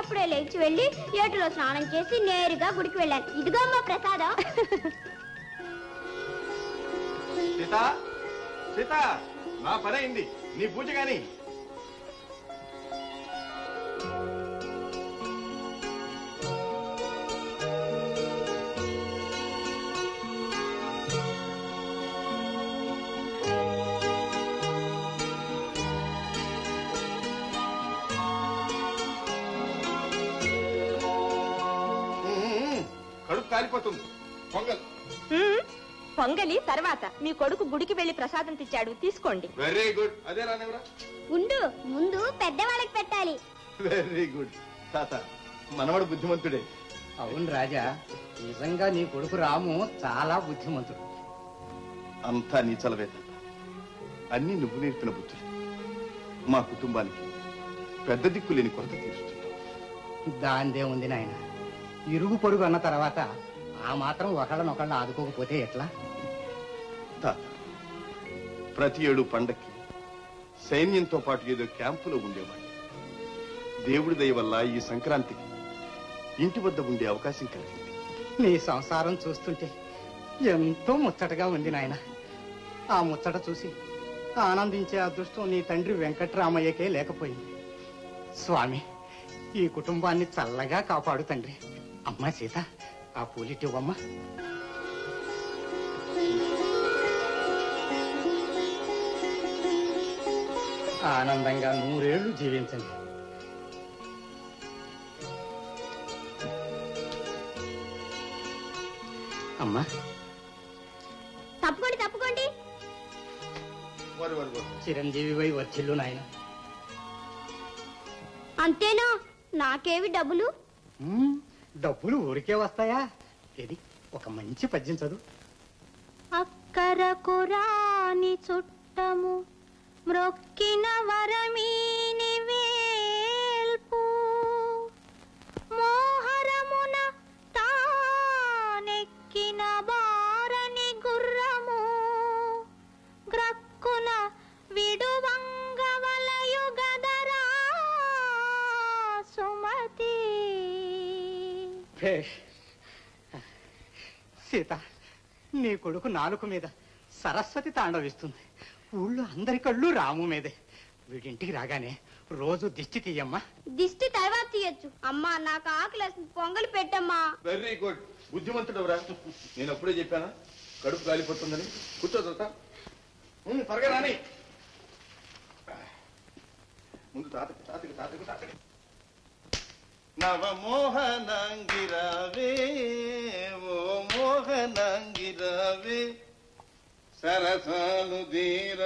అప్పుడప్పుడే లేచి వెళ్ళి ఏటిలో స్నానం చేసి నేరుగా గుడికి వెళ్ళాను ఇదిగో అమ్మా ప్రసాదం సీత సీత నా పని అయింది నీ పూజ గాని ఉమ్మ్, కడుపు కాలిపోతుంది పొంగల్ హ్మ్, పొంగలి తర్వాత మీ కొడుకు గుడికి వెళ్లి ప్రసాదం తెచ్చాడు తీసుకోండి వెరీ గుడ్ అదే రానివరా ఉండు ముందు పెద్దవాళ్ళకి పెట్టాలి వెరీ గుడ్ తాత మనవడు బుద్ధిమంతుడే అవును రాజా నిజంగా నీ కొడుకు రాము చాలా బుద్ధిమంతుడు అంతా నీ చలవే తాత అన్ని నువ్వు నేర్పిన బుద్ధులు మా కుటుంబానికి పెద్ద దిక్కు లేని కొరత తీరుస్తుంది దాందే ఉంది నాయన ఇరుగు పొరుగు అన్న తర్వాత ఆ మాత్రం ఒకళ్ళనొకళ్ళని ఆదుకోకపోతే ఎట్లా తాత ప్రతి ఏడు పండక్కి సైన్యంతో పాటు ఏదో క్యాంపులో ఉండేవాడు దేవుడి దయ వల్ల ఈ సంక్రాంతికి ఇంటి వద్ద ఉండే అవకాశం కలిగింది నీ సంసారం చూస్తుంటే ఎంతో ముచ్చటగా ఉంది నాయన ఆ ముచ్చట చూసి ఆనందించే అదృష్టం నీ తండ్రి వెంకట్రామయ్యకే లేకపోయింది స్వామి ఈ కుటుంబాన్ని చల్లగా కాపాడు తండ్రి అమ్మా సీత ఆ పూలిటివ్వమ్మా ఆనందంగా నూరేళ్లు జీవించండి అమ్మా తప్పుకోండి తప్పుకోండి వారు వారు వారు చిరంజీవి వై వర్చిల్లు నాయన అంతేనా నాకేవి డబ్బులు మ్మ్, డబ్బులు ఊరికే వస్తాయా ఇది ఒక మంచి పద్యం చదువు అక్కరకు రాని చుట్టము మ్రొక్కిన వరమీని వేల్పు మోహరమున తానెక్కిన బారని గుర్రము గ్రక్కున విడువంగ వలయు గదరా సుమతి భేష్. సీత నీ కొడుకు నాలుక మీద సరస్వతి తాండవిస్తుంది ఊళ్ళో అందరి కళ్ళు రాము మీదే వీడింటికి రాగానే రోజు దిష్టి తీయమ్మా దిష్టి తర్వాత తీయచ్చు అమ్మా నాకు ఆకలి పొంగలి పెట్టమ్మా వెరీ గుడ్ బుద్ధిమంతుడవరా నేను అప్పుడే చెప్పానా కడుపు కాలిపోతుందని కూర్చో తాత ఉమ్, త్వరగా రాని ముందు తాతకి తాతకి తాతకి తాతకి నవమోహనంగిరవే ఓ మోహనంగిరవే సరసాలు దీర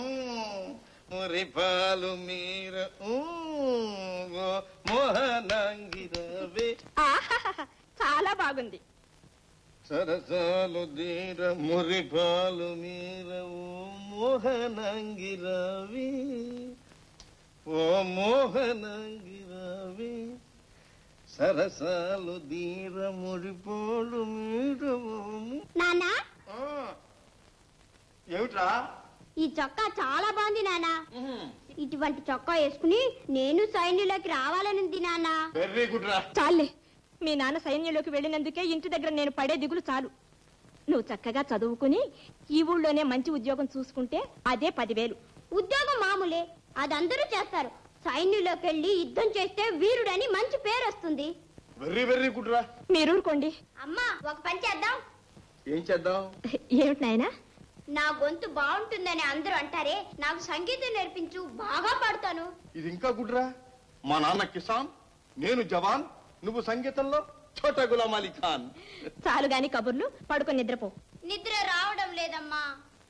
మురిపాలు మీర ఊ, ఓ మోహనంగిరవే ఆహాహాహా, చాలా బాగుంది సరసాలు దీర మురిపాలు మీర ఓ మోహనంగిరవి ఓ మోహనంగిరవి సరసాలు దీర మురిపోలు మీర ఓ ము- నానా ఆ, ఏమిట్రా ఈ చొక్కా చాలా బాగుంది నానా ఇటువంటి చొక్కా వేసుకుని నేను సైన్యులోకి రావాలనుంది నానా వెరీ గుడ్ రా చాలే మీ నాన్న సైన్యంలోకి వెళ్ళినందుకే ఇంటి దగ్గర నేను పడే దిగులు చాలు నువ్వు చక్కగా చదువుకుని ఈ ఊళ్ళోనే మంచి ఉద్యోగం చూసుకుంటే అదే పదివేలు ఉద్యోగం మామూలే అది అందరూ చేస్తారు సైన్యులోకి వెళ్ళి యుద్ధం చేస్తే వీరుడని మంచి పేరు వస్తుంది వెరీ వెరీ గుడ్ రా మీరూరుకోండి అమ్మా ఒక పని చేద్దాం ఏం చేద్దాం ఏమిటి నాయనా నా గొంతు బాగుంటుందని అందరూ అంటారే నాకు సంగీతం నేర్పించు బాగా పాడతాను ఇది ఇంకా గుడ్ రా మా నాన్న కిసాన్ నేను జవాన్ నువ్వు సంగీతంలో ఛోటా గులాం అలీ ఖాన్ చాలు గాని కబుర్లు పడుకొని నిద్రపో నిద్ర రావడం లేదమ్మా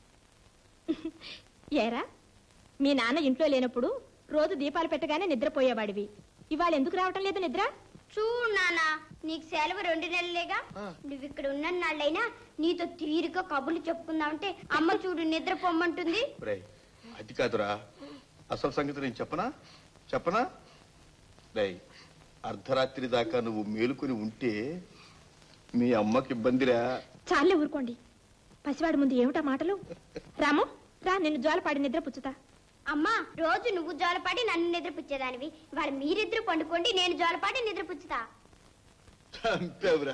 ఏరా మీ నాన్న ఇంట్లో లేనప్పుడు రోజు దీపాలు పెట్టగానే నిద్రపోయేవాడివి ఇవాళ ఎందుకు రావటం లేదు నిద్ర చూడు నానా నీకు సెలవు రెండు నెలలేగా నువ్వు ఇక్కడ ఉన్న నాళ్ళైనా నీతో తీరిక కబుర్లు చెప్పుకుందామంటే అమ్మ చూడు నిద్ర పొమ్మంటుంది రేయ్ అది కాదురా అసలు సంగతి నేను చెప్పనా చెప్పనా రేయ్ అర్ధరాత్రి దాకా నువ్వు మేలుకొని ఉంటే మీ అమ్మకి ఇబ్బందిరా చాలే ఊరుకోండి పసివాడి ముందు ఏమిటా మాటలు రాము రా నిన్ను జోలపాడి నిద్ర పుచ్చుతా అమ్మా రోజు నువ్వు జోలపాటి నన్ను నిద్రపుచ్చేదానివి ఇవాళ మీరిద్దరు పండుకోండి నేను జోలపాటి నిద్రపుచ్చుతా చంపేవురా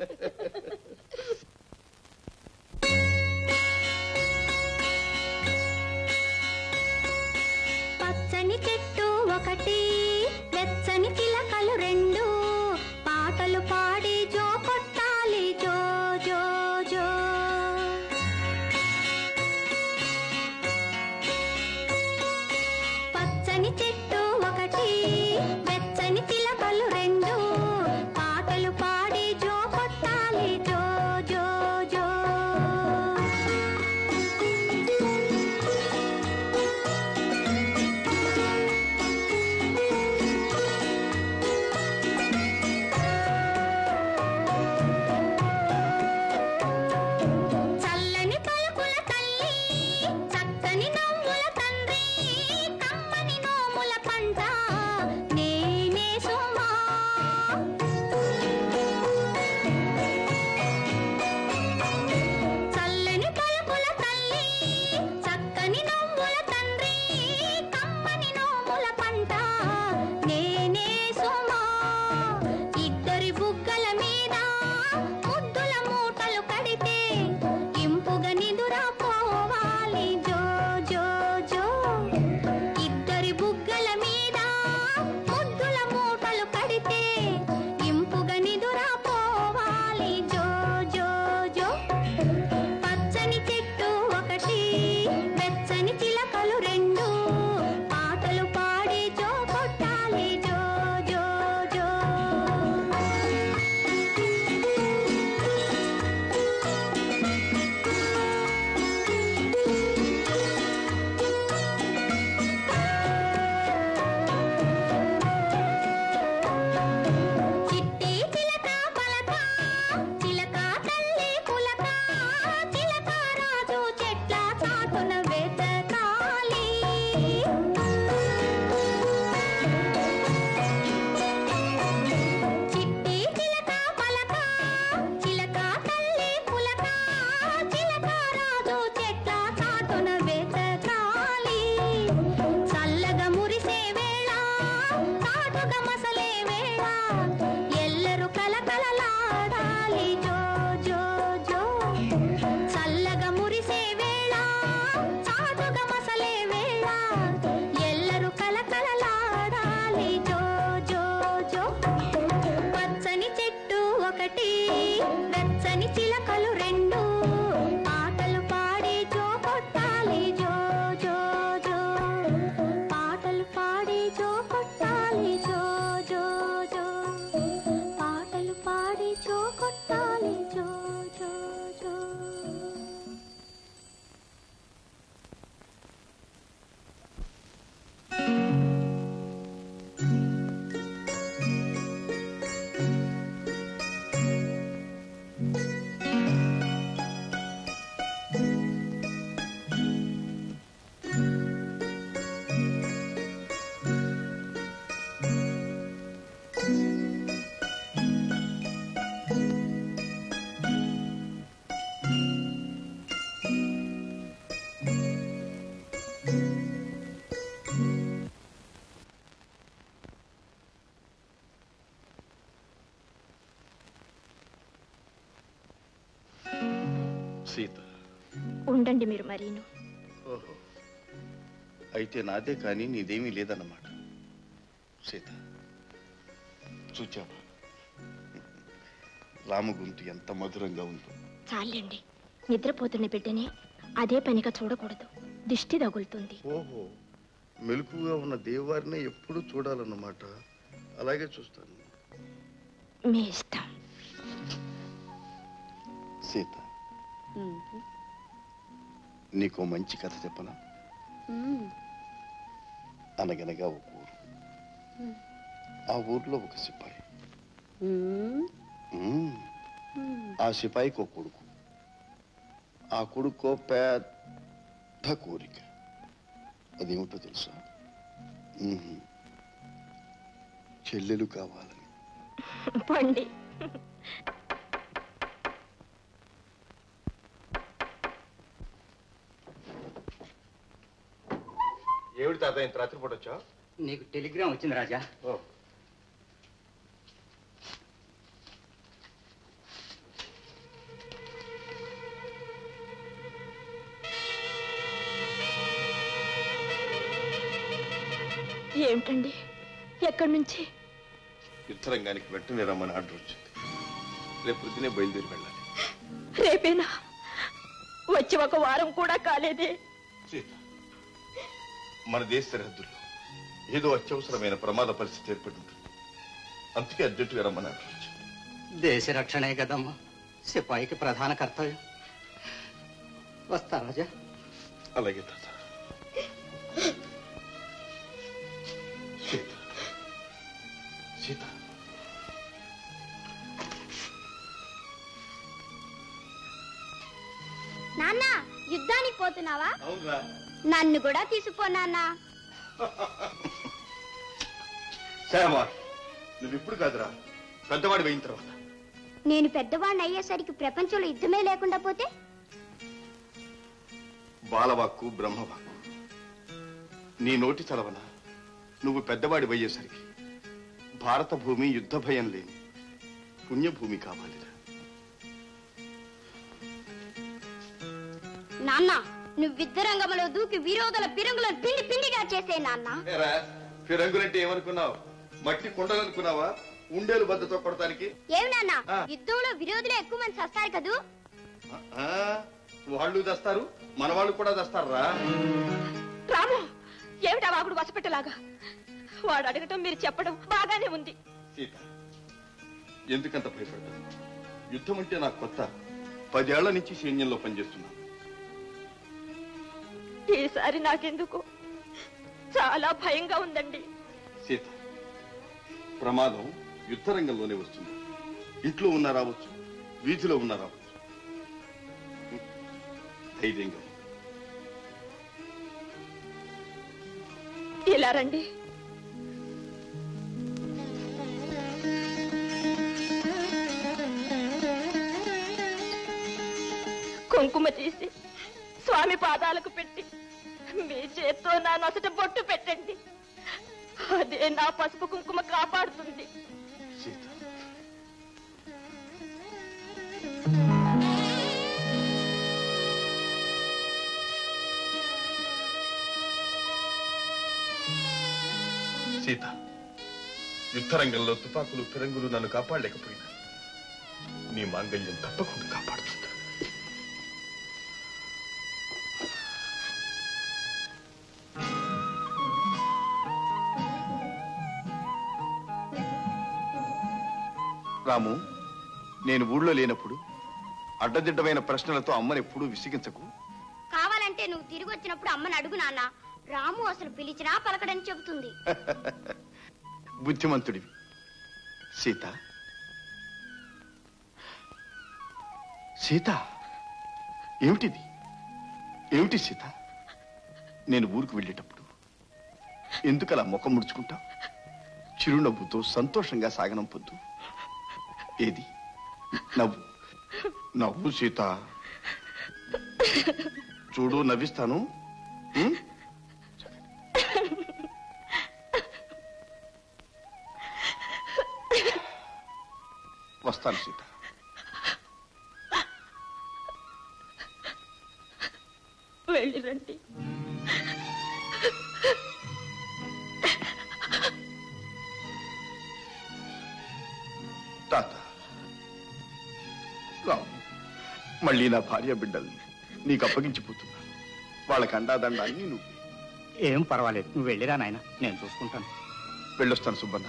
పచ్చని చెట్టు ఒకటి వెచ్చని చిలకలు రెండు పాటలు పాడి జో కొట్టాలి జో జో జో పచ్చని చెట్టు ఒకటి వెచ్చని చిలకలు రెండు పాటలు పాడి జో కొట్టాలి జో జో జో చల్లని పలుకుల తల్లి చక్కని నవ్వుల తండ్రి కమ్మని నోముల పంట నేనే సుమా చల్లని పలుకుల తల్లి చక్కని నవ్వుల తండ్రి కమ్మని నోముల పంట నేనే సుమా ఇద్దరి బుగ్గల మీద ముద్దుల మూటలు కడితే ఇంపుగా నిదురా పోవాలి జో జో జో ఇద్దరి బుగ్గల మీద ముద్దుల మూటలు కడితే ఇంపుగా నిదురా పోవాలి జో జో జో పచ్చని చెట్టు ఒకటి వెచ్చని చిలకలు రెండు పాటలు పాడి జో కొట్టాలి జో జో జో చిట్టి చిలక పలక చిలక తల్లి పులక చిలక రాజు చెట్ల చాటున వెతకాలి చిట్టి చిలక పలక చిలక తల్లి పులక చిలక రాజు చెట్ల చాటున వెతకాలి చల్లగా మురిసే వేళ చాటుగా మసలే వేళ ఎల్లరు కలకలలాడాలి జో జో జో చల్లగా మురిసే వేళ చాటుగా మసలే వేళ ఎల్లరు కలకలలాడాలి జో జో జో పచ్చని చెట్టు ఒకటి వెచ్చని చిలకలు రెండు పాటలు పాడి జో కొట్టాలి జో జో జో పాటలు పాడి జో కొట్టాలి జో జో జో పాటలు పాడి జో కొట్టాలి జో జో జో సీత ఉండండి మీరు మరీను ఓహో అయితే నాదే కానీ నీదేమీ లేదన్నమాట సీత చూచావా రామగుంటి ఎంత మధురంగా ఉందో చాలండి నిద్రపోతున్న బిడ్డని అదే పనిగా చూడకూడదు దిష్టి తగులుతుంది ఓహో మెలకుగా ఉన్న దేవారిని ఎప్పుడూ చూడాలన్నమాట అలాగే చూస్తాను మీ ఇష్టం సీత నీకో మంచి కథ చెప్పనా అనగనగా ఒక ఊరు ఆ ఊర్లో ఒక సిపాయి మ్మ్. ఆ సిపాయికి ఒక కొడుకు ఆ కొడుకు పెద్ద కోరిక అదేమిటో తెలుసా మ్మ్. చెల్లెలు కావాలని పండి ఏమిటి తాత ఇంత రాత్రిపూట వచ్చావు నీకు టెలిగ్రామ్ వచ్చింది రాజా ఓ ఏమిటండి ఎక్కడి నుంచి యుద్ధరంగానికి వెంటనే రమ్మని ఆర్డర్ వచ్చింది రేపు పొద్దునే బయలుదేరి వెళ్ళాలి రేపేనా వచ్చి ఒక వారం కూడా కాలేదే సీత మన దేశ సరిహద్దుల్లో ఏదో అత్యవసరమైన ప్రమాద పరిస్థితి ఏర్పడి ఉంటుంది అందుకే అర్జెంటుగా రమ్మని ఆర్డర్ వచ్చింది దేశ రక్షణే కదమ్మా సిపాయికి ప్రధాన కర్తవ్యం వస్తా రాజా అలాగే తాత సీత సీత నాన్న యుద్ధానికి పోతున్నావా అవునరా నన్ను కూడా తీసుకుపో నాన్న శ్యామ నువ్వు ఇప్పుడు కాదురా పెద్దవాడి అయిన తర్వాత నేను పెద్దవాడిని అయ్యేసరికి ప్రపంచంలో యుద్ధమే లేకుండా పోతే బాలవాక్కు బ్రహ్మవాక్కు నీ నోటి చలవన నువ్వు పెద్దవాడి అయ్యేసరికి భారత భూమి యుద్ధ భయం లేని పుణ్యభూమి కావాలిరా నాన్న నువ్వు యుద్ధ రంగంలో దూకి విరోధుల పిరంగులను పిండి పిండిగా చేసే నాన్న ఫిరంగులంటే ఏమనుకున్నావు మట్టి కుండలనుకున్నావా ఉండేలు బద్దతో కొడటానికి ఏమి నాన్న ఆ. యుద్ధంలో విరోధులే ఎక్కువ మంది చస్తారు కదూ ఆ, వాళ్ళు దస్తారు మన వాళ్ళు కూడా దస్తారా రాము ఏమిటా వాగుడు వసపెట్టలాగా వాడు అడగటం మీరు చెప్పడం బాగానే ఉంది సీత ఎందుకంత భయపడతాను యుద్ధం అంటే నాకు కొత్త పదేళ్ల నుంచి సైన్యంలో పనిచేస్తున్నాను ఈసారి నాకెందుకు చాలా భయంగా ఉందండి సీత ప్రమాదం యుద్ధ రంగంలోనే వస్తుంది ఇంట్లో ఉన్నా రావచ్చు వీధిలో ఉన్నా రావచ్చు ధైర్యంగా ఉండు. ఇలా రండి కుంకుమ తీసి స్వామి పాదాలకు పెట్టి మీ చేత్తో నా నొసట బొట్టు పెట్టండి అదే నా పసుపు కుంకుమ కాపాడుతుంది సీత సీత యుద్ధరంగంలో తుపాకులు ఫిరంగులు నన్ను కాపాడలేకపోయినా నీ మాంగళ్యం తప్పకుండా కాపాడుతుంది రాము నేను ఊళ్ళో లేనప్పుడు అడ్డదిడ్డమైన ప్రశ్నలతో అమ్మని ఎప్పుడూ విసిగించకు కావాలంటే నువ్వు తిరిగి వచ్చినప్పుడు అమ్మని అడుగు నాన్న రాము అసలు పిలిచినా పలకడని చెబుతుంది బుద్ధిమంతుడివి సీత సీత ఏమిటిది ఏమిటి సీత నేను ఊరికి వెళ్ళేటప్పుడు ఎందుకలా ముఖం ముడుచుకుంటావు చిరునవ్వుతో సంతోషంగా సాగనంపొద్దు ఏది నవ్వు నవ్వు సీత చూడు నవ్విస్తాను ఉం? వస్తాను సీత వెళ్ళి రండి తాత రావు మళ్ళీ నా భార్య బిడ్డల్ని నీకు అప్పగించిపోతున్నా వాళ్ళకి అండాదండాన్ని నువ్వు ఏం పర్వాలేదు నువ్వు వెళ్ళిరా నాయన నేను చూసుకుంటాను వెళ్ళొస్తాను సుబ్బన్న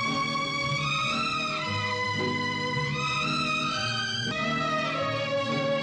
ఆ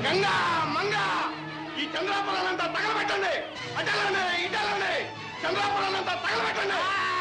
గంగా మంగ ఈ చంద్రాపురాలంతా తగలబెట్టండి అటలండి ఇటలండి చంద్రాపురాలంతా తగలబెట్టండి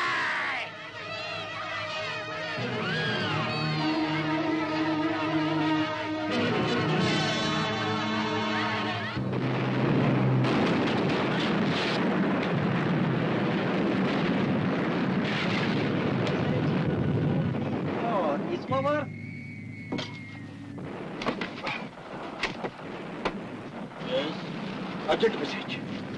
అర్జెంట్ మెసేజ్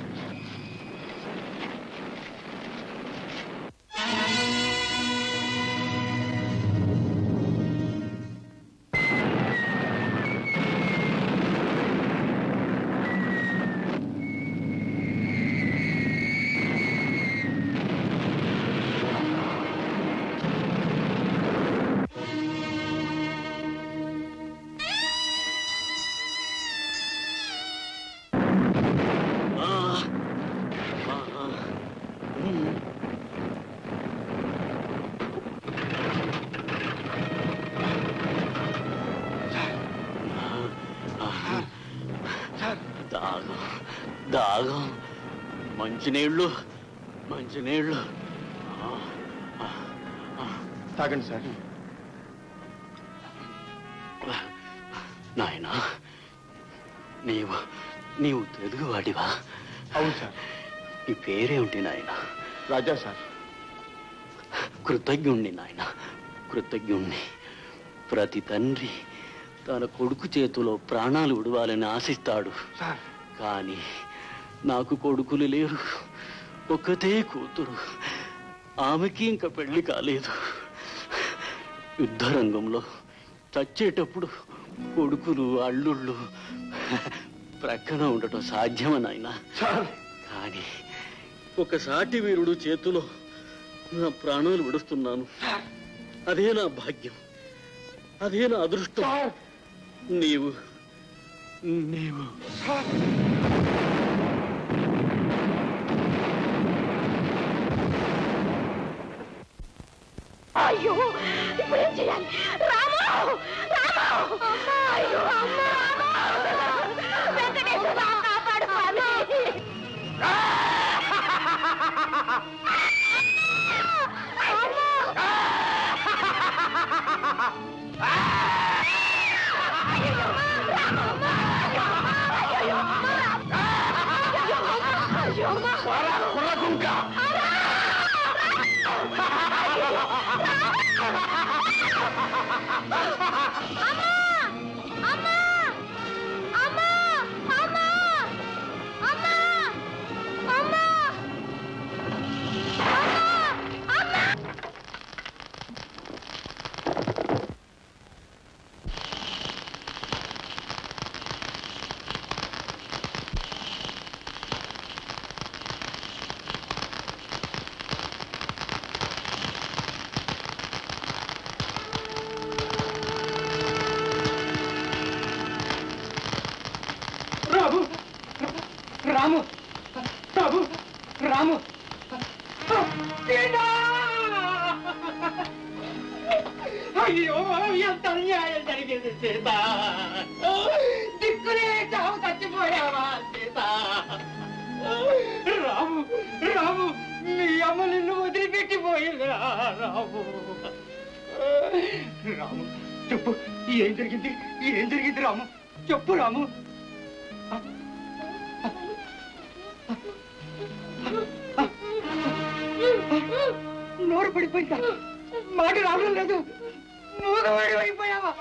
దాగం దాగం మంచినీళ్ళు మంచినీళ్ళు తాగండి సార్ నాయనా నీవు నీవు తెలుగువాడివా అవును సార్ నీ పేరేమిటి నాయనా రాజా సార్ కృతజ్ఞుణ్ణి నాయన కృతజ్ఞుణ్ణి ప్రతి తండ్రి తన కొడుకు చేతిలో ప్రాణాలు విడవాలని ఆశిస్తాడు సార్ కానీ నాకు కొడుకులు లేరు ఒక్కతే కూతురు ఆమెకి ఇంకా పెళ్లి కాలేదు యుద్ధరంగంలో చచ్చేటప్పుడు కొడుకులు అల్లుళ్ళు ప్రక్కన ఉండటం సాధ్యమా నాయనా సార్ కానీ ఒక సాటి వీరుడు చేతిలో నా ప్రాణాలు విడుస్తున్నాను అదే నా భాగ్యం అదే నా అదృష్టం నీవు నీవు అయ్యో ఇప్పుడు ఏం చేయాలి రాము రాము అయ్యో అమ్మ వెంకటేశ్వర స్వామి కాపాడు స్వామి రాము రాము రాము రాము సీతా! అయ్యో ఎంత అన్యాయం జరిగింది సీత దిక్కులే చావు చచ్చిపోయావా సీత రాము రాము మీ అమ్మ నిన్ను వదిలిపెట్టిపోయిందిరా రాము రాము చెప్పు ఏం జరిగింది ఏం జరిగింది రాము చెప్పు రాము నోరు పడిపోయిందా మాట రావడం లేదు మూగవాడి అయిపోయావా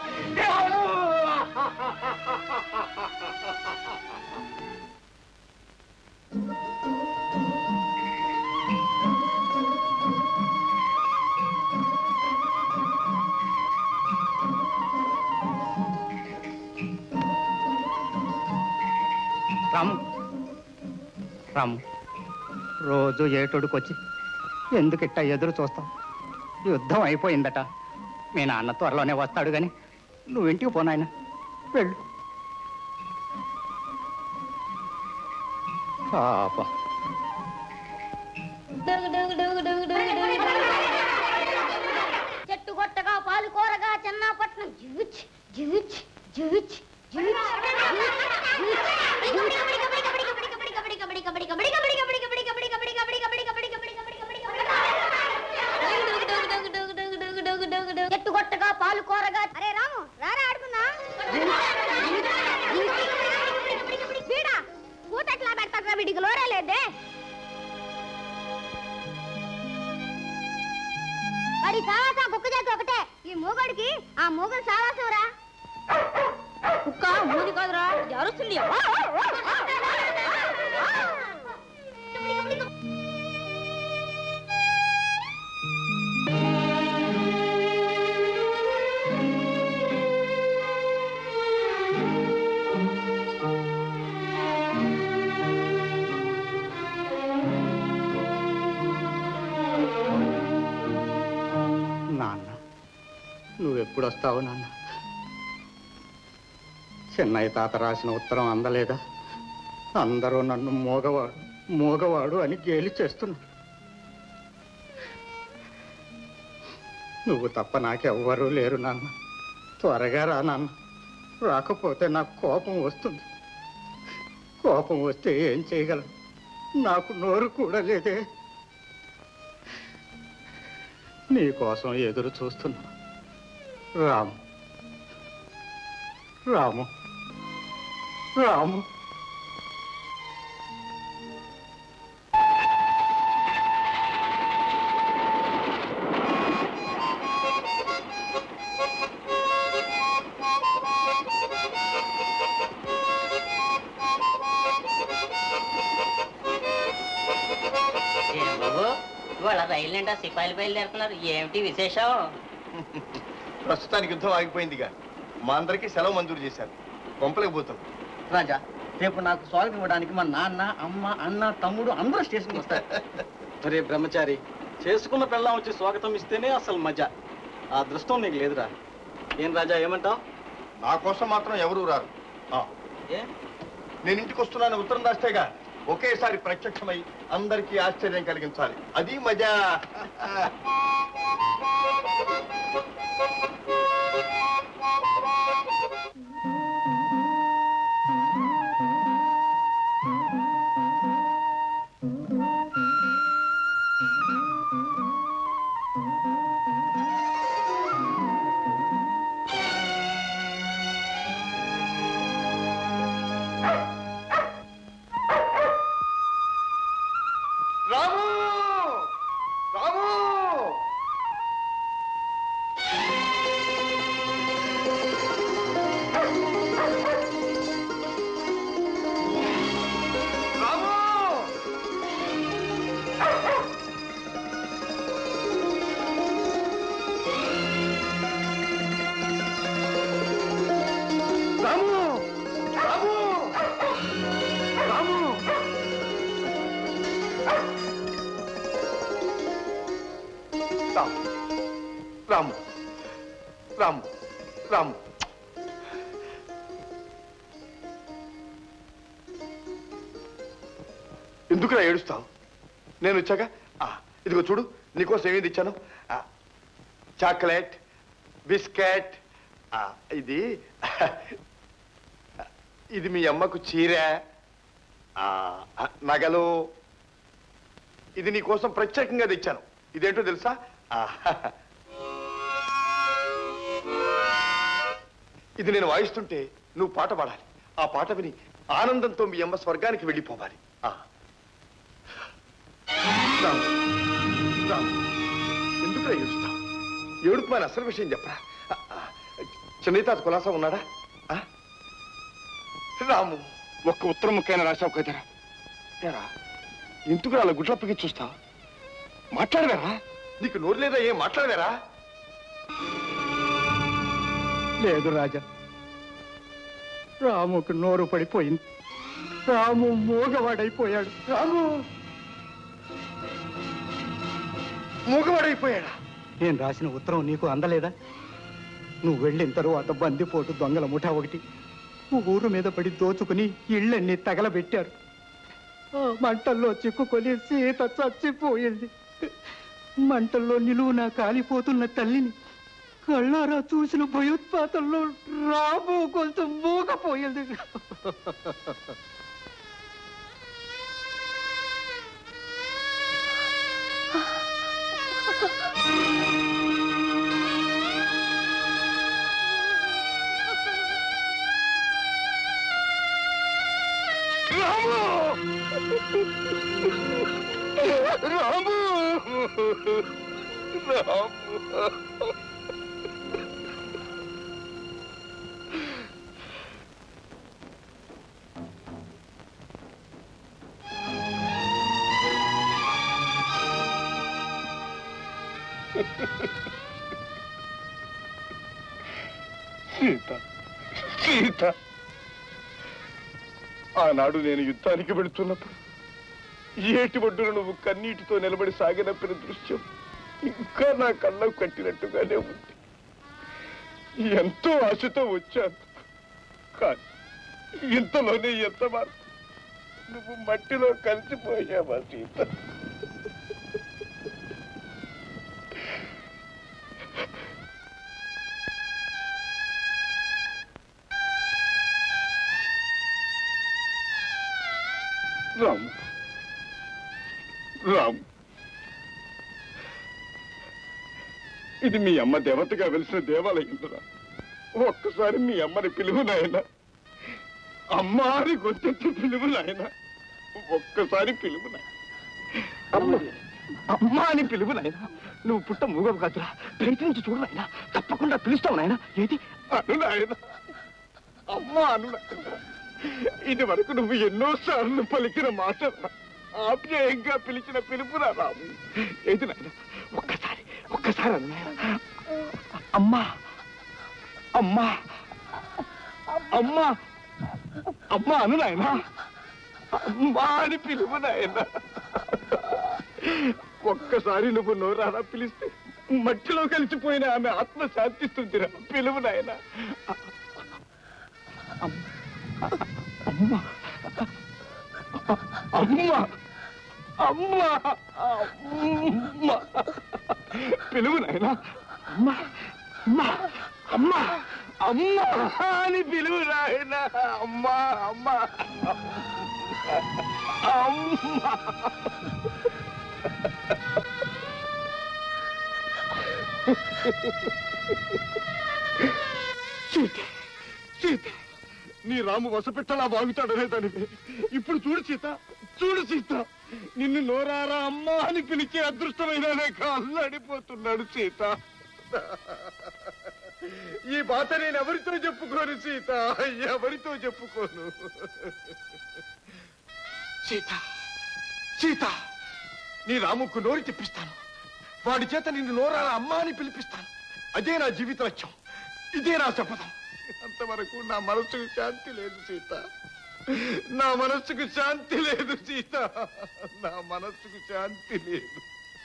రాము రాము రోజు ఏటోడుకొచ్చి ఎందుకిట్ట ఎదురు చూస్తాం యుద్ధం అయిపోయిందట మీ నాన్న త్వరలోనే వస్తాడు గాని నువ్వు ఇంటికి పోనాయన వెళ్ళు పాపం చెట్టు కొట్టగా పాలు కోరగా చెన్నాపట్నం జివిచ్ జివిచ్ జివిచ్ ఎత్తుగొట్టగా పాలు కోరగా అరే రాము రారా ఆడుకున్నా వీడా కూతట్లా పెడతారా వీడికి లోరే లేదే మరి సావాసం కుక్క చేతి ఒకటే ఈ మూగడికి ఆ మూగడు సావాసం రా కుక్క మూది కాదురా జరుస్తుంది నాన్న నువ్వెప్పుడు వస్తావు నాన్న చెన్నై తాత రాసిన ఉత్తరం అందలేదా అందరూ నన్ను మోగవాడు మోగవాడు అని గేలి చేస్తున్నారు నువ్వు తప్ప నాకెవ్వరూ లేరు నాన్న త్వరగా రా నాన్న రాకపోతే నాకు కోపం వస్తుంది కోపం వస్తే ఏం చేయగలను నాకు నోరు కూడా లేదే నీ కోసం ఎదురు చూస్తున్నా రాము రాము రాము ఏం బాబు ఇవాళ రైలు నిండా సిపాయిలు బయలుదేరుతున్నారు ఏమిటి విశేషం ప్రస్తుతానికి యుద్ధం ఆగిపోయిందిగా మా అందరికీ సెలవు మంజూరు చేశారు కొంపలేక పోతాం రాజా రేపు నాకు స్వాగతం ఇవ్వడానికి మా నాన్న అమ్మ అన్న తమ్ముడు అందరూ స్టేషన్కి వస్తారు అరే బ్రహ్మచారి చేసుకున్న పెళ్ళం వచ్చి స్వాగతం ఇస్తేనే అసలు మజా ఆ దృష్టం నీకు లేదురా ఏం రాజా ఏమంటావ్ నా కోసం మాత్రం ఎవరూ రారు ఆ, ఏ నేను ఇంటికి వస్తున్నాను ఉత్తరం రాస్తేగా ఒకేసారి ప్రత్యక్షమై అందరికీ ఆశ్చర్యం కలిగించాలి అది మజా రాము రాము రాము రాము రాము రాము రాము రాము రాము రాము ఎందుకురా ఏడుస్తావు నేను వచ్చాక ఆ, ఇదిగో చూడు నీకోసం ఏమేది ఇచ్చాను ఆ, చాక్లెట్ బిస్కెట్ ఆ, ఇది ఇది మీ అమ్మకు చీర ఆ, ఆ, నగలు ఇది నీ కోసం ప్రత్యేకంగా తెచ్చాను ఇదేంటో తెలుసా ఆ, ఇది నేను వాయిస్తుంటే నువ్వు పాట పాడాలి ఆ పాట విని ఆనందంతో మీ అమ్మ స్వర్గానికి వెళ్ళిపోవాలి ఆ. రాము, రాము, ఎందుకురా ఏడుస్తావు ఏడుపు మన అసలు విషయం చెప్పరా ఆ, ఆ, చిన్నయ్య తాత కులాసా ఉన్నాడా ఆ? రాము ఒక్క ఉత్తరం ముక్కైనా రాశావు కదరా ఏరా ఎందుకు అలా గుడ్లప్పకి చూస్తావు మాట్లాడవేరా నీకు నోరు లేదా ఏం మాట్లాడవేరా లేదు రాజా రాముకు నోరు పడిపోయింది రాము మూగవాడైపోయాడు రాము మూగవాడైపోయాడా నేను రాసిన ఉత్తరం నీకు అందలేదా నువ్వు వెళ్ళిన తరువాత బందిపోటు దొంగల ముఠా ఒకటి ఊరు మీద పడి దోచుకుని ఇళ్ళన్నీ తగలబెట్టారు ఆ మంటల్లో చిక్కుకొని సీత చచ్చిపోయింది మంటల్లో నిలువున కాలిపోతున్న తల్లిని కళ్ళారా చూసిన భయోత్పాతంలో రాబో కొంచెం మూగపోయింది రాము రాము సీత సీత ఆనాడు నేను యుద్ధానికి వెళుతున్నప్పుడు ఏటి ఒడ్డున నువ్వు కన్నీటితో నిలబడి సాగినప్పిన దృశ్యం ఇంకా నా కళ్ళకు కట్టినట్టుగానే ఉంది ఎంతో ఆశతో వచ్చాను కానీ ఇంతలోనే ఎంత మార్పు నువ్వు మట్టిలో కలిసిపోయావా సీత రాము రాము ఇది మీ అమ్మ దేవతగా వెలిసిన దేవాలయం రా ఒక్కసారి మీ అమ్మని పిలువు నాయన అమ్మ అని గొంతెత్తి పిలువు నాయన ఒక్కసారి పిలువు నాయన అమ్మ అమ్మ అని పిలువు నాయన నువ్వు పుట్ట మూగవు కాదురా ప్రయత్నించి చూడు నాయన తప్పకుండా పిలుస్తావు నాయన ఏది అను నాయన అమ్మ అను నాయన ఇది వరకు నువ్వు ఎన్నో సార్లు పలికిన మాట ఆప్యాయంగా పిలిచిన పిలుపురా రాము ఏది నాయన ఒక్కసారి ఒక్కసారి అను నాయన అమ్మా అమ్మా అమ్మా అమ్మా అను నాయన అమ్మా అని పిలువు నాయన ఒక్కసారి నువ్వు నోరారా పిలిస్తే మట్టిలో కలిసిపోయిన ఆమె ఆత్మ శాంతిస్తుందిరా పిలువు నాయన అమ్మా అమ్మా అమ్మా అమ్మా పిలువు నాయన అమ్మా అమ్మా అమ్మా అమ్మా అని పిలువు నాయన అమ్మా అమ్మా అమ్మా సీత సీత నీ రాము వసపెట్టలా వాగుతాడనే దానివి ఇప్పుడు చూడు సీత చూడు సీత నిన్ను నోరారా అమ్మా అని పిలిచే అదృష్టమైన అల్లాడిపోతున్నాడు సీత ఈ బాధ నేను ఎవరితో చెప్పుకోను సీత ఎవరితో చెప్పుకోను సీత సీత నీ రాముకు నోరు తెప్పిస్తాను వాడి చేత నిన్ను నోరారా అమ్మా అని పిలిపిస్తాను అదే నా జీవిత లక్ష్యం ఇదే నా శపథం అంతవరకు నా మనసుకు శాంతి లేదు సీత నా మనస్సుకు శాంతి లేదు సీత నా మనస్సుకు శాంతి లేదు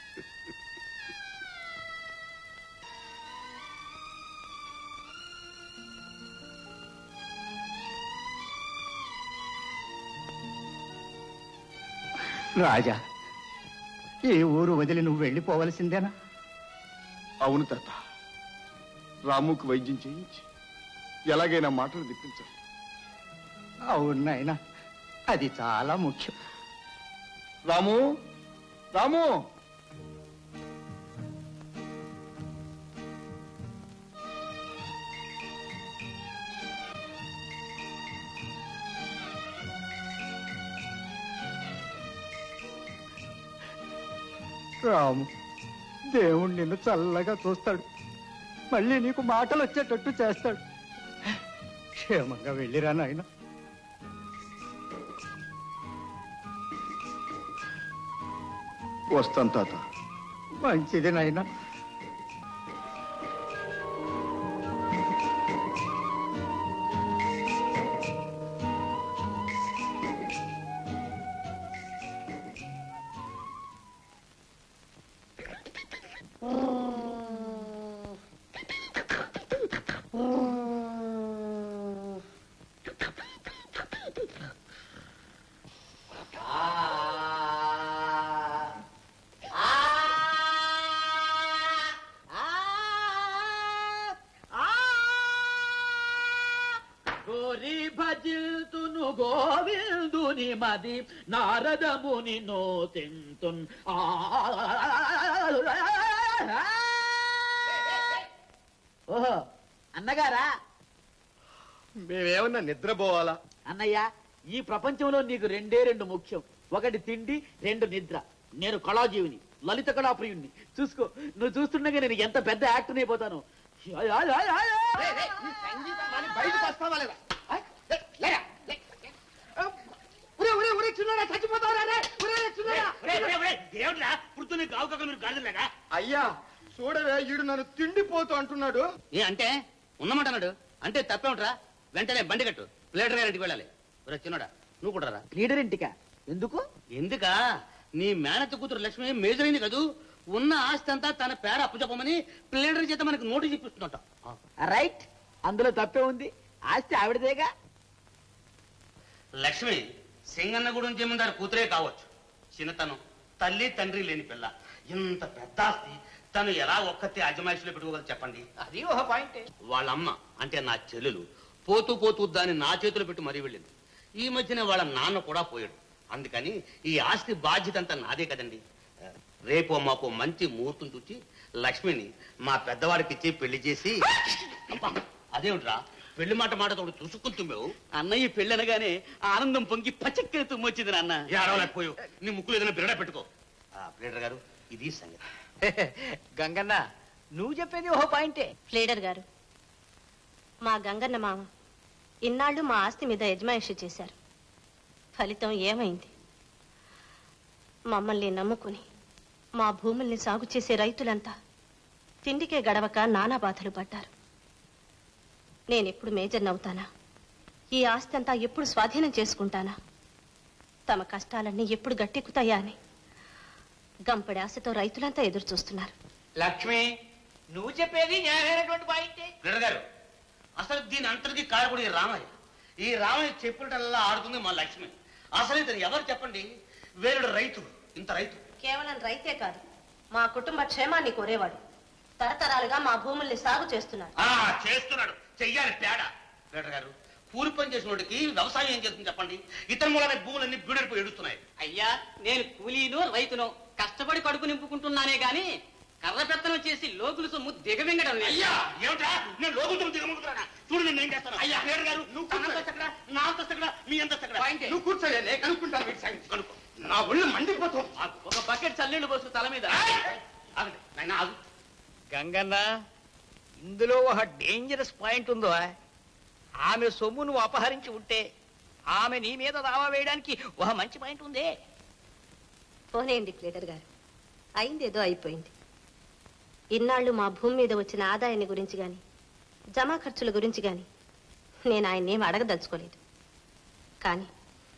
రాజా ఏ ఊరు వదిలి నువ్వు వెళ్ళిపోవలసిందేనా అవును తాత రాముకు వైద్యం చేయించి ఎలాగైనా మాటలు తెప్పించాలి అవును నాయనా అది చాలా ముఖ్యం రాము రాము రాము దేవుడు నిన్ను చల్లగా చూస్తాడు మళ్ళీ నీకు మాటలు వచ్చేటట్టు చేస్తాడు క్షేమంగా వెళ్ళిరా నాయన వస్తాను తాత మంచిది నాయనా ఆ కోరి భజిల్తును గోవిందుని మది నారదముని నోతింతున్ ఆ ఓహో అన్నగారా మేమేమన్నా నిద్రపోవాలా అన్నయ్య ఈ ప్రపంచంలో నీకు రెండే రెండు ముఖ్యం ఒకటి తిండి రెండు నిద్ర నేను కళాజీవిని లలిత కళాప్రియుణ్ణి చూసుకో నువ్వు చూస్తుండగా నేను ఎంత పెద్ద యాక్టర్ అయిపోతాను ఆయ్, ఆయ్, ఆయ్, ఆయ్, ఆయ్. బయటకు వస్తావా లేదా ఆ? లే, లేరా, లే. ఆ, ఒరే, ఒరే, ఒరే, చిన్నోడా, చచ్చిపోతావురా రే? ఒరే, చిన్నోడా. దేవుడా పుడుతున్న గావు కాక మీరు గాడిదలేగా అయ్యా చూడవే ఈడు నన్ను తిండిపోతూ అంటున్నాడు ఏ అంటే ఉన్నమాటన్నాడు అంటే తప్పేమిట్రా వెంటనే బండి కట్టు ప్లేటర్ గారింటికి వెళ్ళాలి ఒరే చిన్నోడా నువ్వు కూడా రా లీడర్ ఇంటికా ఎందుకు ఎందుకా నీ మేనత్త కూతురు లక్ష్మి మేజర్ అయింది కదూ ఉన్న ఆస్తి అంతా తన పేర అప్పచెప్పమని ప్లేటర్ చేత మనకి నోటీస్ ఇప్పిస్తుందట రైట్ అందులో తప్పే ఉంది ఆస్తి ఆవిడదేగా లక్ష్మి సింగన్న గురించి జమీందారు కూతురే కావచ్చు చిన్నతనం తల్లి తండ్రి లేని పిల్ల ఇంత పెద్ద ఆస్తి తను ఎలా ఒక్కతే అజమాయిషిలో పెట్టుకోగలదు చెప్పండి అది ఒక పాయింట్ వాళ్ళ అమ్మ అంటే నా చెల్లెలు పోతూ పోతూ దాన్ని నా చేతిలో పెట్టి మరీ వెళ్ళింది ఈ మధ్యన వాళ్ళ నాన్న కూడా పోయాడు అందుకని ఈ ఆస్తి బాధ్యత అంతా నాదే కదండి రేపో మాపో మంచి ముహూర్తం చూచి లక్ష్మిని మా పెద్దవాడికి ఇచ్చి పెళ్లి చేసి అబ్బా, అదేమిట్రా పెళ్లి మాట మాట తోడు చూసుకుంటున్నావు అన్నయ్య పెళ్ళనగానే ఆనందం పొంగి పచ్చక్కని తుమ్మొచ్చింది నాన్న ఏడవలేకపోయావు నీ ముక్కులు ఏదైనా బిరడా పెట్టుకో ఆ, ప్లేటర్ గారు ఇది సంగతి గంగన్న నువ్వు చెప్పేది ఓ పాయింటే లీడర్ గారు మా గంగన్న మామ ఇన్నాళ్ళు మా ఆస్తి మీద యజమాయిషి చేశారు ఫలితం ఏమైంది మమ్మల్ని నమ్ముకుని మా భూముల్ని సాగు చేసే రైతులంతా తిండికే గడవక నానా బాధలు పడ్డారు నేనెప్పుడు మేజర్ అవుతానా ఈ ఆస్తి అంతా ఎప్పుడు స్వాధీనం చేసుకుంటానా తమ కష్టాలన్నీ ఎప్పుడు గట్టెక్కుతాయా అని గంపడి ఆశతో రైతులంతా ఎదురు చూస్తున్నారు లక్ష్మి నువ్వు చెప్పేది న్యాయమైనటువంటి పాయింటే ప్లేటర్ గారు అసలు దీని అంతటికి కారకుడు ఈ రామయ్య ఈ రామయ్య చెప్పినట్టల్లా ఆడుతుంది మా లక్ష్మి అసలు ఇతను ఎవరు చెప్పండి వేరుడు రైతు ఇంత రైతు కేవలం రైతే కాదు మా కుటుంబ క్షేమాన్ని కోరేవాడు తరతరాలుగా మా భూముల్ని సాగు చేస్తున్నాడు ఆ చేస్తున్నాడు చెయ్యాలి తేడా ప్లేటర్ గారు కూలి పని చేసిన వాడికి వ్యవసాయం ఏం చేస్తుంది చెప్పండి ఇతని మూలనే భూములన్నీ బీడడిపోయి ఎడుతున్నాయి అయ్యా నేను కూలీను రైతును కష్టపడి కడుపు నింపుకుంటున్నానే గాని కర్ర పెత్తనం చేసి లోకులు సొమ్ము దిగమింగడం లేదు. అయ్యా ఏమిటా నేను లోకుతులు దిగమంటున్నా చూడు నేను ఏం చేస్తాను అయ్యా ప్లేటర్ గారు నువ్వు అంతస్తు ఎక్కడ నా అంతస్తు ఎక్కడ మీ అంతస్తు ఎక్కడ పాయింటే. నువ్వు కూర్చోలే నేను కనుక్కుంటాను వీటి సంగతి కనుక్కో నా ఒళ్ళు మండిపోతుంది ఒక బకెట్ చల్లీళ్ళు పోసు తల మీద ఆగండి నాయన ఆగు గంగన్న ఇందులో ఒక డేంజరస్ పాయింట్ ఉందో ఆమె సొమ్ము నువ్వు అపహరించి ఉంటే ఆమె నీ మీద దావా వేయడానికి ఒక మంచి పాయింట్ ఉందే పోనేయండి లీడర్ గారు అయిందేదో అయిపోయింది ఇన్నాళ్ళు మా భూమి మీద వచ్చిన ఆదాయాన్ని గురించి గాని జమా ఖర్చుల గురించి గాని నేను ఆయన్నేం అడగదలుచుకోలేదు కానీ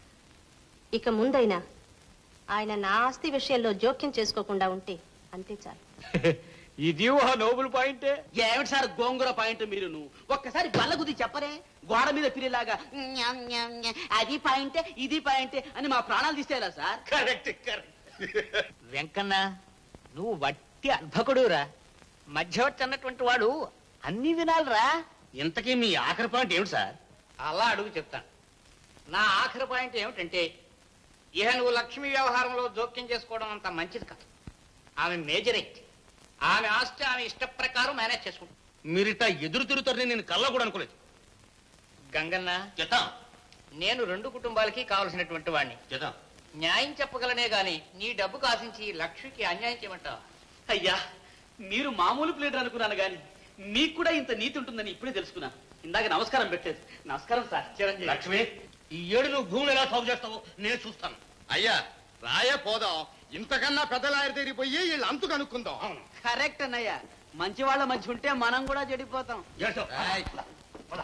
ఇక ముందైనా ఆయన నా ఆస్తి విషయంలో జోక్యం చేసుకోకుండా ఉంటే అంతే చాలు ఇది ఒక నోబుల్ పాయింటే ఏమిటి సార్ గోంగూర పాయింట్ మీరు నువ్వు ఒక్కసారి బల్ల గుద్ది చెప్పరే గోడ మీద పిరిలాగా న్యామ్ న్యామ్ న్యామ్. అది పాయింటే ఇది పాయింటే అని మా ప్రాణాలు తీసేలా సార్ కరెక్ట్ కరెక్ట్ వెంకన్న నువ్వు వట్టి అర్భకుడురా మధ్యవర్తి అన్నటువంటి వాడు అన్ని వినాలిరా ఇంతకీ మీ ఆఖరి పాయింట్ ఏమిటి సార్ అలా అడుగు చెప్తాను నా ఆఖరి పాయింట్ ఏమిటంటే ఇహ నువ్వు లక్ష్మి వ్యవహారంలో జోక్యం చేసుకోవడం అంత మంచిది కాదు ఆమె మేజరైట్ ఆమె ఆస్తి ఆమె ఇష్ట ప్రకారం మేనేజ్ చేసుకుంటుంది మీరిట ఎదురు తిరుగుతారని నేను కళ్ళ కూడా అనుకోలేదు గంగన్న చేద్దాం నేను రెండు కుటుంబాలకి కావలసినటువంటి వాడిని చేద్దాం న్యాయం చెప్పగలనే గాని నీ డబ్బుకు ఆశించి లక్ష్మికి అన్యాయం చేయమంటావా అయ్యా మీరు మామూలు ప్లేటర్ అనుకున్నాను గాని మీకు కూడా ఇంత నీతి ఉంటుందని ఇప్పుడే తెలుసుకున్నాను ఇందాక నమస్కారం పెట్టలేదు నమస్కారం సార్ చిరంజీవి లక్ష్మి ఈ ఏడు నువ్వు భూములు ఎలా సాగు చేస్తావో నేను చూస్తాను అయ్యా రాయే పోదాం ఇంతకన్నా పెద్ద లాయర్ దగ్గరికి పోయి వీళ్ళు అంతు కనుక్కుందాం అవును కరెక్ట్ అన్నయ్య మంచి వాళ్ళ మధ్య ఉంటే మనం కూడా చెడిపోతాం ఏటో? పద.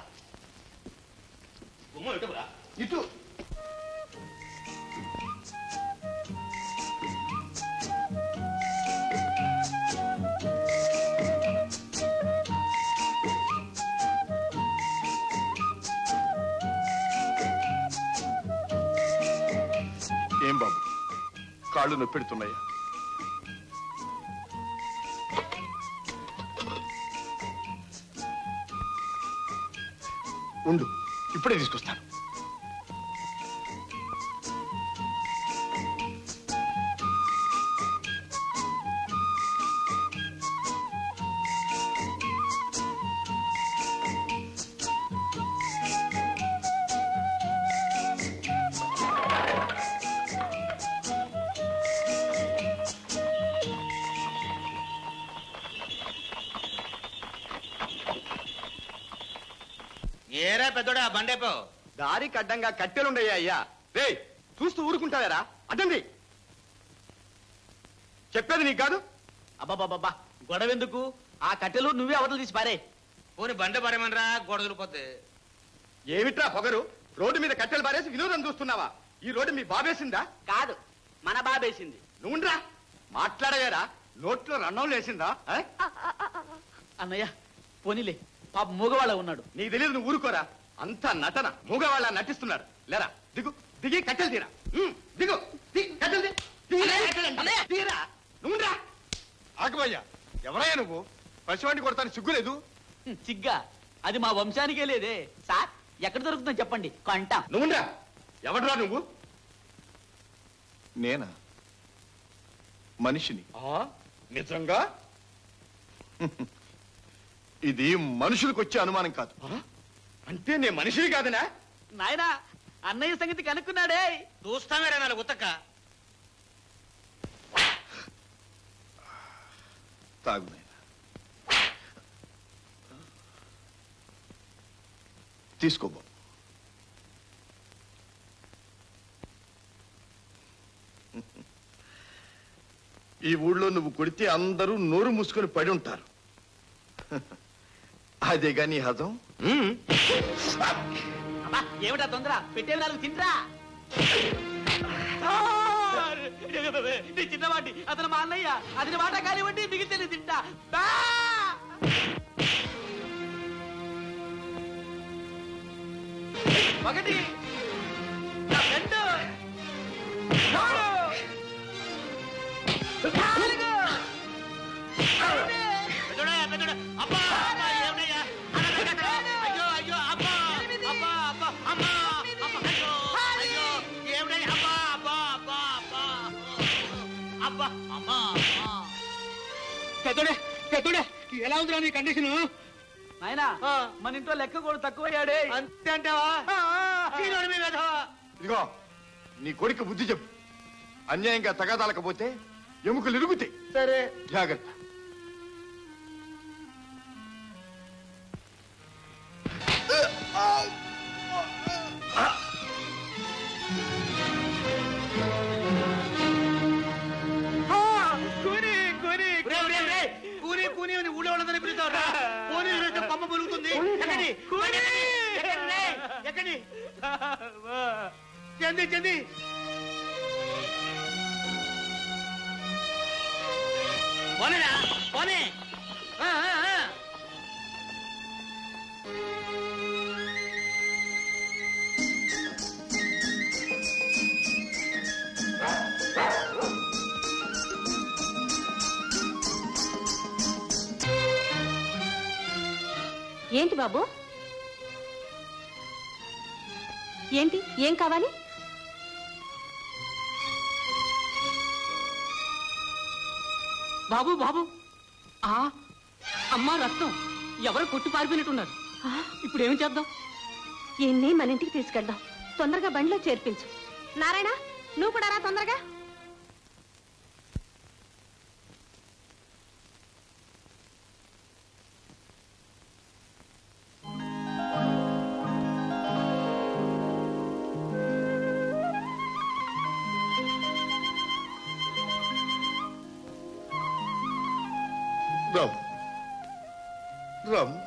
గుమ్మం ఎటురా? ఇటు ఏం బాబు కాళ్ళు నొప్పెడుతున్నాయా ఉండు ఇప్పుడే తీసుకొస్తాను ఏరా పెద్దోడా బండేపో దారికి అడ్డంగా కట్టెలుండయ్యా అయ్యా రే చూస్తూ ఊరుకుంటావేరా అడ్డండి చెప్పేది నీకు కాదు అబ్బాబాబా గొడవ ఎందుకు ఆ కట్టెలు నువ్వే అవతలు తీసి పారే పోని బండ పడమనరా గొడవలిపోతే ఏమిట్రా పొగరు రోడ్డు మీద కట్టెలు పారేసి వినోదం చూస్తున్నావా ఈ రోడ్డు మీ బాబేసిందా కాదు మన బాబేసింది నువ్వురా మాట్లాడవేరా నోట్లో రన్నం లేసిందా ఆ? అన్నయ్య పోనీలే పాప మూగవాళ్ళ ఉన్నాడు నీకు తెలియదు నువ్వు ఊరుకోరా అంతా నటన మూగవాళ్ళ నటిస్తున్నాడు లేరా దిగు దిగి కట్టెలు తీరా ఉమ్, దిగు దిగి కట్టెలు తీ. తీరా, కట్టెలు. తీరా నువ్వురా ఆగబయ్యా ఎవరయ్యా నువ్వు పసివాడిని కొడతాను సిగ్గులేదు హ్మ్, సిగ్గా అది మా వంశానికే లేదే సార్ ఎక్కడ దొరుకుతుందో చెప్పండి కొంటాం నువ్వురా ఎవడరా నువ్వు నేనా మనిషిని నిజంగా ఇది మనుషులకు వచ్చే అనుమానం కాదు అంటే నేను మనిషిని కాదనా నాయనా అన్నయ్య సంగతి కనుక్కున్నాడే చూస్తామేరా నాలుగు ఉత్తక్క తాగు నాయనా. తీసుకో బాబు ఈ ఊళ్ళో నువ్వు కొడితే అందరూ నోరు మూసుకొని పడి ఉంటారు అదే గాని హజం అబ్బా ఏమిటా తొందర పెట్టే నాలుగు తింటరా నీ చిన్నవాడి అతను మా అన్నయ్య అతని మాట కానివ్వండి మిగిలితే తింటా బా! ఒకటి రెండు మూడు నాలుగు పెద్దోడా పెద్దోడా అబ్బా అబ్బా ఏమయ్యా అయ్యో అయ్యో అబ్బా అబ్బా అబ్బా అమ్మా అబ్బా అయ్యో అయ్యో ఏమయ్యా అబ్బా అబ్బా అబ్బా అబ్బా అబ్బా అమ్మా అమ్మా పెద్దోడే పెద్దోడే ఎలా ఉందిరా నీ కండిషన్ నాయనా మన ఇంట్లో లెక్క కూడా తక్కువయ్యాడే అంతే అంటావా ఈరోజు మీ వెధవ. ఇదిగో నీ కొడుకు బుద్ధి చెప్పు అన్యాయంగా తగాదాలకపోతే ఎముకలు ఇరుగుతాయి సరే జాగ్రత్త కూని కూని ఒరే, ఒరే, ఒరే, కూని కూని అని ఊళ్ళో వాళ్ళందరినీ పిలుస్తావురా కూని పిలిస్తే కొమ్మ పొలుగుతుంది ఎక్కడి కూని! ఎక్కడి రే? ఎక్కడి చెంది చెంది పోనేరా పోనే ఆ, ఆ, ఆ. ఏంటి బాబు ఏంటి ఏం కావాలి బాబు బాబు ఆ అమ్మా రక్తం ఎవరు కొట్టి పారిపోయినట్టున్నారు ఇప్పుడు ఏం చేద్దాం ఎన్ని మన ఇంటికి తీసుకెళ్దాం తొందరగా బండిలో చేర్పించు నారాయణ నువ్వు కూడా రా తొందరగా రామ్ రామ్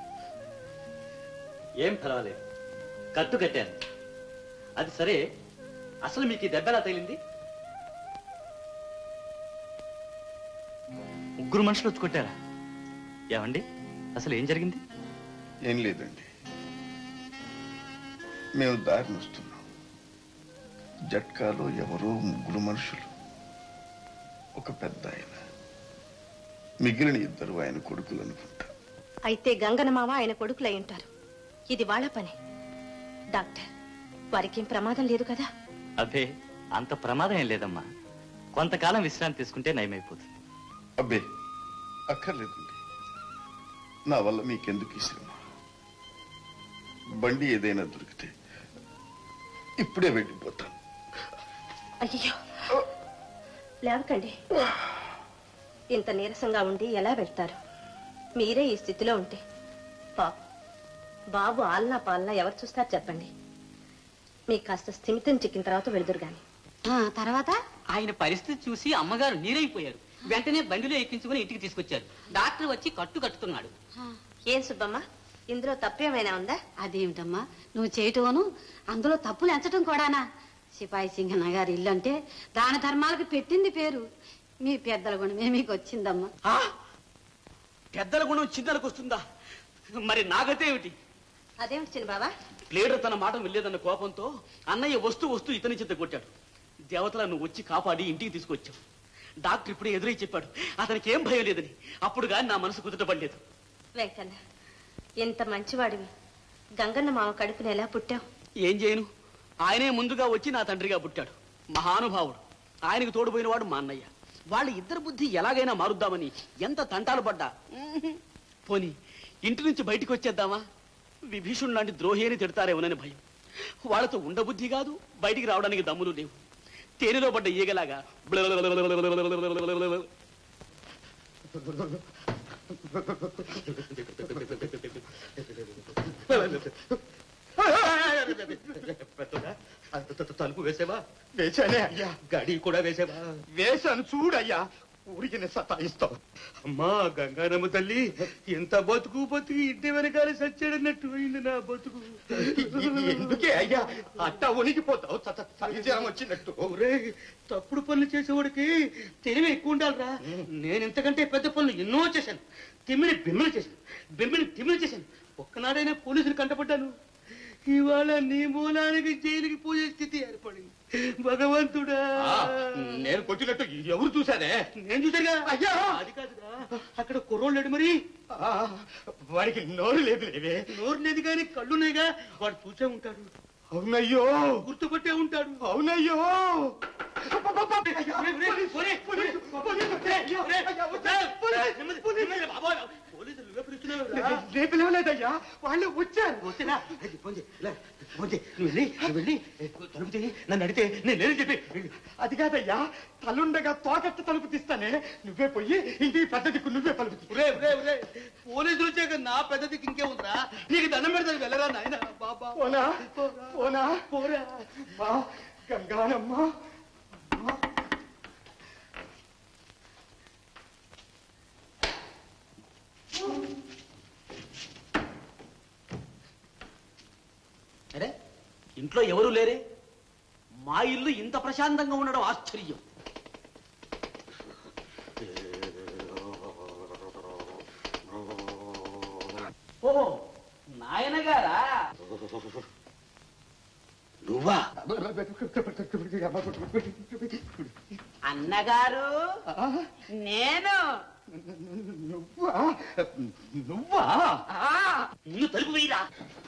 ఏం పర్వాలేదు కట్టు కట్టాను అది సరే అసలు మీకు ఈ దెబ్బ ఎలా తగిలింది ముగ్గురు మనుషులు వచ్చి కొట్టారా ఏమండి అసలు ఏం జరిగింది ఏం లేదండి మేము దారిని వస్తున్నాం జట్కాలో ఎవరో ముగ్గురు మనుషులు ఒక పెద్ద ఆయన మిగిలిన ఇద్దరు ఆయన కొడుకులు అనుకుంటా అయితే గంగన మామ ఆయన కొడుకులై ఉంటారు ఇది వాళ్ళ పని డాక్టర్ వారికి ఏం ప్రమాదం లేదు కదా అబ్బే అంత ప్రమాదం ఏం లేదమ్మా కొంతకాలం విశ్రాంతి తీసుకుంటే నయమైపోతుంది అబ్బే అక్కర్లేదండి నా వల్ల మీకెందుకు ఈ శ్రమ బండి ఏదైనా దొరికితే ఇప్పుడే వెళ్ళిపోతాను అయ్యో లేవకండి ఇంత నీరసంగా ఉండి ఎలా వెళ్తారు మీరే ఈ స్థితిలో ఉంటే పాప బాబు ఆలనా పాలనా ఎవరు చూస్తారు చెప్పండి మీకు కాస్త స్థిమితం చిక్కిన తర్వాత వెళ్దురు గాని తర్వాత ఆయన పరిస్థితి చూసి అమ్మగారు నీరైపోయారు వెంటనే బండిలో ఎక్కించుకుని ఇంటికి తీసుకొచ్చారు డాక్టర్ వచ్చి కట్టు కట్టుతున్నాడు ఏం సుబ్బమ్మ ఇందులో తప్పేమైనా ఉందా అదేమిటమ్మా నువ్వు చేయటోను అందులో తప్పులు ఎంచటం కూడానా సిపాయి సింగన్న గారి ఇల్లు అంటే దాన ధర్మాలకు పెట్టింది పేరు మీ పెద్దల గుణమే మీకు వచ్చిందమ్మా ఆ? పెద్దల గుణం చిన్నలకు వస్తుందా మరి నాగతే ఏమిటి అదేమిటి చిన్న బాబా ప్లేడర్ తన మాట వెళ్ళేదన్న కోపంతో అన్నయ్య వస్తూ వస్తూ ఇతని చేత కొట్టాడు దేవతలను వచ్చి కాపాడి ఇంటికి తీసుకొచ్చావు డాక్టర్ ఇప్పుడే ఎదురై చెప్పాడు అతనికి ఏం భయం లేదని అప్పుడు కానీ నా మనసు కుదుటపడలేదు వెంకన్న ఇంత మంచివాడివి గంగన్న మామ కడుపుని ఎలా పుట్టావు ఏం చేయను ఆయనే ముందుగా వచ్చి నా తండ్రిగా పుట్టాడు మహానుభావుడు ఆయనకు తోడుపోయిన వాడు మా అన్నయ్య వాళ్ళ ఇద్దరు బుద్ధి ఎలాగైనా మారుద్దామని ఎంత తంటాలు పడ్డా ఉహుం. పోని ఇంటి నుంచి బయటికి వచ్చేద్దామా విభీషణుడు లాంటి ద్రోహి అని తిడతారేమోనని భయం వాళ్ళతో ఉండబుద్ధి కాదు బయటికి రావడానికి దమ్ములు లేవు తేనెలో పడ్డ ఈగలాగా తలుపు వేసేవా వేశానే అయ్యా గడి కూడా వేసేవా వేశాను చూడయ్యా ఊరికి సతాయిస్తావు అమ్మా గంగానమ్మ తల్లి ఎంత బతుకు బతుకు ఇంటి వెనకాల సచ్చాడన్నట్టు అయింది నా బతుకు ఎందుకే అయ్యా అట్ట ఉనికిపోతావు సత్యజనం వచ్చినట్టు ఒరేయ్, తప్పుడు పనులు చేసేవాడికి తెలివి ఎక్కువ ఉండాలిరా నేను ఇంతకంటే పెద్ద పనులు ఎన్నో చేశాను తిమ్మిని బిమ్మిని చేశాను బిమ్మిని తిమ్మిని చేశాను ఒక్కనాడైనా పోలీసులు కంటపడ్డాను ఇవాళ నీ మూలానికి జైలుకి పోయే స్థితి ఏర్పడింది భగవంతుడా నేను కొట్టినట్టు ఎవరు చూశానే నేను చూశానుగా అయ్యా అది కాదురా అక్కడ కుర్రోళ్ళు లేడు మరి ఆ, వాడికి నోరు లేదు లేవే నోరు లేదు కానీ కళ్ళున్నాయిగా వాడు చూసే ఉంటాడు అవునయ్యో గుర్తుపట్టే ఉంటాడు అవునయ్యో రేపు లేవలేదయ్యా వాళ్ళు వచ్చారు నన్ను అడిగితే నేను లేని చెప్పి అది కాదయ్యా తలుండగా తోకట్ట తలుపు తీస్తానే నువ్వే పోయి ఇంటికి పెద్ద దిక్కు నువ్వే తలుపు తీ. ఒరే, ఒరే, ఒరే, పోలీసులు వచ్చాక నా పెద్దదికి ఇంకే ఉందిరా నీకు దండం పెడతాను వెళ్ళరా నాయన బాబా పోనా పోనా పోరా మా గంగానమ్మ అరే ఇంట్లో ఎవరు లేరే మా ఇల్లు ఇంత ప్రశాంతంగా ఉండడం ఆశ్చర్యం ఓ నాయనగారా నువ్వా అన్నగారు నేను నువ్వా నువ్వా ముందు తలుపు వేయరా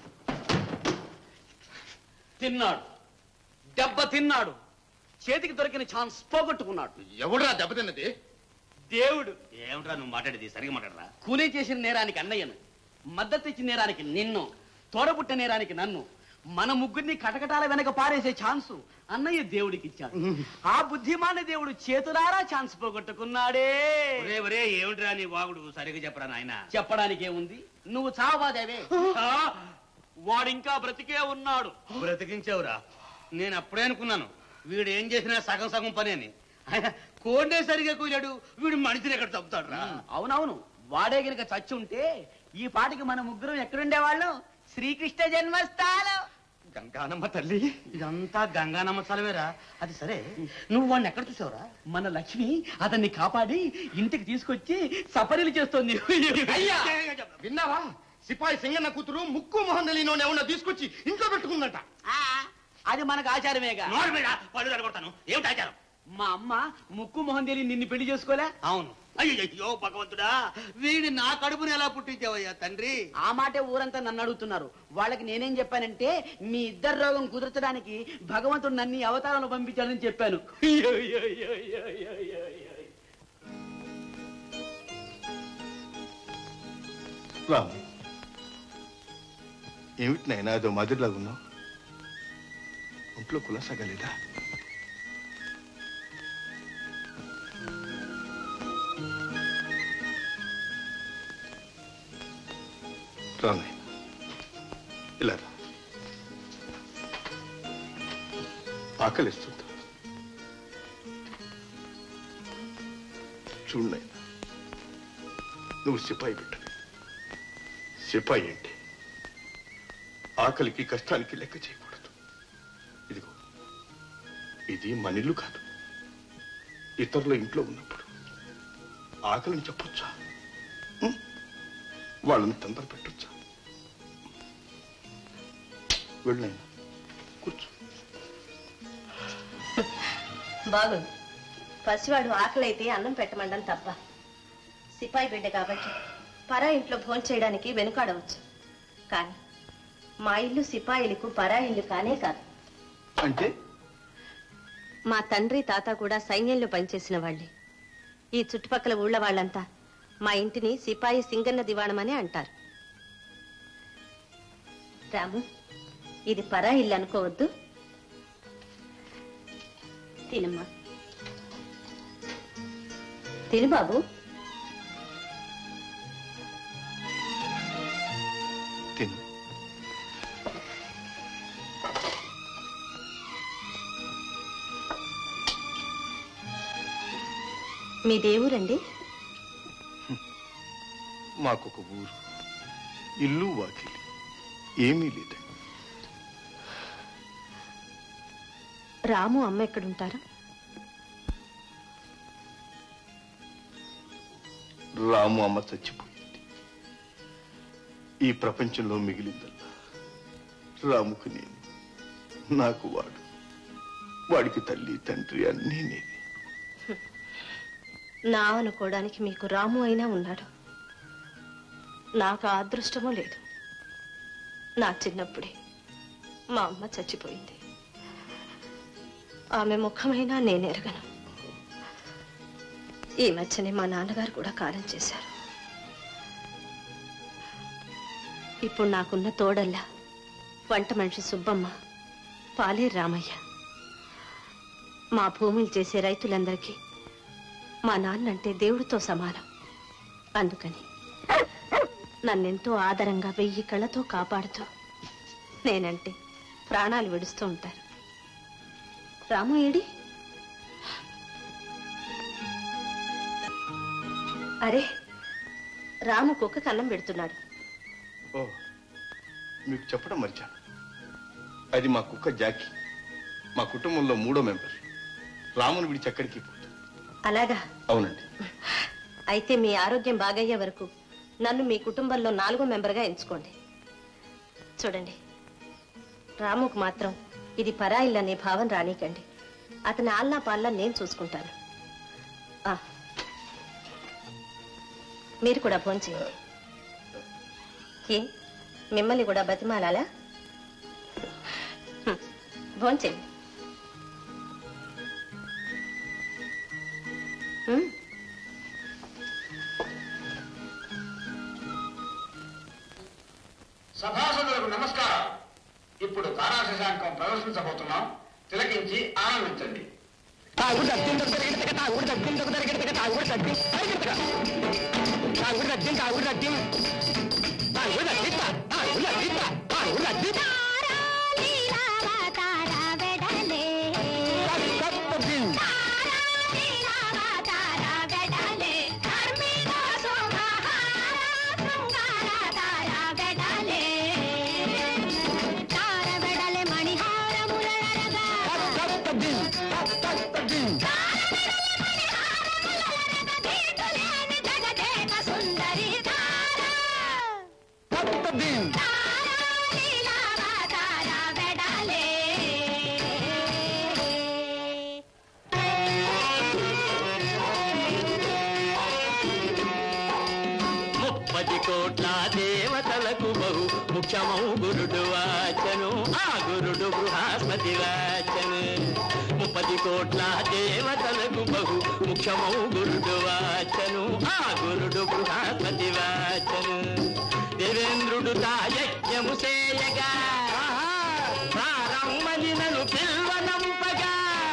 తిన్నాడు దెబ్బ తిన్నాడు చేతికి దొరికిన ఛాన్స్ పోగొట్టుకున్నాడు ఎవడురా దెబ్బతిన్నది దేవుడు ఏమిట్రా నువ్వు మాట్లాడేది సరిగా మాట్లాడరా కూలీ చేసిన నేరానికి అన్నయ్యను మద్దతు ఇచ్చిన నేరానికి నిన్ను తోడబుట్టిన నేరానికి నన్ను మన ముగ్గురిని కటకటాల వెనక పారేసే ఛాన్సు అన్నయ్య దేవుడికి ఇచ్చాడు ఆ బుద్ధిమాన దేవుడు చేతులారా ఛాన్స్ పోగొట్టుకున్నాడే ఒరే ఒరే ఏమిట్రా నీ వాగుడు సరిగా చెప్పరా నాయన చెప్పడానికి ఏముంది నువ్వు చావాదేవే ఆ, వాడింకా బ్రతికే ఉన్నాడు బ్రతికించావురా నేను అప్పుడే అనుకున్నాను వీడు ఏం చేసినా సగం సగం పని అని ఆయన కోడే సరిగా కూలాడు వీడు మనిషిని ఎక్కడ చంపుతాడు రా అవునవును వాడే గనుక చచ్చి ఉంటే ఈ పాటికి మన ముగ్గురం ఎక్కడుండేవాళ్ళం శ్రీకృష్ణ జన్మస్థానం గంగానమ్మ తల్లి ఇదంతా గంగానమ్మ స్థలమేరా అది సరే నువ్వు వాడిని ఎక్కడ చూసావురా మన లక్ష్మి అతన్ని కాపాడి ఇంటికి తీసుకొచ్చి సపరీలు చేస్తోంది అయ్యా విన్నావా సిపాయి సింగన్న కూతురు ముక్కు మొహం తెలియని ఎవరన్నా తీసుకొచ్చి ఇంట్లో పెట్టుకుందంట ఆ, అది మనకు ఆచారమేగా నోరు మీద పళ్ళు తరగొడతాను ఏమిటి ఆచారం మా అమ్మ ముక్కు మొహం తెలియ నిన్ను పెళ్లి చేసుకోలే అవును అయ్యో భగవంతుడా వీడిని నా కడుపుని ఎలా పుట్టించావయ్యా తండ్రి ఆ మాటే ఊరంతా నన్ను అడుగుతున్నారు వాళ్ళకి నేనేం చెప్పానంటే మీ ఇద్దరు రోగం కుదర్చడానికి భగవంతుడు నన్ను ఈ అవతారంలో పంపించాడని చెప్పాను అయ్యో, అయ్యో, అయ్యో, అయ్యో, అయ్యో, అయ్యో, అయ్యో. రాము ఏమిటి నాయనా అదో మాదిరిలాగా ఉన్నావు ఒంట్లో కులసగలేదా రా నాయనా ఇలా రా ఆకలిస్తుందా చూడు నాయనా నువ్వు సిపాయి పెట్టు సిపాయి అంటే ఆకలికి కష్టానికి లెక్క చేయకూడదు ఇదిగో ఇది మన ఇల్లు కాదు ఇతరుల ఇంట్లో ఉన్నప్పుడు ఆకలిని చెప్పొచ్చా ఉం? వాళ్ళని తొందర పెట్టొచ్చా వెళ్ళైనా కూర్చో బాగుంది పసివాడు ఆకలైతే అన్నం పెట్టమండం తప్ప సిపాయి బిడ్డ కాబట్టి పరా ఇంట్లో భోజనం చేయడానికి వెనుకాడవచ్చు కానీ మా ఇల్లు సిపాయిలకు పరా ఇల్లు కానే కాదు అంటే మా తండ్రి తాత కూడా సైన్యంలో పనిచేసిన వాళ్ళే ఈ చుట్టుపక్కల ఊళ్ళ వాళ్ళంతా మా ఇంటిని సిపాయి సింగన్న దివాణమని అంటారు రాము ఇది పరా ఇల్లు అనుకోవద్దు తినమ్మా తిను బాబు తిను మీ దేవురండి మాకొక ఊరు ఇల్లు వాకిలి ఏమీ లేదు రాము అమ్మ ఎక్కడుంటారు రాము అమ్మ చచ్చిపోయింది ఈ ప్రపంచంలో మిగిలిందల్లా రాముకు నేను నాకు వాడు వాడికి తల్లి తండ్రి అన్నీ నేనే నా అనుకోవడానికి మీకు రాము అయినా ఉన్నాడు నాకు ఆ అదృష్టమూ లేదు నా చిన్నప్పుడే మా అమ్మ చచ్చిపోయింది ఆమె ముఖమైనా నేనెరగను ఈ మధ్యనే మా నాన్నగారు కూడా కాలం చేశారు ఇప్పుడు నాకున్న తోడల్లా వంట మనిషి సుబ్బమ్మ పాలే రామయ్య మా భూములు చేసే రైతులందరికీ మా నాన్నంటే దేవుడితో సమానం అందుకని నన్నెంతో ఆదరంగా వెయ్యి కళ్ళతో కాపాడుతూ నేనంటే ప్రాణాలు విడుస్తూ ఉంటారు రాము ఏడి అరే రాము కుక్క కన్నం పెడుతున్నాడు ఓ మీకు చెప్పడం మర్చాను అది మా కుక్క జాకీ మా కుటుంబంలో మూడో మెంబర్ రాముని విడిచి ఎక్కడికి పోదు అలాగా అవునండి అయితే మీ ఆరోగ్యం బాగయ్యే వరకు నన్ను మీ కుటుంబంలో నాలుగో మెంబర్గా ఎంచుకోండి చూడండి రాముకు మాత్రం ఇది పరాయిల్ అనే భావం రానీకండి అతని ఆల్నా పాల్లా నేను చూసుకుంటాను ఆ, మీరు కూడా ఫోన్ చేయండి ఏ మిమ్మల్ని కూడా బతిమాలాలా హ్మ్, ఫోన్ చేయండి హ్మ్. సభాసదులకు నమస్కారం ఇప్పుడు తారాశశాంకం ప్రదర్శించబోతున్నాం తిలకించి ఆనందించండి సుందరి ముఖ్యమౌ గురుడు వాచను ఆ గురుడు బృహస్పతి వాచను ముప్పది కోట్ల దేవతలకు బహు ముఖ్యమౌ గురుడు వాచను ఆ గురుడు బృహస్పతి వాచను దేవేంద్రుడు తాయజ్ఞము చేయగా ప్రారంభని నన్ను పిల్వనంపగా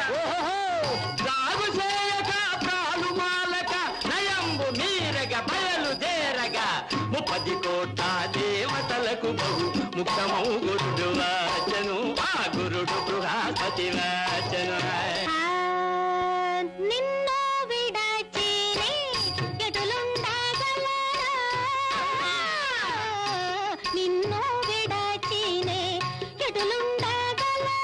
సాగు చేయక ప్రాలు మాలక నయంబు మీరగ బయలుదేరగా ముప్పది కోట్ల దేవతలకు బహు ముఖ్యమౌ గురుడు వాచను ఆ గురుడు బృహస్పతి వాచను నిన్ను విడచినే ఎటులుండగలరా నిన్ను విడచినే ఎటులుండగలరా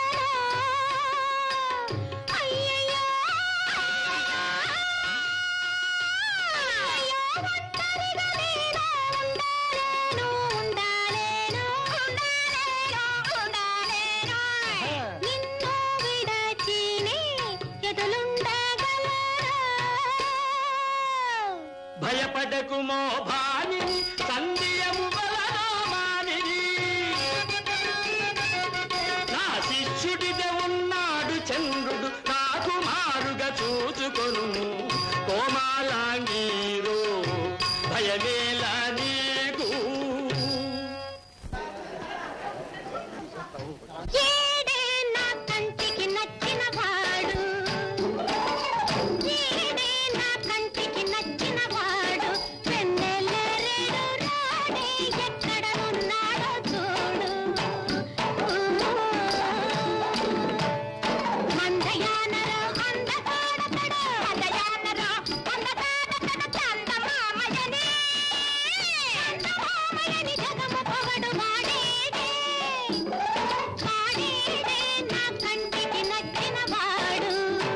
అయ్యయ్యో అయ్యో ఒంటరిగా నేను ఉండాలేను ఉండాలేను ఉండాలేను ఉండాలేను నిన్ను విడచినే ఎటులుండగలరా భయపడకుమో భానిని సంధ్యము వలన మానిని నా శిష్యుడిగా ఉన్నాడు చంద్రుడు నాకు మారుగా చూచుకొను కోమాలాంగీరో భయమేలా నీకు ఏడే నా కంటికి నచ్చిన వాడు ఏడే నా కంటికి నచ్చిన వాడు వెన్నెలరేడు రాడే ఎక్కడ ఉన్నాడో చూడు మందయానరా అందగాడతడు అందయానరా అందగాడతడు చందమామయని చందమామయని జగము పొగడు వాడేడే వాడేడే నా కంటికి నచ్చిన వాడు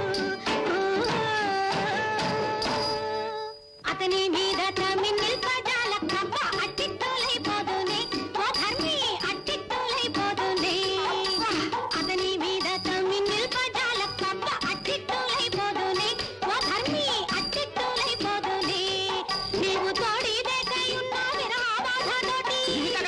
అతని మీద తమిళ్ పదాల కప్ప అట్టిట్టోలైపోదునే ఓ ధర్మి అట్టిట్టోలైపోదునే అతని మీద తమిళ్ పదాల కప్ప అట్టిట్టోలైపోదునే ఓ ధర్మి అట్టిట్టోలైపోదునే నీవు తోడిదేకై ఉన్నావి రాబాధతోటి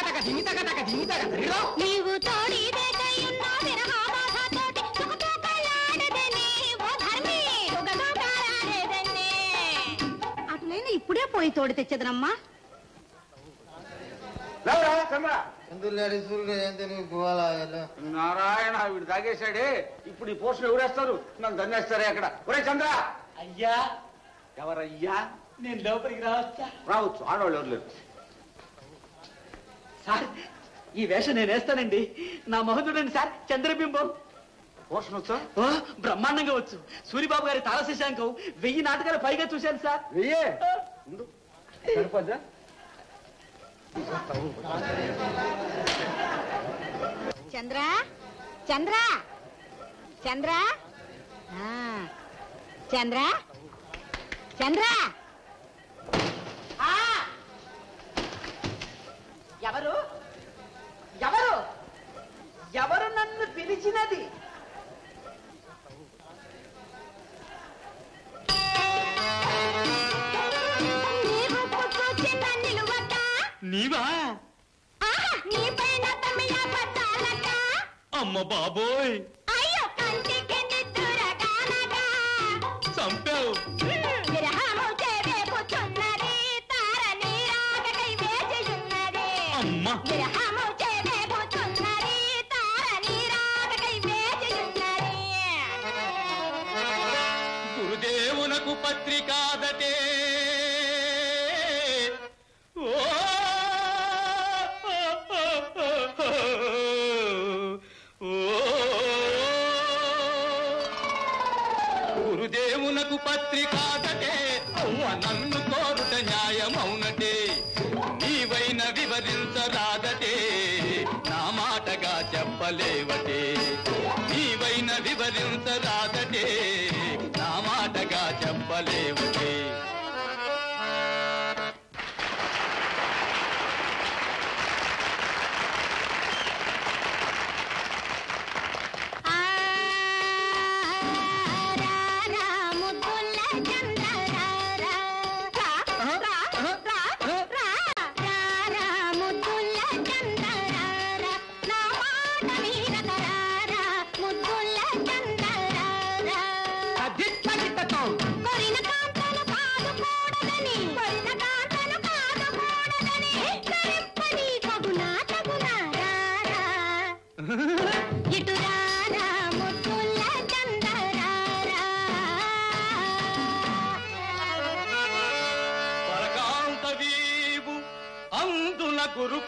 నీవు తోడిదేకై ఉన్నావి రాబాధతోటి సుఖతోకలాడదనే ఓ ధర్మి సుఖతోకలాడదనే అటు నేను ఇప్పుడే పోయి తోడి తెచ్చదనమ్మా నారాయణ వీడు తాగేశాడే ఇప్పుడు ఈ పోషన్ ఎవరేస్తారు నన్ను దండేస్తారే అక్కడ ఒరే చంద్ర అయ్యా ఎవరయ్యా నేను లోపలికి రావచ్చా రావచ్చు ఆడవాళ్ళు ఎవరు లేరు సార్ ఈ వేషం నేను వేస్తానండి నా మహోదరుడండి సార్ చంద్రబింబం పోషన్ వచ్చా ఓ, బ్రహ్మాండంగా వచ్చు సూరిబాబు గారి తారశశాంకం వెయ్యి నాటకాలు పైగా చూశాను సార్ వెయ్యే సరిపోద్దా చంద్ర చంద్ర చంద్ర ఆ, చంద్ర చంద్ర ఆ! ఎవరు ఎవరు ఎవరు నన్ను పిలిచినది నీవు పుట్టుచిన నిలువక నీవా ఆహా నీ పైన తమిళ పట్టాలక అమ్మ బాబోయ్ అయ్యో కంటికి నిద్దురగానగా చంపావు విరహము చేరేపుచున్నది తార నీరాగకై వేచియున్నది అమ్మ విరహము చేరేపుచున్నది తార నీరాగకై వేచియున్నది గురుదేవునకు పత్రికాదటే ఓ గురుదేవునకు పత్రికాదటే అవ్వ నన్ను కోరుట న్యాయమౌనటే నీవైన వివరించరాదటే నా మాటగా చెప్పలేవటే నీవైన వివరించరాదటే నా మాటగా చెప్పలేవటే ముద్దుల చంద్ర రా రా రా రా రా రా రా ముద్దుల చంద్ర రా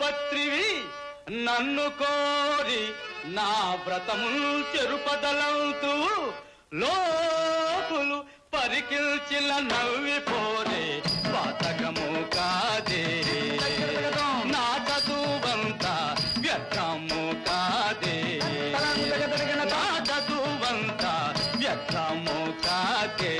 సావిత్రివి నన్ను కోరి నా వ్రతముల్ చెరుపదలవుతూ లోకులు పరికిల్చిన నవ్విపోరే పాతకము కాదే నా చదువంతా వ్యర్థము కాదే నా చదువంతా వ్యర్థము కాదే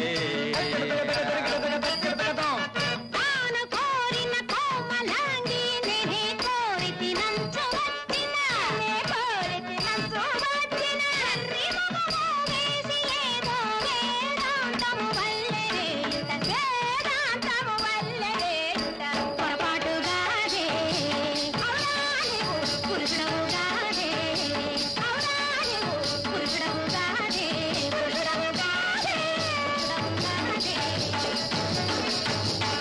తాను కోరిన కోమలాంగి నేనే కోరితి నంచు వచ్చిన నే కోరితి నంచు వచ్చిన తండ్రి మొగము వేసి ఏదో వేదాంతము వల్లెరేయుట వేదాంతము వల్లెరేయుట పొరపాటుగాదే అవునా నీవు పురుషుడవుగాదే అవునా నీవు పురుషుడవుగాదే పురుషుడవుగాదే పురుషుడవుగాదే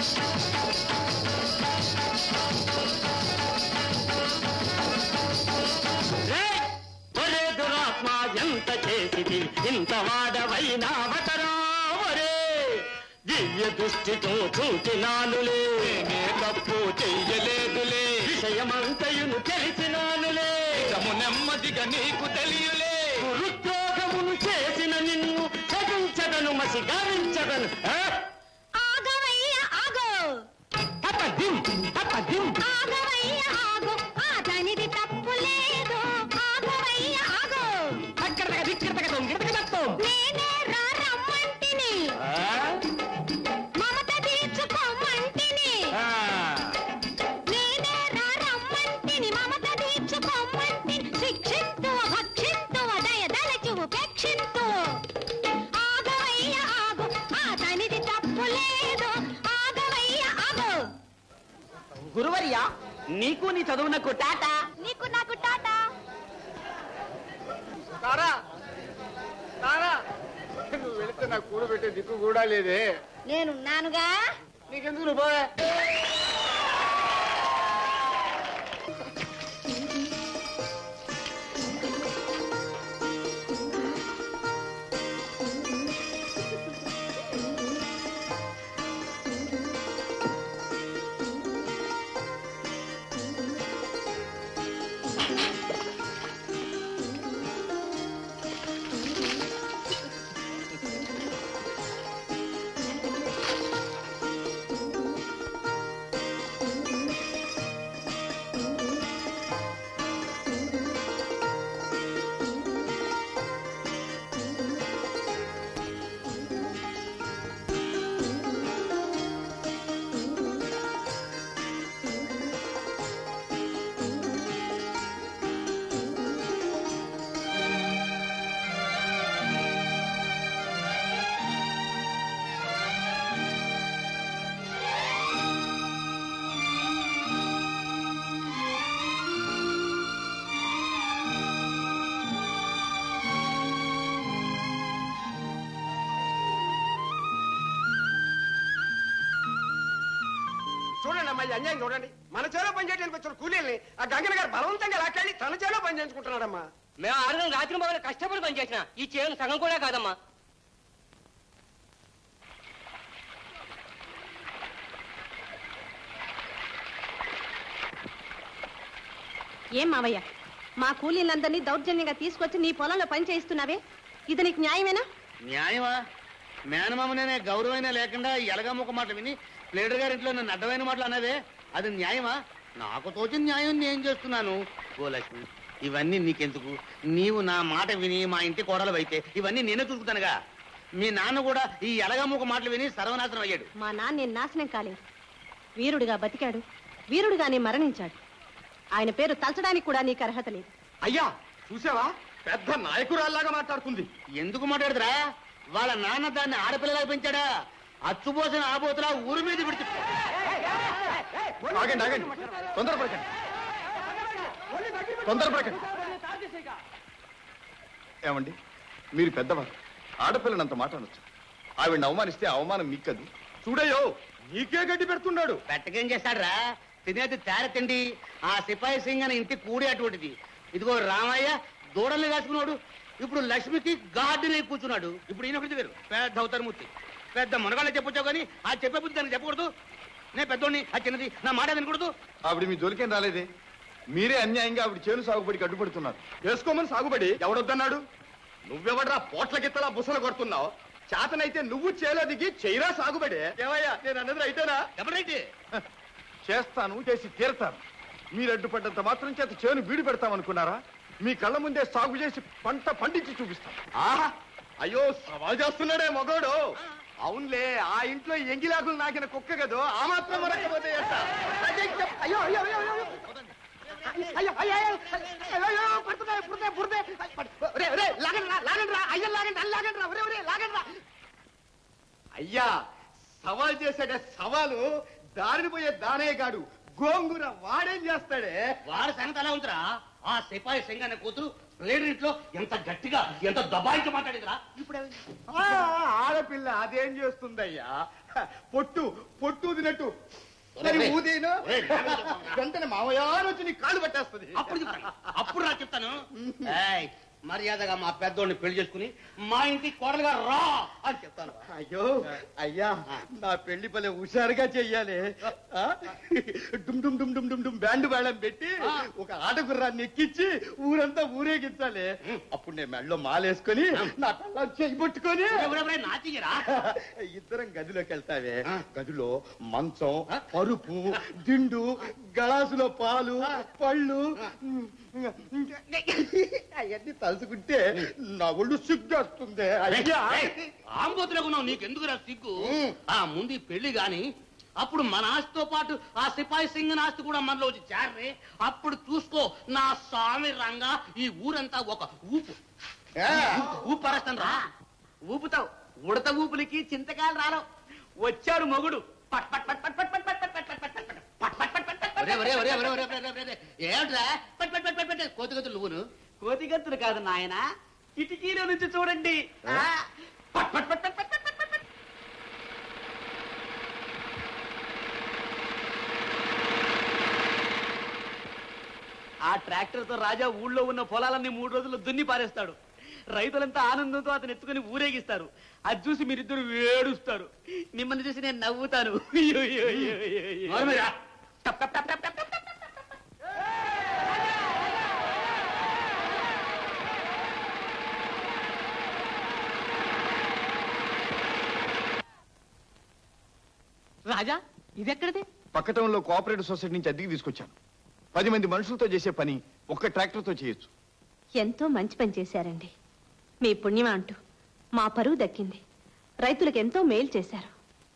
ఒరే దురాత్మ ఎంత చేసిది ఇంత వాడవైనావటరా ఒరే దివ్య దృష్టితో చూచినానులే నే తప్పు చెయ్యలేదులే విషయమంతయును తెలిసినానులే నిజము నెమ్మదిగా నీకు తెలియలే హృద్రోగమును చేసిన నిన్ను చదించదను మసి గావించదను ఆ? ఆగవయ్య ఆగో తప్పదిం తప్పదిం ఆగవయ్య ఆగో అతనిది తప్పు లేదు ఆగవయ్య ఆగో నేనే రా రమ్మంటిని మమత తీర్చుకోమంటిని నేనే రా రమ్మంటిని మమత తీర్చుకోమంటిని శిక్షింతు భక్షింతు దయ దలచి ఉపేక్షింతు ఆగవయ్య ఆగు అతనిది తప్పు లేదు ఆగవయ్య ఆగు గురువర్యా నీకు నీ చదువునకు టాటా నీకు నాకు టాటా తారా తారా నువ్వు వెళితే నాకు కూడబెట్టే దిక్కు కూడా లేదే నేనున్నానుగా నీకెందుకు నువ్వు పోవే చూడండి అమ్మా ఈ అన్యాయం చూడండి మన చేలో పని చేయడానికి వచ్చిన కూలీల్ని ఆ గంగన గారు బలవంతంగా లాక్కెళ్ళి తన చేలో పని చేయించుకుంటున్నాడమ్మా మేము ఆరుగం రాత్రి మొదలు కష్టపడి పనిచేసిన ఈ చేయను సగం కూడా కాదమ్మా ఏం మావయ్య మా కూలీలందరినీ దౌర్జన్యంగా తీసుకొచ్చి నీ పొలంలో పని చేయిస్తున్నావే ఇది నీకు న్యాయమేనా న్యాయమా మేనమామనే గౌరవైనా లేకుండా ఎలగమ్ముక మాట విని ప్లేడర్ గారి ఇంట్లో నన్ను అడ్డమైన మాటలు అన్నదే అది న్యాయమా నాకు తోచిన న్యాయం నేను చేస్తున్నాను ఓ లక్ష్మి ఇవన్నీ నీకెందుకు నీవు నా మాట విని మా ఇంటి కోడలు అయితే ఇవన్నీ నేనే చూసుకుంటానుగా మీ నాన్న కూడా ఈ ఎలగమ్ముక మాటలు విని సర్వనాశనం అయ్యాడు మా నాన్న నేను నాశనం కాలేదు వీరుడిగా బతికాడు వీరుడిగానే మరణించాడు ఆయన పేరు తలచడానికి కూడా నీకు అర్హత లేదు అయ్యా చూసావా పెద్ద నాయకురాల్లాగా మాట్లాడుతుంది ఎందుకు మాట్లాడుతురా వాళ్ళ నాన్న దాన్ని ఆడపిల్లలా పెంచాడా అచ్చుపోసిన ఆబోతులా ఊరి మీద విడిచి ఆగండి ఆగండి తొందరపడకండి తొందరపడకండి ఏమండి మీరు పెద్దవారు ఆడపిల్లనంత మాట అనొచ్చు ఆవిడని అవమానిస్తే ఆ అవమానం మీకు కదూ చూడయ్యో నీకే గడ్డి పెడుతున్నాడు పెట్టకేం చేస్తాడ్రా తినేది తేర తిండి ఆ సిపాయి సింగ్ అని ఇంటి కూడి అటువంటిది ఇదిగో రామయ్య దూడల్ని కాసుకున్నాడు ఇప్పుడు లక్ష్మికి గార్డెన్ అయి కూర్చున్నాడు ఇప్పుడు ఈయన ఒకటి వేరు పెద్ద అవతారమూర్తి పెద్ద మునగాళ్ళ చెప్పొచ్చావు కానీ ఆ చెప్పే బుద్ధి దానికి చెప్పకూడదు నేను పెద్దోడిని ఆ చిన్నది నా మాట వినకూడదు ఆవిడ మీ జోలికేం రాలేదే మీరే అన్యాయంగా ఆవిడ చేను సాగుబడికి అడ్డుపడుతున్నారు వేసుకోమని సాగుబడి ఎవడొద్దన్నాడు నువ్వెవడరా పోట్ల గిత్తలా బుసలు కొడుతున్నావు చేతనైతే నువ్వు చేలో దిగి చేయరా సాగుబడి ఏమయ్యా నేను అన్నది రైతేనా ఎవరైతే చేస్తాను చేసి తీరతాను మీరు అడ్డుపడ్డంత మాత్రం చేత చేను వీడి పెడతామనుకున్నారా మీ కళ్ళ ముందే సాగు చేసి పంట పండించి చూపిస్తాం ఆహా అయ్యో సవాల్ చేస్తున్నాడే మగోడు అవునులే ఆ ఇంట్లో ఎంగిలాకులు నాకిన కుక్క కదో ఆ మాత్రం మరకపోతే ఎట్టా? అయ్యో అయ్యో అయ్యో అయ్యో అయ్యో అయ్యో అయ్యో అయ్యో పడుతున్నాయి పుడతాయి పుడతాయి ఒరే ఒరే లాగండి రా లాగండి రా అయ్యో లాగండి అల్లు లాగండి రా ఒరే ఒరే లాగండి రా అయ్యా సవాల్ చేశాడే సవాలు దారిని పోయే దానయ్యగాడు గోంగూర వాడేం చేస్తాడే వాడి సంగతి అలా ఉందిరా ఆ సిపాయి సింగన్న కూతురు ప్లేడర్ ఇంట్లో ఎంత గట్టిగా ఎంత దబాయించి మాట్లాడిందిరా ఆ, ఆడపిల్ల అదేం చేస్తుందయ్యా పొట్టు పొట్టు ఊదినట్టు మరి ఒరేయ్, ఊదేనా ఒరేయ్, వెంటనే మామయ్యారు వచ్చి నీ కాళ్ళు పట్టేస్తుంది అప్పుడు చెప్తాను అప్పుడు రా చెప్తాను ఏయ్, మర్యాదగా మా పెద్దోడిని పెళ్లి చేసుకుని మా ఇంటికి కోడలుగా రా అని చెప్తాను అయ్యో అయ్యా నా పెళ్లి పల్లె హుషారుగా చెయ్యాలి ఆ? డుమ్ డుమ్ డుమ్ డుమ్ డుమ్ డుమ్ బ్యాండ్ మేళం పెట్టి ఒక ఆటగుర్రాన్ని ఎక్కించి ఊరంతా ఊరేగించాలి అప్పుడు నేను మెళ్ళలో మాలేసుకొని నా కళ్ళ చెయ్యి పట్టుకొని నా తీయరా ఇద్దరం గదిలోకి వెళ్తావే గదిలో మంచం పరుపు దిండు గలాసులో పాలు పళ్ళు అవన్నీ తలుచుకుంటే నా ఒళ్ళు సిగ్గేస్తుంది అయ్యా ఆంబోతులకు ఉన్నావు నీకెందుకు రా సిగ్గు ఆ ముందు ఈ పెళ్లి గాని అప్పుడు మన ఆస్తితో పాటు ఆ సిపాయి సింగ్ ఆస్తి కూడా మనలో వచ్చి చేరరే అప్పుడు చూసుకో నా స్వామి రంగా ఈ ఊరంతా ఒక ఊపు ఊపు పరేస్తాను రా ఊపుతావు ఉడత ఊపులకి చింతకాయలు రాలవు వచ్చాడు మొగుడు పట్ పట్ పట్ పట్ పట్ పట్ పట్ పట్ పట్ పట్ పట్ పట్ పట్ పట్ ఒరే, ఒరే, ఒరే, ఒరే, ఒరే, ఒరే, ఒరే, ఒరే. ఏమిట్రా పట్ పట్ పట్ పట్ పట్ కోతి కోతులు నువ్వును కోతిగత్తులు కాదు నాయన కిటికీలో నుంచి చూడండి ఆ, పట్ పట్ పట్ పట్ పట్ పట్ పట్ పట్. ఆ ట్రాక్టర్ తో రాజా ఊళ్ళో ఉన్న పొలాలన్నీ మూడు రోజుల్లో దున్ని పారేస్తాడు రైతులంతా ఆనందంతో అతను ఎత్తుకుని ఊరేగిస్తారు అది చూసి మీరిద్దరు వేడుస్తారు మిమ్మల్ని చూసి నేను నవ్వుతాను అయ్యో, అయ్యో, అయ్యో, అయ్యో, అయ్యో. నోరుమీరా. టప్ టప్ టప్ టప్ టప్ టప్. రాజా ఇదెక్కడిది పక్క టౌన్లో కోఆపరేటివ్ సొసైటీ నుంచి అద్దెకి తీసుకొచ్చాను పది మంది మనుషులతో చేసే పని ఒక్క ట్రాక్టర్తో చేయొచ్చు ఎంతో మంచి పని చేశారండి మీ పుణ్యమా అంటూ మా పరువు దక్కింది రైతులకు ఎంతో మేలు చేశారు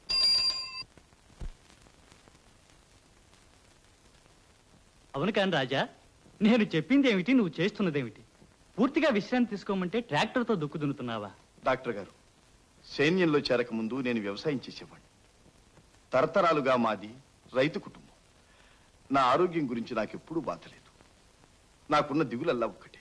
అవును కాని రాజా నేను చెప్పింది ఏమిటి నువ్వు చేస్తున్నదేమిటి పూర్తిగా విశ్రాంతి తీసుకోమంటే ట్రాక్టర్తో దుక్కు దున్నుతున్నావా డాక్టర్ గారు సైన్యంలో చేరక ముందు నేను వ్యవసాయం చేసేవాడిని తరతరాలుగా మాది రైతు కుటుంబం నా ఆరోగ్యం గురించి నాకెప్పుడూ బాధ లేదు నాకున్న దిగులల్లా ఒక్కటే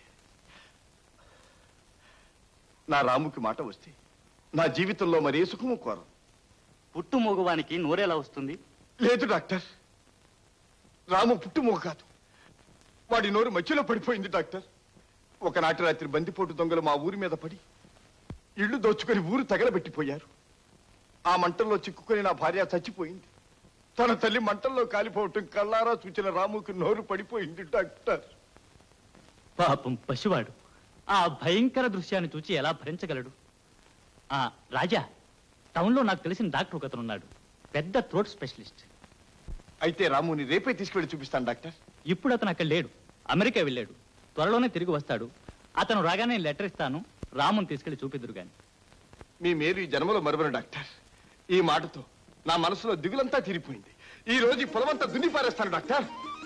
నా రాముకి మాట వస్తే నా జీవితంలో మరే సుఖము కోరం పుట్టు మగవానికి నోరెలా వస్తుంది లేదు డాక్టర్ రాము పుట్టుమోగ కాదు వాడి నోరు మధ్యలో పడిపోయింది డాక్టర్ ఒకనాటి రాత్రి బందిపోటు దొంగలు మా ఊరి మీద పడి ఇళ్ళు దోచుకొని ఊరు తగలబెట్టిపోయారు ఆ మంటల్లో చిక్కుకొని నా భార్య చచ్చిపోయింది తన తల్లి మంటల్లో కాలిపోవటం కళ్ళారా చూచిన రాముకి నోరు పడిపోయింది డాక్టర్ పాపం పసివాడు ఆ భయంకర దృశ్యాన్ని చూచి ఎలా భరించగలడు ఆ రాజా టౌన్లో నాకు తెలిసిన డాక్టర్ ఒకతనున్నాడు పెద్ద థ్రోట్ స్పెషలిస్ట్ అయితే రాముని రేపే తీసుకెళ్లి చూపిస్తాను డాక్టర్ ఇప్పుడు అతను అక్కడ లేడు అమెరికా వెళ్ళాడు త్వరలోనే తిరిగి వస్తాడు అతను రాగానే లెటర్ ఇస్తాను రాముని తీసుకెళ్లి చూపిద్దురు గాని మీ మేలు ఈ జన్మలో మరువను డాక్టర్ ఈ మాటతో నా మనసులో దిగులంతా తీరిపోయింది ఈ రోజు ఈ పొలమంతా దున్ని పారేస్తాను డాక్టర్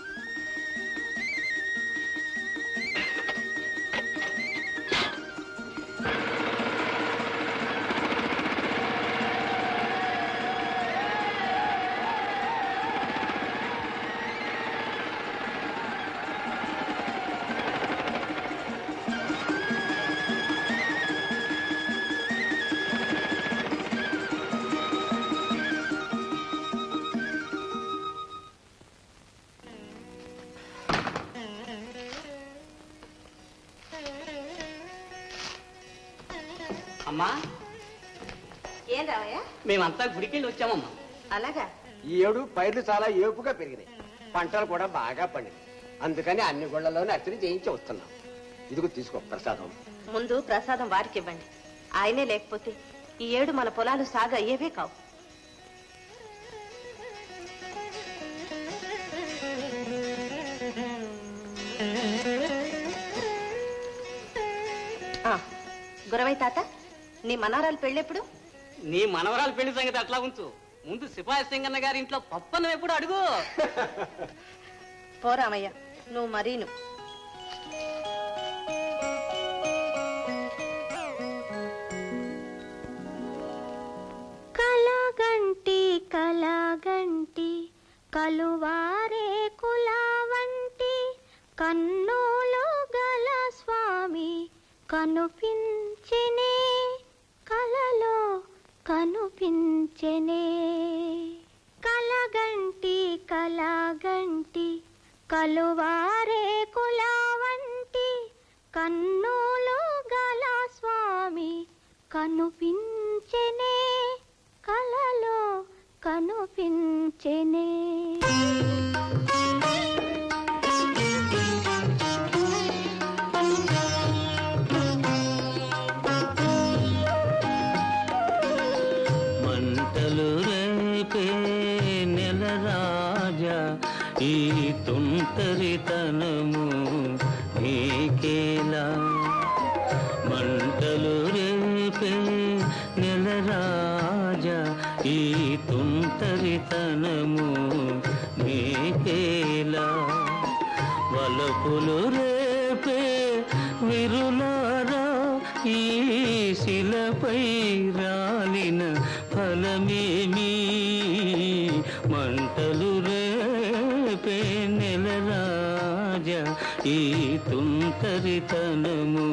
అమ్మా ఏం రావయ్యా మేమంతా గుడికెళ్ళి వచ్చామమ్మా అలాగా ఈ ఏడు పైర్లు చాలా ఏపుగా పెరిగినాయి పంటలు కూడా బాగా పండినాయి అందుకని అన్ని గుళ్ళలోనే అర్చన చేయించి వస్తున్నాం ఇదిగో తీసుకో ప్రసాదం ముందు ప్రసాదం వారికి ఇవ్వండి ఆయనే లేకపోతే ఈ ఏడు మన పొలాలు సాగు అయ్యేవే కావు ఆ, గురవై తాత నీ మనారాలు పెళ్ళెప్పుడు నీ మనవరాలు పెళ్లి సంగతి అట్లా ఉంచు ముందు సిపాయి సింగన్న గారి ఇంట్లో పప్పన్నం ఎప్పుడు అడుగు పోరామయ్య నువ్వు మరీను కలగంటి కలగంటి కలువారే కులవంటి కన్నులు గల స్వామి కనుపించెనే కలలో కనుపించెనే కలగంటి కలగంటి కలువారే కులవంటి కన్నులు గల స్వామి కనుపించెనే కలలో కనుపించెనే మంటలు రేపే నెల రాజా ఈ తుంటరితనము నీకేలా మంటలు రేపే నెల రాజా ఈ తుంటరితనము నీకేలా వలపులు రేపే విరులారా ఈ శిలపై రాలిన ఫలమేమి మంటలు రేపే నెల రాజా ఈ తుంటరితనము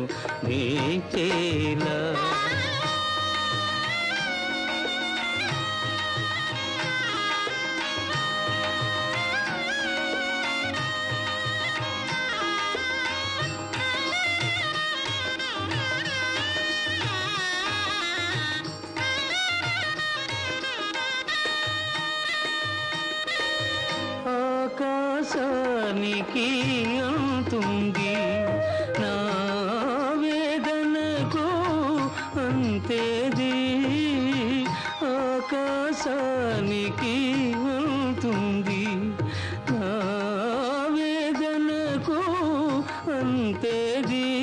నీకేలా ఆకాశానికి అంతుంది నా వేదనకు అంతేది ఆకాశానికి అంతుంది నా వేదనకు అంతేది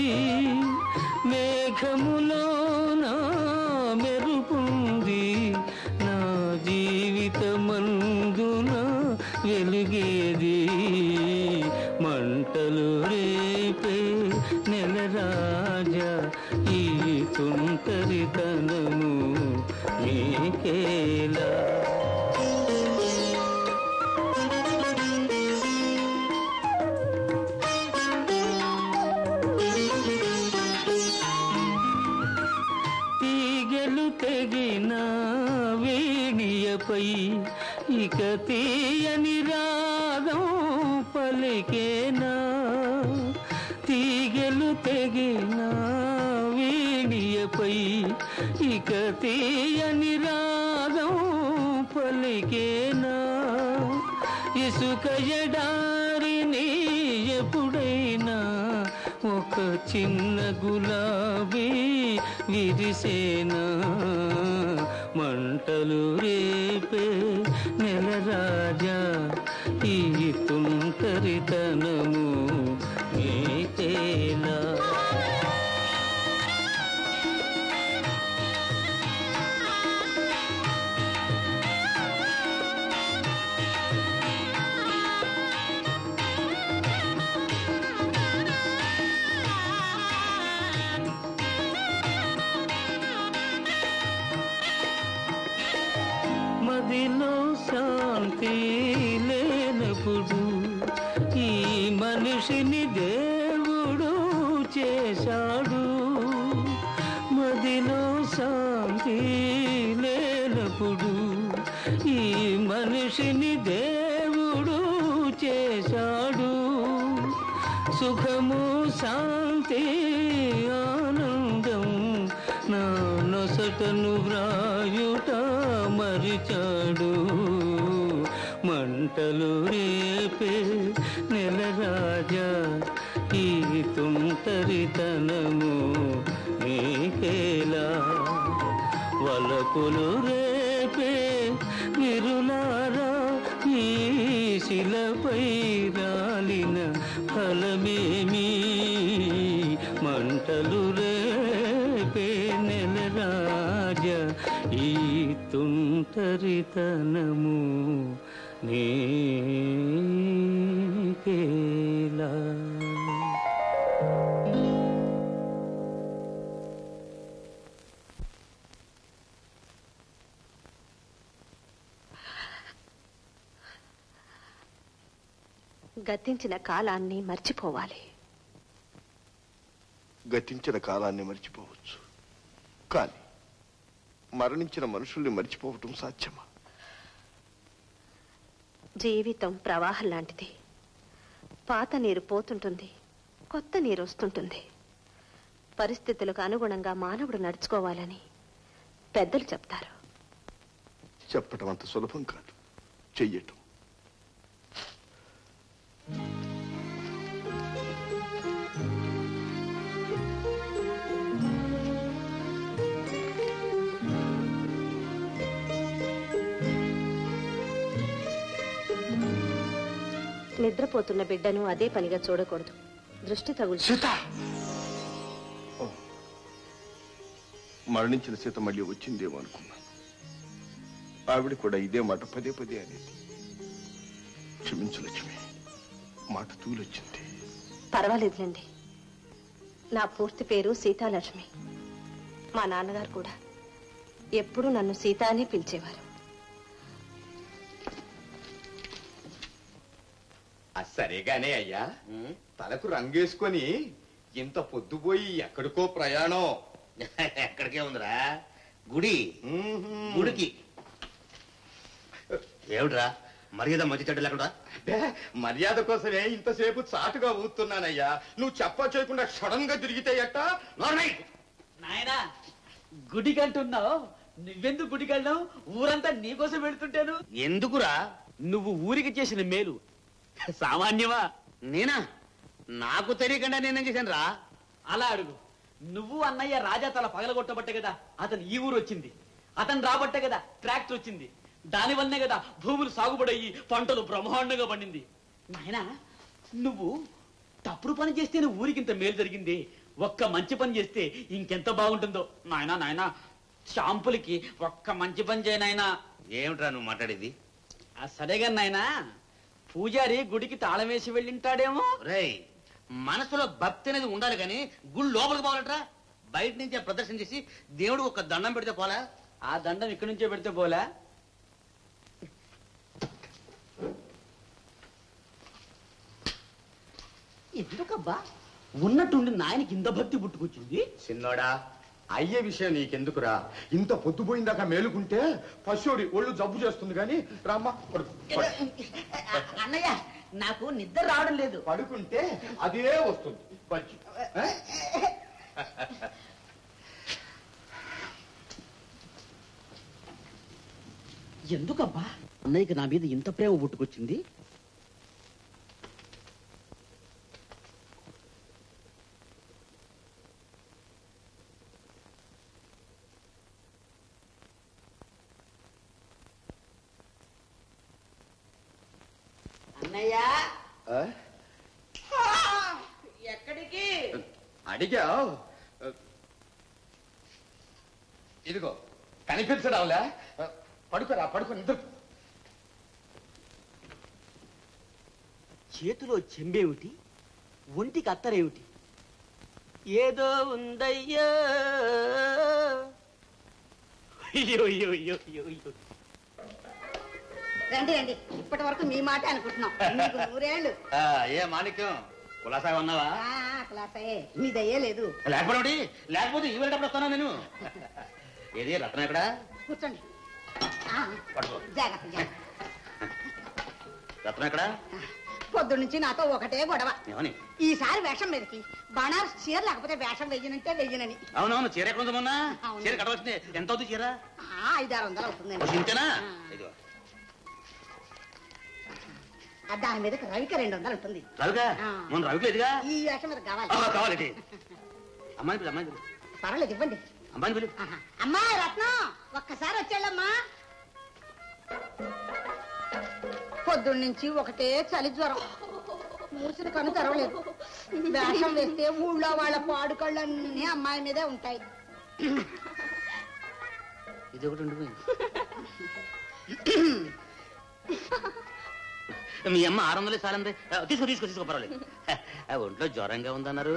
మేఘములో నా మెరుపుంది నా జీవితమందున వెలుగేది మంటలు రేపే నెల రాజా ఈ తుంటరితనము నీకేలా తీగలు తెగిన వేణియపై ఇక తీయని రాగం పలికేనా తీగలు తెగిన వేణియపై ఇక తీయని రాగం పలికేనా ఇసుక ఎడారిని ఎప్పుడైనా ఒక చిన్న గులాబీ విరిసేనా మంటలు రేపే నెల రాజా ఈ తుంటరితనము నీకేలా మదిలో శాంతి లేనప్పుడు ఈ మనిషిని దేవుడు చేశాడు మదిలో శాంతి లేనప్పుడు ఈ మనిషిని దేవుడు చేశాడు సుఖము శాంతి ఆనందం నా నొసటను వ్రాయుట మరిచాడు మంటలు రేపే నెల రాజా ఈ తుంటరితనము నీకేలా వలపులు రేపే విరులారా ఈ శిలపై రాలిన ఫలమేమి మంటలు రేపే నెల రాజా ఈ తుంటరితనము నీకేలా గతించిన కాలాన్ని మర్చిపోవాలి గతించిన కాలాన్ని మర్చిపోవచ్చు కానీ మరణించిన మనుషుల్ని మర్చిపోవటం సాధ్యమా జీవితం ప్రవాహం లాంటిది పాత నీరు పోతుంటుంది కొత్త నీరు వస్తుంటుంది పరిస్థితులకు అనుగుణంగా మానవుడు నడుచుకోవాలని పెద్దలు చెప్తారు చెప్పటం అంత సులభం కాదు చెయ్యటం నిద్రపోతున్న బిడ్డను అదే పనిగా చూడకూడదు దృష్టి తగులు మరణించిన సీత మళ్ళీ వచ్చిందేమో అనుకున్నాను ఆవిడ కూడా ఇదే మాట పదే పదే అనేది క్షమించు లక్ష్మి మాట తూలొచ్చింది పర్వాలేదులేండి నా పూర్తి పేరు సీతాలక్ష్మి మా నాన్నగారు కూడా ఎప్పుడూ నన్ను సీత అనే పిలిచేవారు ఆ సరేగానే అయ్యా తలకు రంగేసుకొని ఇంత పొద్దుపోయి ఎక్కడికో ప్రయాణం ఎక్కడికే ఉందిరా గుడి గుడికి ఏమిట్రా మర్యాద మంచి చెడ్డ లేకుండా అబ్బే, మర్యాద కోసమే ఇంతసేపు చాటుగా ఊతున్నానయ్యా నువ్వు చెప్ప చేయకుండా సడన్ గా తిరిగితే ఎట్ట నాయనా గుడికంటున్నావు నువ్వెందుకు గుడికెళ్ళావు ఊరంతా నీకోసం వెళ్తుంటాను ఎందుకురా నువ్వు ఊరికి చేసిన మేలు సామాన్యమా నేనా నాకు తెలియకుండా నేనేం చేశాను రా అలా అడుగు నువ్వు అన్నయ్య రాజా తల పగలగొట్టబట్టే కదా అతను ఈ ఊరు వచ్చింది అతను రాబట్టే కదా ట్రాక్టర్ వచ్చింది దానివల్లనే కదా భూములు సాగుబడయ్యి పంటలు బ్రహ్మాండంగా పండింది నాయనా నువ్వు తప్పుడు పని చేస్తేనే ఊరికి ఇంత మేలు జరిగింది ఒక్క మంచి పని చేస్తే ఇంకెంత బాగుంటుందో నాయనా నాయనా షాంపులకి ఒక్క మంచి పని చేయనాయనా ఏమిట్రా నువ్వు మాట్లాడేది ఆ సరేగా నాయనా పూజారి గుడికి తాళం వేసి వెళ్ళింటాడేమో రేయ్ మనసులో భక్తి అనేది ఉండాలి కానీ గుడి లోపలికి పోవాలట్రా బయట నుంచే ప్రదర్శన చేసి దేవుడు ఒక దండం పెడితే పోలా ఆ దండం ఇక్కడి నుంచే పెడితే పోలా ఎందుకబ్బా ఉన్నట్టుండి నాయనకి ఇంత భక్తి పుట్టుకొచ్చింది చిన్నోడా అయ్యే విషయం నీకెందుకురా ఇంత పొద్దుపోయిందాకా మేలుకుంటే పశువుడి ఒళ్ళు జబ్బు చేస్తుంది కానీ రామ్మా పడుకో, పడుకో. అన్నయ్య నాకు నిద్ర రావడం లేదు పడుకుంటే అదే వస్తుంది పచ్చి. ఆ? ఎందుకబ్బా అన్నయ్యకి నా మీద ఇంత ప్రేమ పుట్టుకొచ్చింది అన్నయ్య ఆ? ఎక్కడికి అడిగావు ఇదిగో కనిపించడంలే పడుకోరా పడుకో నిద్ర చేతిలో చెంబేమిటి ఒంటికి అత్తరేమిటి ఏదో ఉందయ్యా అయ్యో అయ్యో అయ్యో అయ్యో అయ్యో రండి రండి ఇప్పటి వరకు మీ మాట అనుకుంటున్నాం మీకు నూరేళ్ళు ఆ, ఏ మాణిక్యం కులాసా ఉన్నావా ఆ, క్లాసే మీ దయ్యే లేదు లేకపోతే లేకపోతే ఈ వెళ్ళేటప్పుడు వస్తానా నేను ఏది రత్నం ఎక్కడా కూర్చోండి ఆ, పట్టుకో జాగ్రత్త జాగ్రత్త రత్నం ఎక్కడా పొద్దు నుంచి నాతో ఒకటే గొడవ ఏమని ఈసారి వేషం మీదకి బనారస్ చీర లేకపోతే వేషం వెయ్యనంటే వెయ్యనని అవునవును చీర ఎక్కడ ఉంది మొన్న అవును. చీర కట్టవలసింది ఎంత అవుతుంది చీర ఆ, ఐదారు వందలు అవుతుందండి ఓ, ఇంతేనా ఇదిగో ఆ దాని మీద రవిక రెండు వందలు ఉంటుంది రవిగా ఆ. మన రవికి లేదుగా ఈ వేషం మీద కావాలి ఆ, కావాలండి అమ్మాయిని పిలు అమ్మాయిని పిలు పర్వాలేదు ఇవ్వండి అమ్మాయిని పిలు అమ్మా రత్నం ఒక్కసారి వచ్చాళ్ళమ్మా పొద్దున్న నుంచి ఒకటే చలి జ్వరం మూసిన కను తెరవలేదు వేషం వేస్తే ఊళ్ళో వాళ్ళ పాడుకళ్ళన్నీ అమ్మాయి మీదే ఉంటాయి ఇది ఒకటి ఉండిపోయింది మీ అమ్మ ఆరు వందలే సాలంది తీసుకో తీసుకో తీసుకో పర్వాలేదు ఆ, ఒంట్లో జ్వరంగా ఉందన్నారు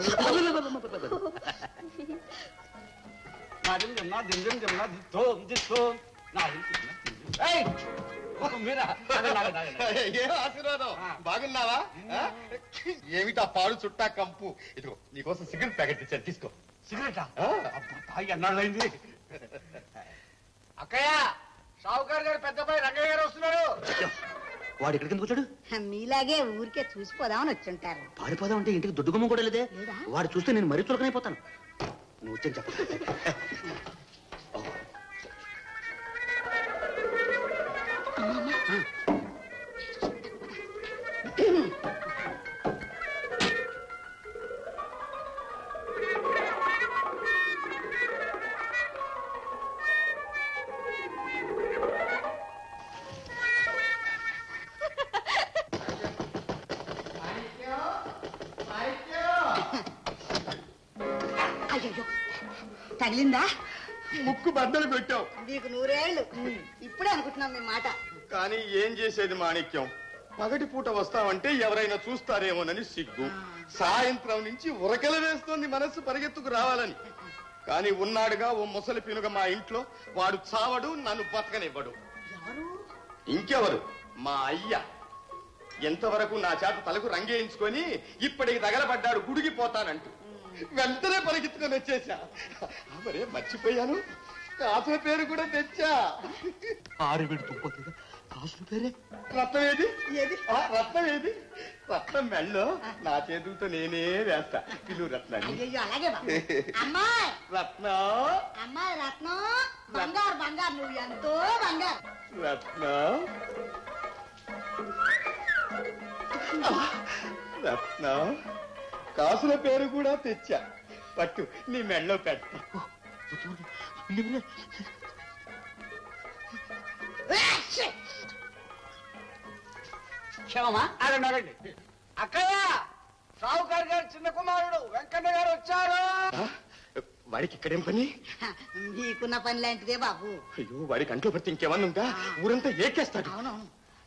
ఏ ఆశీర్వాదం బాగున్నావా ఆ? ఏమిటా పాడు చుట్టా కంపు ఇదిగో నీకోసం సిగరెట్ ప్యాకెట్ ఇచ్చాను తీసుకో సిగరెటా ఆ? తాగి ఎన్నాళ్ళైంది అక్కయ్య షావుకార్ గారు పెద్ద అబ్బాయి రంగయ్య గారు వస్తున్నారు వాడు ఇక్కడికి ఎందుకు వచ్చాడు మీలాగే ఊరికే చూసిపోదామని వచ్చుంటారు పారిపోదాం అంటే ఇంటికి దుడ్డుగుమ్మ కూడా లేదే లేదా? వాడు చూస్తే నేను మరీ చులకనైపోతాను నువ్వు వచ్చి చెప్ప అయ్యో తగిలిందా ముక్కు బద్దలు పెట్టావు నీకు నూరేళ్ళు ఇప్పుడే అనుకుంటున్నాం మీ మాట కానీ ఏం చేసేది మాణిక్యం పగటి పూట వస్తావంటే ఎవరైనా చూస్తారేమోనని సిగ్గు సాయంత్రం నుంచి ఉరకలు వేస్తోంది మనస్సు పరిగెత్తుకు రావాలని కానీ ఉన్నాడుగా ఓ ముసలి పినుగ మా ఇంట్లో వాడు చావడు నన్ను బతకనివ్వడు ఇంకెవరు మా అయ్య ఎంతవరకు నా చేత తలకు రంగేయించుకొని ఇప్పటికి తగలబడ్డాడు గుడిగిపోతానంటూ వెంటనే పరిగెత్తుకొని వచ్చేసా ఆ, మరే మర్చిపోయాను కాసుల పేరు కూడా తెచ్చా ఆరుబిడి తుప్పతిగా కాసుల పేరే రత్నం ఏది ఏది ఆ, రత్నం ఏది రత్నం మెళ్ళో నా చేతులతో నేనే వేస్తా పిలు రత్నాన్ని అయ్యో అలాగే బాబు అమ్మాయి రత్నం అమ్మాయి రత్నం బంగారు బంగారు నువ్వు ఎంతో బంగారు రత్నం రత్నం కాసుల పేరు కూడా తెచ్చా పట్టు నీ మెళ్ళో పెట్ట క్షమమా అడండి అడండి అక్కయ్య షావుకార్ గారు చిన్న కుమారుడు వెంకన్న గారు వచ్చారు వాడికి ఇక్కడేం పని నీకున్న పని లాంటిదే బాబు అయ్యో వాడి కంట్లో పడితే ఇంకేమన్నా ఉందా ఊరంతా ఏకేస్తాడు అవునవును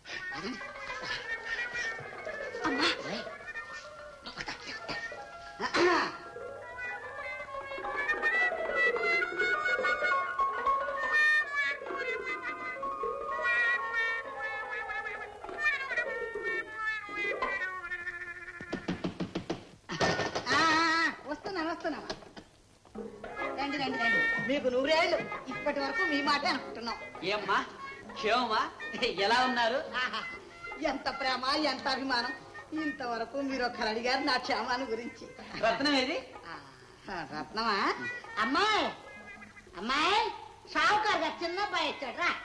ఆ, ఆ, వస్తున్నాను వస్తున్నాను రండి రండి రండి మీకు నూరేళ్ళు ఇప్పటి వరకు మీ మాటే అనుకుంటున్నాం ఏమ్మా క్షేమమా ఎలా ఉన్నారు ఆహా, ఎంత ప్రేమ ఎంత అభిమానం ఇంతవరకు మీరు ఒకరు అడిగారు నా క్షేమాన్ని గురించి రత్నం ఏది ఆ, రత్నమా అమ్మాయి అమ్మాయి షావుకారు గారు చిన్న అబ్బాయి వచ్చాడు రా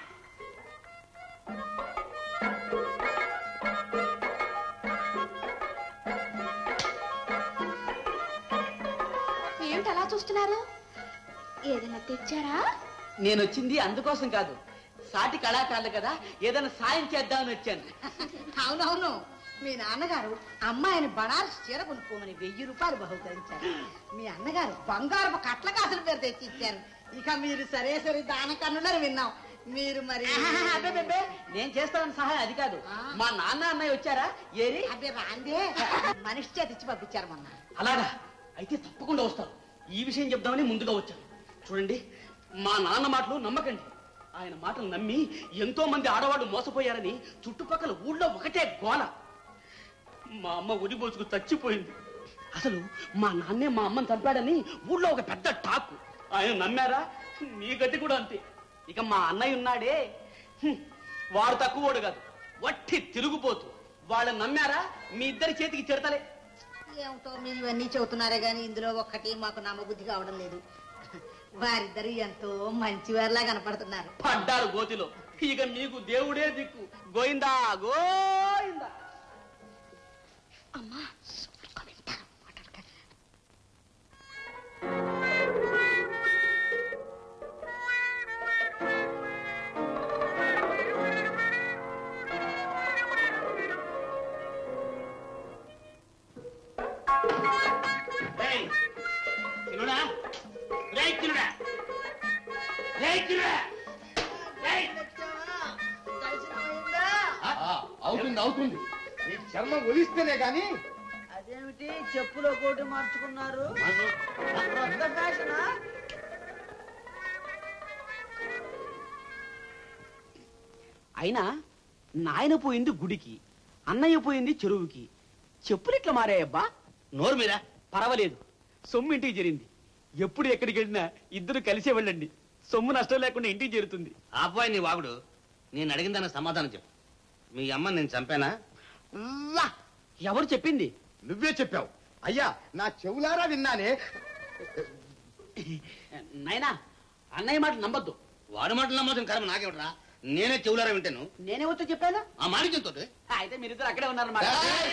ఏమిటి అలా చూస్తున్నారు ఏదైనా తెచ్చారా నేను వచ్చింది అందుకోసం కాదు సాటి కళాకారులు కదా ఏదైనా సాయం చేద్దామని వచ్చాను అవునవును మీ నాన్నగారు అమ్మాయిని బనారస్ చీర కొనుక్కోమని వెయ్యి రూపాయలు బహుకరించారు మీ అన్నగారు బంగారపు కట్ల కాసుల పేరు తెచ్చి ఇచ్చారు ఇక మీరు సరే సరే దాన కన్నులని విన్నాం మీరు మరి అబ్బే నేను చేస్తానని సహాయం అది కాదు మా నాన్న అన్నయ్య వచ్చారా ఏరి అబ్బే రాందే మనిషి చేతి ఇచ్చి పంపించారు మొన్న అలాగా అయితే తప్పకుండా వస్తాను ఈ విషయం చెప్దామని ముందుగా వచ్చాను చూడండి మా నాన్న మాటలు నమ్మకండి ఆయన మాటలు నమ్మి ఎంతో మంది ఆడవాళ్ళు మోసపోయారని చుట్టుపక్కల ఊళ్ళో ఒకటే గోల మా అమ్మ ఉరిబోసుకు చచ్చిపోయింది అసలు మా నాన్నే మా అమ్మని చంపాడని ఊళ్ళో ఒక పెద్ద టాక్ ఆయన నమ్మారా మీ గతి కూడా అంతే ఇక మా అన్నయ్య ఉన్నాడే హ్మ్, వాడు తక్కువోడు కాదు వట్టి తిరుగుపోతూ వాళ్ళని నమ్మారా మీ ఇద్దరి చేతికి చిడతలే ఏమిటో మీరు ఇవన్నీ చెబుతున్నారే గాని ఇందులో ఒక్కటి మాకు నమ్మబుద్ధి కావడం లేదు వారిద్దరు ఎంతో మంచివారిలా కనపడుతున్నారు పడ్డారు గోతిలో ఇక మీకు దేవుడే దిక్కు గోయిందా గోయిందా అమ్మా రేయ్, చిన్నుడా? రేయ్, చిన్నుడా? రేయ్, చిన్నుడా? రేయ్. అవుతుంది అవుతుంది నీ చర్మం ఒలిస్తేనే గాని అదేమిటి చెప్పులో కోటి మార్చుకున్నారు కొత్త ఫ్యాషనా అయినా నాయన పోయింది గుడికి అన్నయ్య పోయింది చెరువుకి చెప్పులు ఇట్లా మారాయబ్బా నోరు మీరా పర్వాలేదు సొమ్ము ఇంటికి చేరింది ఎప్పుడు ఎక్కడికి వెళ్ళినా ఇద్దరు కలిసే వెళ్ళండి సొమ్ము నష్టం లేకుండా ఇంటికి చేరుతుంది ఆపోయి నీ వాగుడు నేను అడిగిన దానికి సమాధానం చెప్పు మీ అమ్మ నేను చంపానా ఎవరు చెప్పింది నువ్వే చెప్పావు అయ్యా నా చెవులారా విన్నానే నాయనా అన్నయ్య మాట నమ్మద్దు వాడి మాటలు నమ్మోసం కర్మ నాకేమిట్రా నేనే చెవులారా వింటాను నేనే వచ్చి చెప్పాను ఆ మాణిక్యంతో అయితే మీరిద్దరు అక్కడే ఉన్నారన్నమాట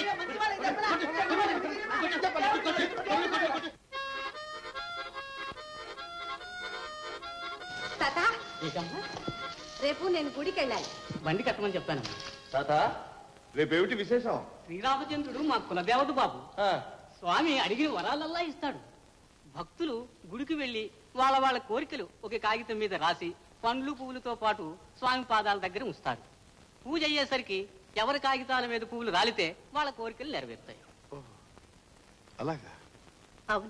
తాత రేపు నేను గుడికి వెళ్ళాలి బండి కట్టమని చెప్పాను తాత రేపేమిటి విశేషం శ్రీరామచంద్రుడు మా కులదేవత బాబు స్వామి అడిగిన వరాలల్లా ఇస్తాడు భక్తులు గుడికి వెళ్లి వాళ్ళ వాళ్ళ కోరికలు ఒక కాగితం మీద రాసి పండ్లు పువ్వులతో పాటు స్వామి పాదాల దగ్గర ఉంచుతారు పూజ అయ్యేసరికి ఎవరి కాగితాల మీద పువ్వులు రాలితే వాళ్ళ కోరికలు నెరవేరుతాయి అలాగా అవును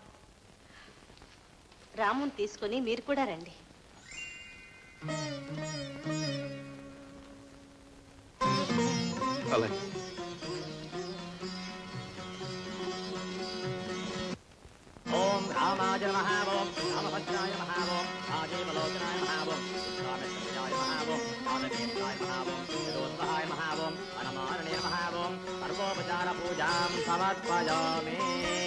రాముని తీసుకొని మీరు కూడా రండి అలాగే ఓం రామాయ నమః ఓం రామభద్రాయ నమః ఓం రాజీవలోచనాయ నమః ఓం రామచంద్రాయ నమః ఓం రామనేత్రాయ నమః ఓం యదోత్సహాయ నమః ఓం హనుమాననే నమః ఓం సర్వోపచార పూజాం సమర్పయామి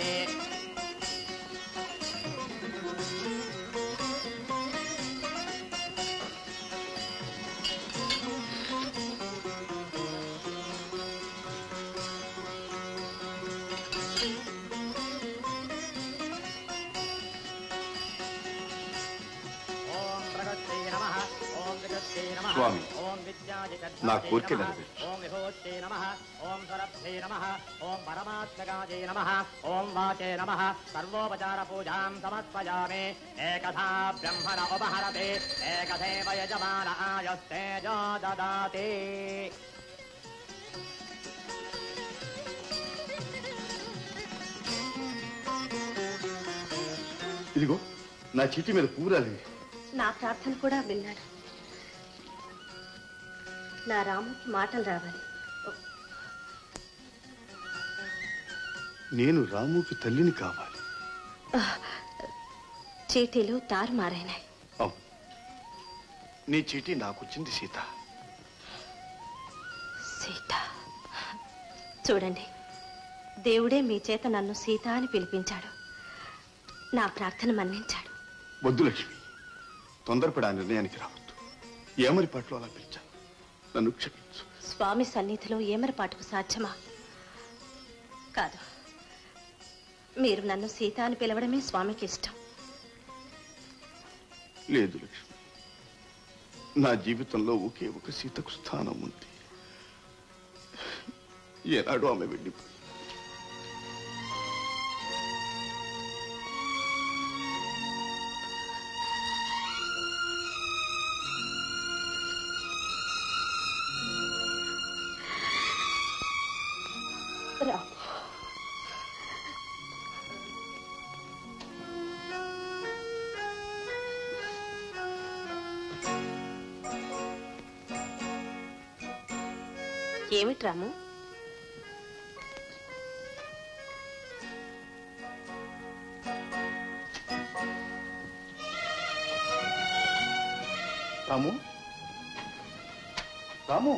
ఓం ప్రగత్యై నమః ఓం జగత్యై నమః స్వామి, ఓం విద్యాయ నా కోరిక నెరవేర్చు. ఓం విభూత్యై నమః ఓం సరభ్యై నమః ఓం పరమాత్మకాజై నమః ఓం వాచే నమః సర్వోపచార పూజాం సమర్పయామి ఏకథా బ్రహ్మణ ఉపహరతి ఏకథైవ యజమాన ఆయస్తేజో దదాతి ఇదిగో నా చీటి మీద పువ్వు రాలింది నా ప్రార్థన కూడా విన్నాడు నా రాముకి మాటలు రావాలి నేను రాముకి తల్లిని కావాలి చీటీలు తారుమారైనాయి అవును నీ చీటి నాకొచ్చింది సీత సీత చూడండి దేవుడే మీ చేత నన్ను సీత అని పిలిపించాడు నా ప్రార్థన మన్నించాడు వద్దు లక్ష్మి తొందరపడి ఆ నిర్ణయానికి రావద్దు ఏమరిపాట్లు అలా పిలిచాను నన్ను క్షమించు స్వామి సన్నిధిలో ఏమరపాటుకు సాధ్యమా కాదు మీరు నన్ను సీత అని పిలవడమే స్వామికి ఇష్టం లేదు లక్ష్మి నా జీవితంలో ఒకే ఒక సీతకు స్థానం ఉంది ఏనాడు ఆమె వెళ్ళిపోయి రా ఏమిటి రాము రాము రాము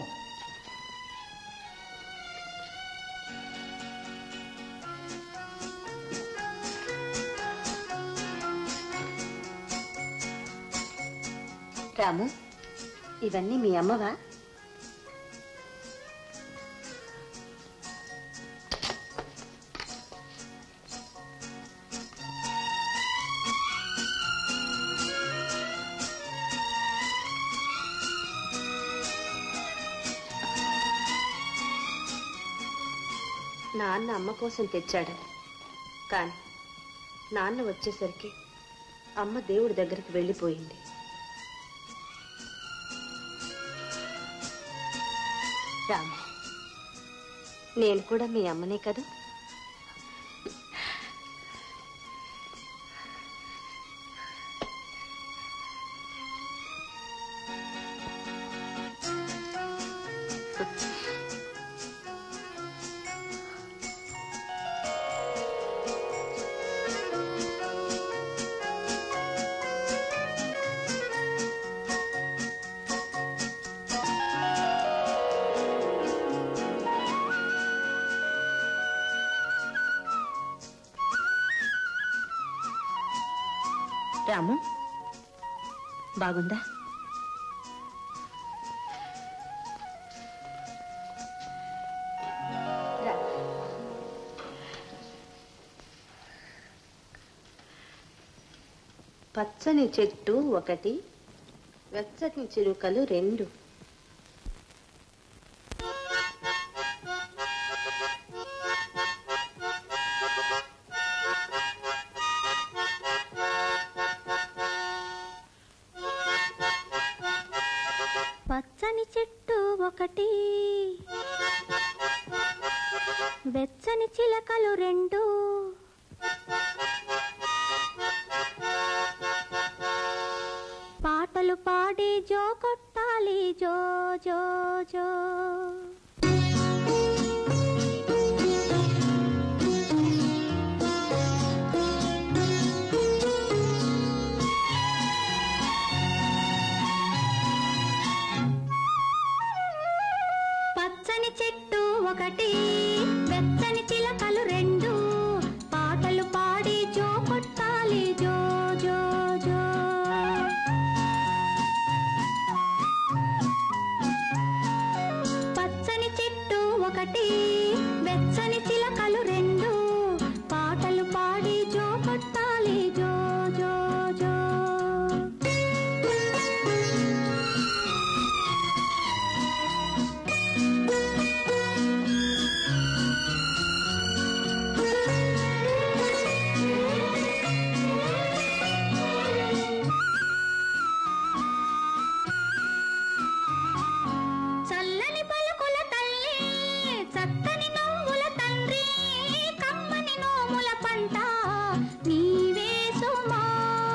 రాము ఇవన్నీ మీ అమ్మవా నాన్న అమ్మ కోసం తెచ్చాడు కానీ నాన్న వచ్చేసరికి అమ్మ దేవుడి దగ్గరికి వెళ్ళిపోయింది రామ నేను కూడా మీ అమ్మనే కదా రాము బాగుందా రా. పచ్చని చెట్టు ఒకటి వెచ్చని చిలుకలు రెండు పచ్చని చెట్టు ఒకటి వెచ్చని చిలకలు రెండు పాటలు పాడి జో కొట్టాలి జో జో జో పచ్చని చెట్టు ఒకటి వెచ్చని చిలకలు రెండు పాటలు పాడి జో కొట్టాలి జో జో జో పచ్చని చెట్టు ఒకటి వెచ్చని చిలకలు రెండు పాటలు పాడి జో కొట్టాలి జో జో జో చల్లని పలుకుల తల్లి చక్కని నవ్వుల తండ్రి కమ్మని నోముల పంట నీవే సుమా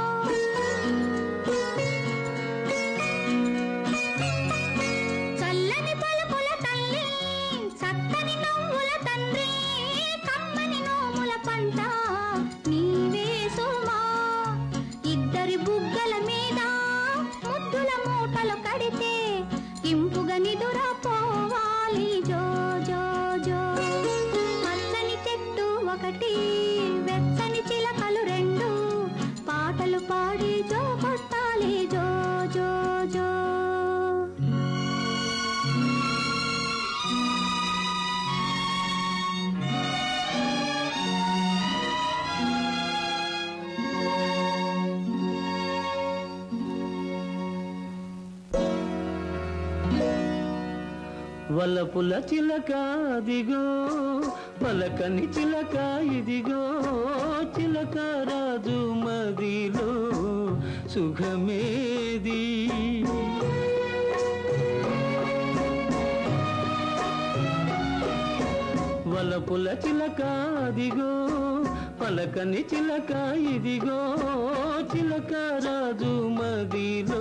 చల్లని పలుకుల తల్లి చక్కని నవ్వుల తండ్రి కమ్మని నోముల పంట నీవే సుమా ఇద్దరి బుగ్గల మీద ముద్దుల మూటలు కడితే ఇంపుగా నిదురా పోవాలి జో జో జో పచ్చని చెట్టు ఒకటి వెచ్చని చిలకలు రెండు పాటలు పాడి జో కొట్టాలి జో జో జో వలపుల చిలక దిగో పలకని చిలక ఇదిగో చిలక రాజు మదిలో సుఖమేది వలపుల చిలక దిగో పలకని చిలక ఇదిగో చిలక రాజు మదిలో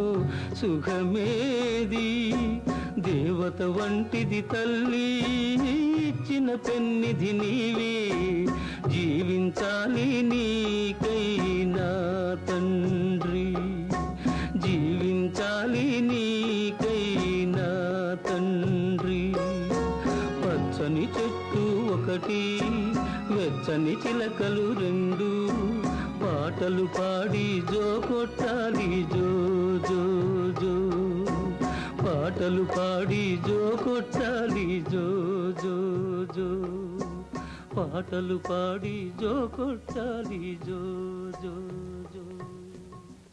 సుఖమేది దేవత వంటిది తల్లి ఇచ్చిన పెన్నిధి నీవే జీవించాలి నీకైనా తండ్రి జీవించాలి నీకైనా తండ్రి పచ్చని చెట్టు ఒకటి వెచ్చని చిలకలు రెండు పాటలు పాడి జో కొట్టాలి జో జో జో పాటలు పాడి జో కొట్టాలి జో జో జో పాటలు పాడి జో కొట్టాలి జో జో జో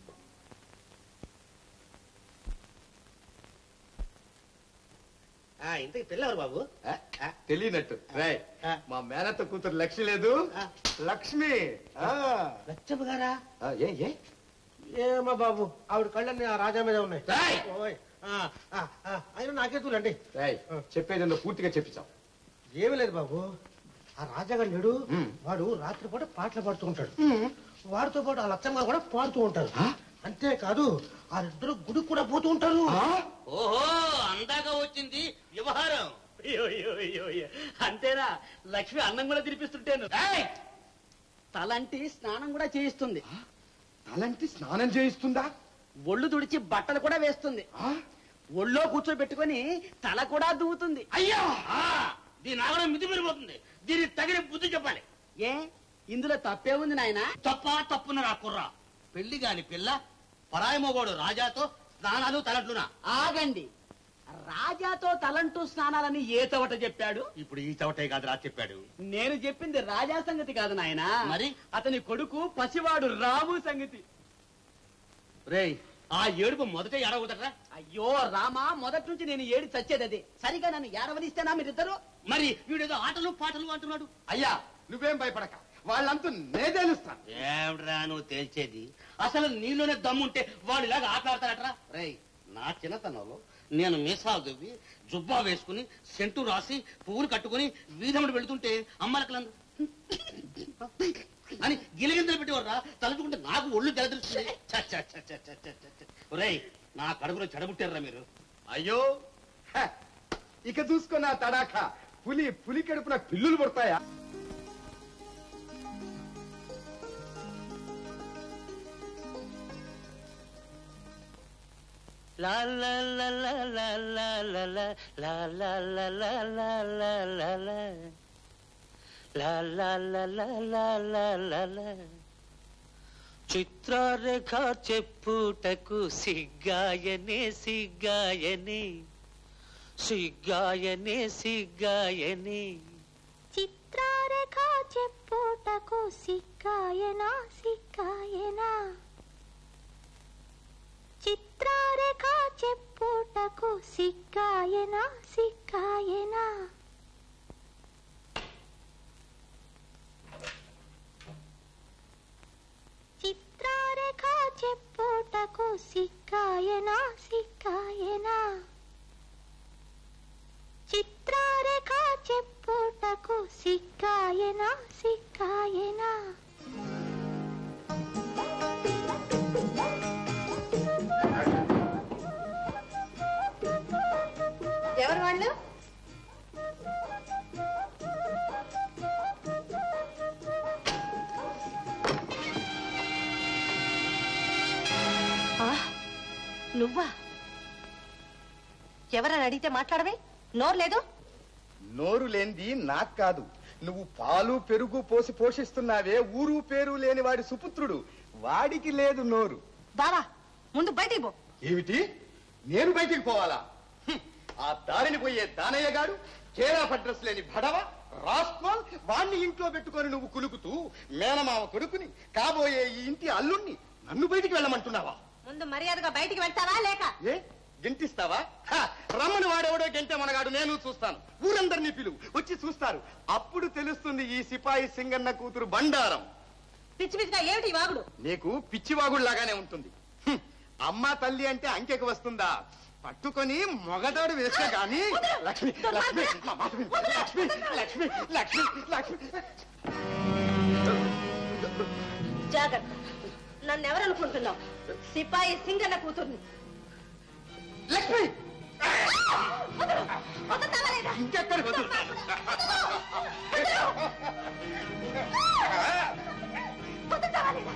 ఆ, ఇంతకి పిల్లవారు బాబు తెలియనట్టు రాయ్ మా మేనత్త కూతురు లక్ష్మి లేదు లక్ష్మి ఆ. లచ్చమ్మ గారా ఆ, ఏ ఏ ఏమా బాబు ఆవిడ కళ్ళని ఆ రాజా మీద ఉన్నాయి ఓయ్. ఆ, ఆ, ఆ, అయినా నాకెందుకులండి రాయ్ చెప్పేది పూర్తిగా చెప్పించాం ఏమీ లేదు బాబు ఆ రాజాగారు లేడు వాడు రాత్రిపూట పాటలు పాడుతూ ఉంటాడు వాడితో పాటు ఆ లచ్చమ్మ గారు కూడా పాడుతూ ఉంటారు అంతేకాదు ఆ ఇద్దరు గుడికి కూడా పోతూ ఉంటారు ఓహో అందాక వచ్చింది వ్యవహారం అయ్యో, అయ్యో, అయ్యో, అయ్యో. అంతేనా లక్ష్మి అన్నం కూడా తినిపిస్తుంటాను తలంటి స్నానం కూడా చేయిస్తుంది తలంటి స్నానం చేయిస్తుందా ఒళ్ళు తుడిచి బట్టలు కూడా వేస్తుంది ఒళ్ళో కూర్చోబెట్టుకొని తల కూడా దువ్వుతుంది అయ్యా ఆ, దీని ఆగడం మితి పెరిగిపోతుంది దీనికి తగిన బుద్ధి చెప్పాలి ఏ ఇందులో తప్పే ఉంది నాయన తప్ప తప్పున రా కుర్రా పెళ్లి గాని పిల్ల పరాయి మొగోడు రాజాతో స్నానాలు తలట్లునా ఆగండి రాజాతో తలంటూ స్నానాలని ఏ తవట చెప్పాడు ఇప్పుడు ఈ చవటే కాదు రా చెప్పాడు నేను చెప్పింది రాజా సంగతి కాదు నాయన మరి? అతని కొడుకు పసివాడు రాము సంగతి రేయ్ ఆ ఏడుపు మొదట ఎడగొదరా అయ్యో రామా మొదటి నుంచి నేను ఏడి చచ్చేది అదే సరిగా నన్ను ఏడవనిస్తేనా మీరిద్దరు మరి వీడేదో ఆటలు పాటలు అంటున్నాడు అయ్యా నువ్వేం భయపడక వాళ్ళంతా నే తెలుస్తాను ఏమిట్రా నువ్వు తేల్చేది అసలు నీలోనే దమ్ముంటే వాడు ఇలాగ ఆటలాడతారట్రా రేయ్ నా చిన్నతనంలో నేను మీసాలు దువ్వి జుబ్బా వేసుకుని సెంటు రాసి పువ్వులు కట్టుకుని వీధముడు వెళుతుంటే అమ్మలకలందరూ అని గిలిగింతలు పెట్టేవారా తలుచుకుంటే నాకు ఒళ్ళు తెలదిరుస్తుంది ఛ, ఛ, ఛ, ఛ, ఛ, ఛ, ఛ, ఛ. ఒరేయ్ నా కడుపులో చెడబుట్టారా మీరు అయ్యో హ, ఇక చూసుకో నా తడాక పులి పులి కడుపున పిల్లులు పుడతాయా La la la la la la la la la la la la la la la la La la la la la la la la చిత్రరేఖ చెప్పుటకు సిగ్గాయనే సిగ్గాయనే సిగ్గాయనే సిగ్గాయనే చిత్రరేఖ చెప్పుటకు సిక్కాయనా సిక్కాయనా చిత్రరేఖ చెప్పుటకు సిక్కాయనా సిక్కాయనా చిత్రరేఖ చెప్పుటకు సిక్కాయనా సిక్కాయనా చిత్రరేఖ చెప్పుటకు సిక్కాయనా సిక్కాయనా ఎవరు వాళ్ళు ఆ, నువ్వా ఎవరని అడిగితే మాట్లాడవే నోరు లేదు నోరు లేనిది నాకు కాదు నువ్వు పాలు పెరుగు పోసి పోషిస్తున్నావే ఊరు పేరు లేని వాడి సుపుత్రుడు వాడికి లేదు నోరు బావా ముందు బయటికి పో ఏమిటి నేను బయటికి పోవాలా హ్మ్. ఆ దారిని పోయే దానయ్య గాడు కేరా అడ్రస్ లేని భడవ రాస్కోల్ వాణ్ణి ఇంట్లో పెట్టుకొని నువ్వు కులుకుతూ మేనమామ కొడుకుని కాబోయే ఈ ఇంటి అల్లుణ్ణి నన్ను బయటికి వెళ్ళమంటున్నావా ముందు మర్యాదగా బయటికి వెళ్తావా లేక ఏ గెంటిస్తావా హ, రమ్మని వాడెవడో గెంటే మనగాడు నేను చూస్తాను ఊరందరినీ పిలువు వచ్చి చూస్తారు అప్పుడు తెలుస్తుంది ఈ సిపాయి సింగన్న కూతురు బండారం పిచ్చి పిచ్చిగా ఏమిటి ఈ వాగుడు నీకు పిచ్చివాగుళ్లాగానే ఉంటుంది హ్మ్. అమ్మ తల్లి అంటే అంకెకు వస్తుందా పట్టుకొని మొగదాడు వేస్తే గాని లక్ష్మి లక్ష్మి మా మాట విను. లక్ష్మి లక్ష్మి లక్ష్మి లక్ష్మి జాగ్రత్త నన్ను ఎవరనుకుంటున్నావు సిపాయి సింగన్న కూతుర్ని లక్ష్మి వదులుతావా లేదా? ఇంకెక్కడ వదులు వదులుతావా లేదా?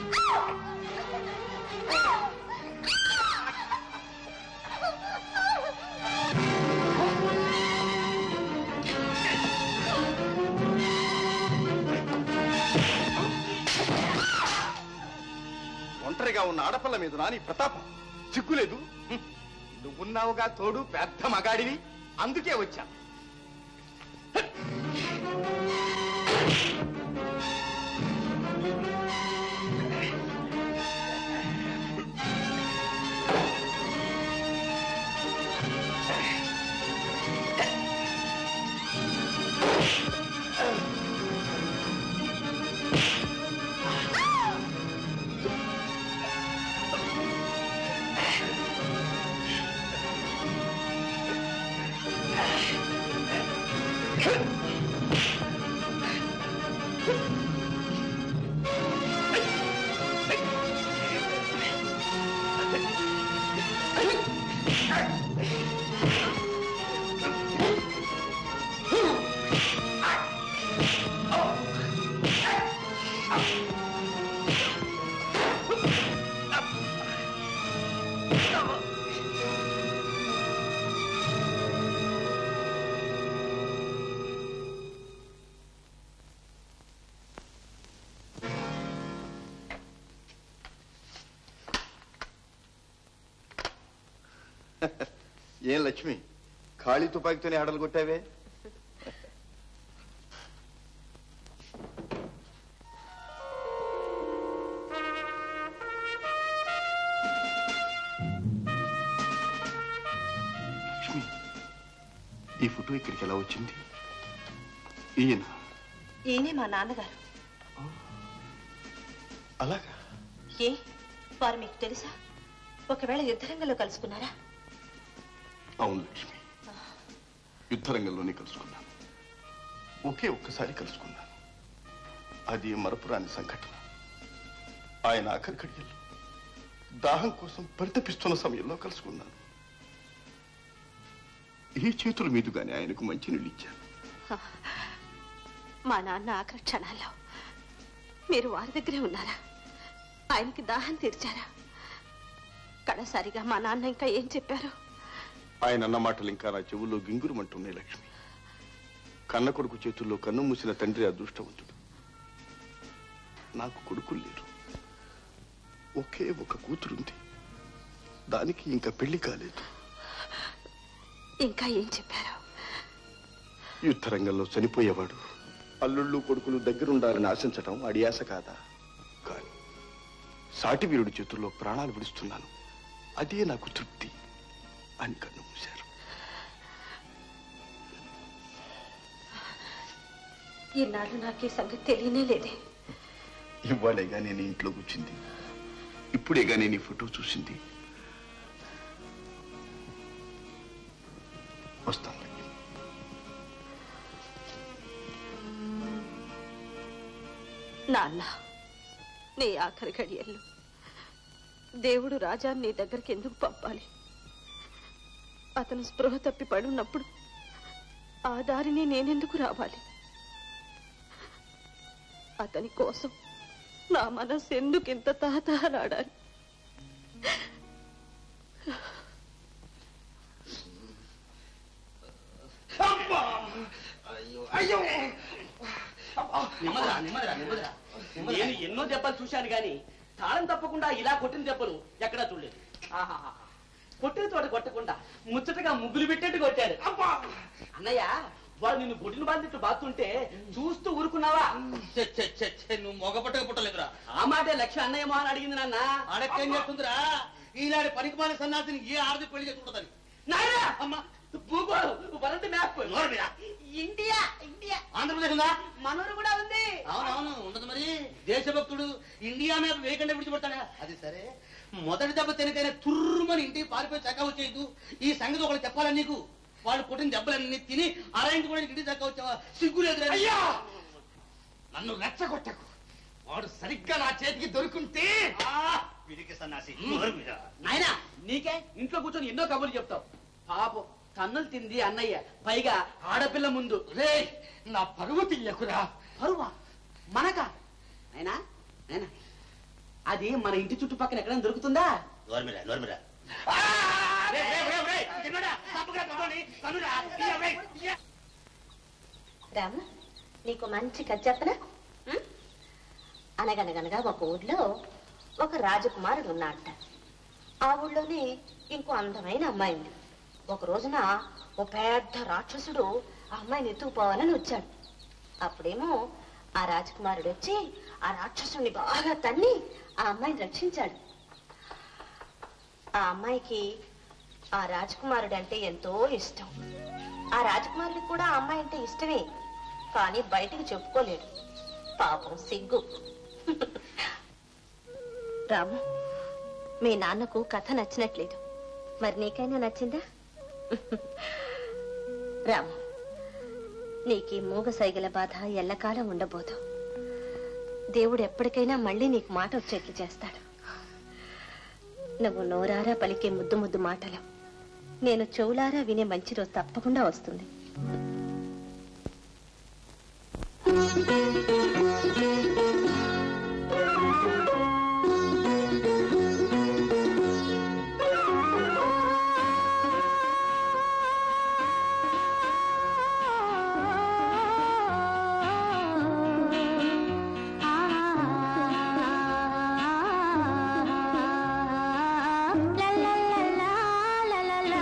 ఒంటరిగా ఉన్న ఆడపిల్ల మీద నాని ప్రతాపం చిక్కులేదు హ్మ్. నువ్వున్నావుగా తోడు పెద్ద మగాడివి అందుకే వచ్చా ఏం లక్ష్మి ఖాళీ తుపాకీతోనే ఆడలు కొట్టావే లక్ష్మి ఈ ఫోటో ఇక్కడికి ఎలా వచ్చింది ఈయన ఈయనే మా నాన్నగారు అలాగా ఏ వారు మీకు తెలుసా ఒకవేళ యుద్ధరంగంలో కలుసుకున్నారా అవును లక్ష్మి యుద్ధరంగంలోనే కలుసుకున్నాను ఒకే ఒక్కసారి కలుసుకున్నాను అది మరపురాని సంఘటన ఆయన ఆఖరి కడియల్లో దాహం కోసం పరితపిస్తున్న సమయంలో కలుసుకున్నాను ఈ చేతుల మీదుగానే ఆయనకు మంచి నీళ్ళు ఇచ్చాను మా నాన్న ఆఖరి క్షణాల్లో మీరు వారి దగ్గరే ఉన్నారా ఆయనకి దాహం తీర్చారా కడసారిగా మా నాన్న ఇంకా ఏం చెప్పారు ఆయన అన్న మాటలు ఇంకా నా చెవుల్లో గింగురుమంటున్నాయి లక్ష్మి కన్న కొడుకు చేతుల్లో కన్ను మూసిన తండ్రి అదృష్టవంతుడు నాకు కొడుకులు లేరు ఒకే ఒక కూతురుంది దానికి ఇంకా పెళ్లి కాలేదు ఇంకా ఏం చెప్పారు యుద్ధరంగంలో చనిపోయేవాడు అల్లుళ్ళు కొడుకులు దగ్గరుండాలని ఆశించటం అడియాస కాదా కాని సాటి వీరుడి చేతుల్లో ప్రాణాలు విడుస్తున్నాను అదే నాకు తృప్తి అని కన్ను మూశారు ఈనాడు నాకు ఈ సంగతి తెలియనే లేదే ఇవాళేగా నేను ఇంట్లో కూర్చుంది ఇప్పుడేగా నేను ఈ ఫోటో చూసింది వస్తాను నాన్న నీ ఆఖరి గడియల్లో దేవుడు రాజా నీ దగ్గరికి ఎందుకు పంపాలి అతను స్పృహ తప్పి పడున్నప్పుడు ఆ దారిని నేనెందుకు రావాలి అతని కోసం నా మనసు ఎందుకు ఇంత తహతహలాడాలి అయ్యో నెమ్మదిరా నెమ్మదిరా నెమ్మదిరా నేను ఎన్నో దెబ్బలు చూశాను గాని తాళం తప్పకుండా ఇలా కొట్టిన దెబ్బలు ఎక్కడా చూడలేదు ఆహాహా. కొట్టిన చోట కొట్టకుండా ముచ్చటగా ముగ్గులు పెట్టేట్టు కొట్టాడు అబ్బా అన్నయ్య వాడు నిన్ను బొడ్డును బాధిట్టు బాతుంటే చూస్తూ ఊరుకున్నావా నువ్వు మొగపట్టక పుట్టలేదురా ఆ మాటే లక్ష్య అన్నయ్య మోహన్ అడిగింది నాన్న అడక్కేం చేస్తుందిరా ఈనాడు పనికిమాల సన్నాసిని ఏ ఆడది పెళ్లి చేసుకుంటుందని నాయనా అమ్మా భూగోళం world map India India Andhra Pradesh ఉందా మనూరు కూడా ఉంది అవునవును ఉండదు మరి దేశభక్తుడు ఇండియా మీద వేయకుండా విడిచిపెడతాడా అది సరే మొదటి దెబ్బ తినకైనా తుర్రుమని ఇంటికి పారిపోయి చక్క వచ్చేయద్దు ఈ సంగతి ఒకటి చెప్పాలని నీకు వాళ్ళు కొట్టిన దెబ్బలన్నీ తిని అరాయింటి కూడా ఇంటికి చక్క వచ్చావా సిగ్గు లేదు అయ్యా నన్ను రెచ్చగొట్టకు వాడు సరిగ్గా నా చేతికి దొరుకుంటే వీడికి సన్నాసి నాయనా నీకే ఇంట్లో కూర్చొని ఎన్నో కబుర్లు చెప్తావు పాపం కన్నులు తింది అన్నయ్య పైగా ఆడపిల్ల ముందు రే నా పరువు తీయకురా పరువా మనక అయినా అయినా అది మన ఇంటి చుట్టుపక్కల ఎక్కడైనా దొరుకుతుందా నోర్మిరా నోర్మిరా రామ నీకు మంచి కథ చెప్పనా ఉం? అనగనగనగా ఒక ఊర్లో ఒక రాజకుమారుడు ఉన్నాడట ఆ ఊళ్ళోనే ఇంకో అందమైన అమ్మాయి ఉంది ఒక రోజున ఓ పెద్ద రాక్షసుడు ఆ అమ్మాయిని ఎత్తుకుపోవాలని వచ్చాడు అప్పుడేమో ఆ రాజకుమారుడు వచ్చి ఆ రాక్షసుని బాగా తన్ని ఆ అమ్మాయిని రక్షించాడు ఆ అమ్మాయికి ఆ రాజకుమారుడు అంటే ఎంతో ఇష్టం ఆ రాజకుమారుడికి కూడా ఆ అమ్మాయి అంటే ఇష్టమే కానీ బయటికి చెప్పుకోలేడు పాపం సిగ్గు రాము మీ నాన్నకు కథ నచ్చినట్లేదు మరి నీకైనా నచ్చిందా రాము నీకు ఈ మూగ సైగల బాధ ఎల్లకాలం ఉండబోదు దేవుడు ఎప్పటికైనా మళ్ళీ నీకు మాట వచ్చేట్లు చేస్తాడు నువ్వు నోరారా పలికే ముద్దు ముద్దు మాటలు నేను చెవులారా వినే మంచి రోజు తప్పకుండా వస్తుంది La la la la la la la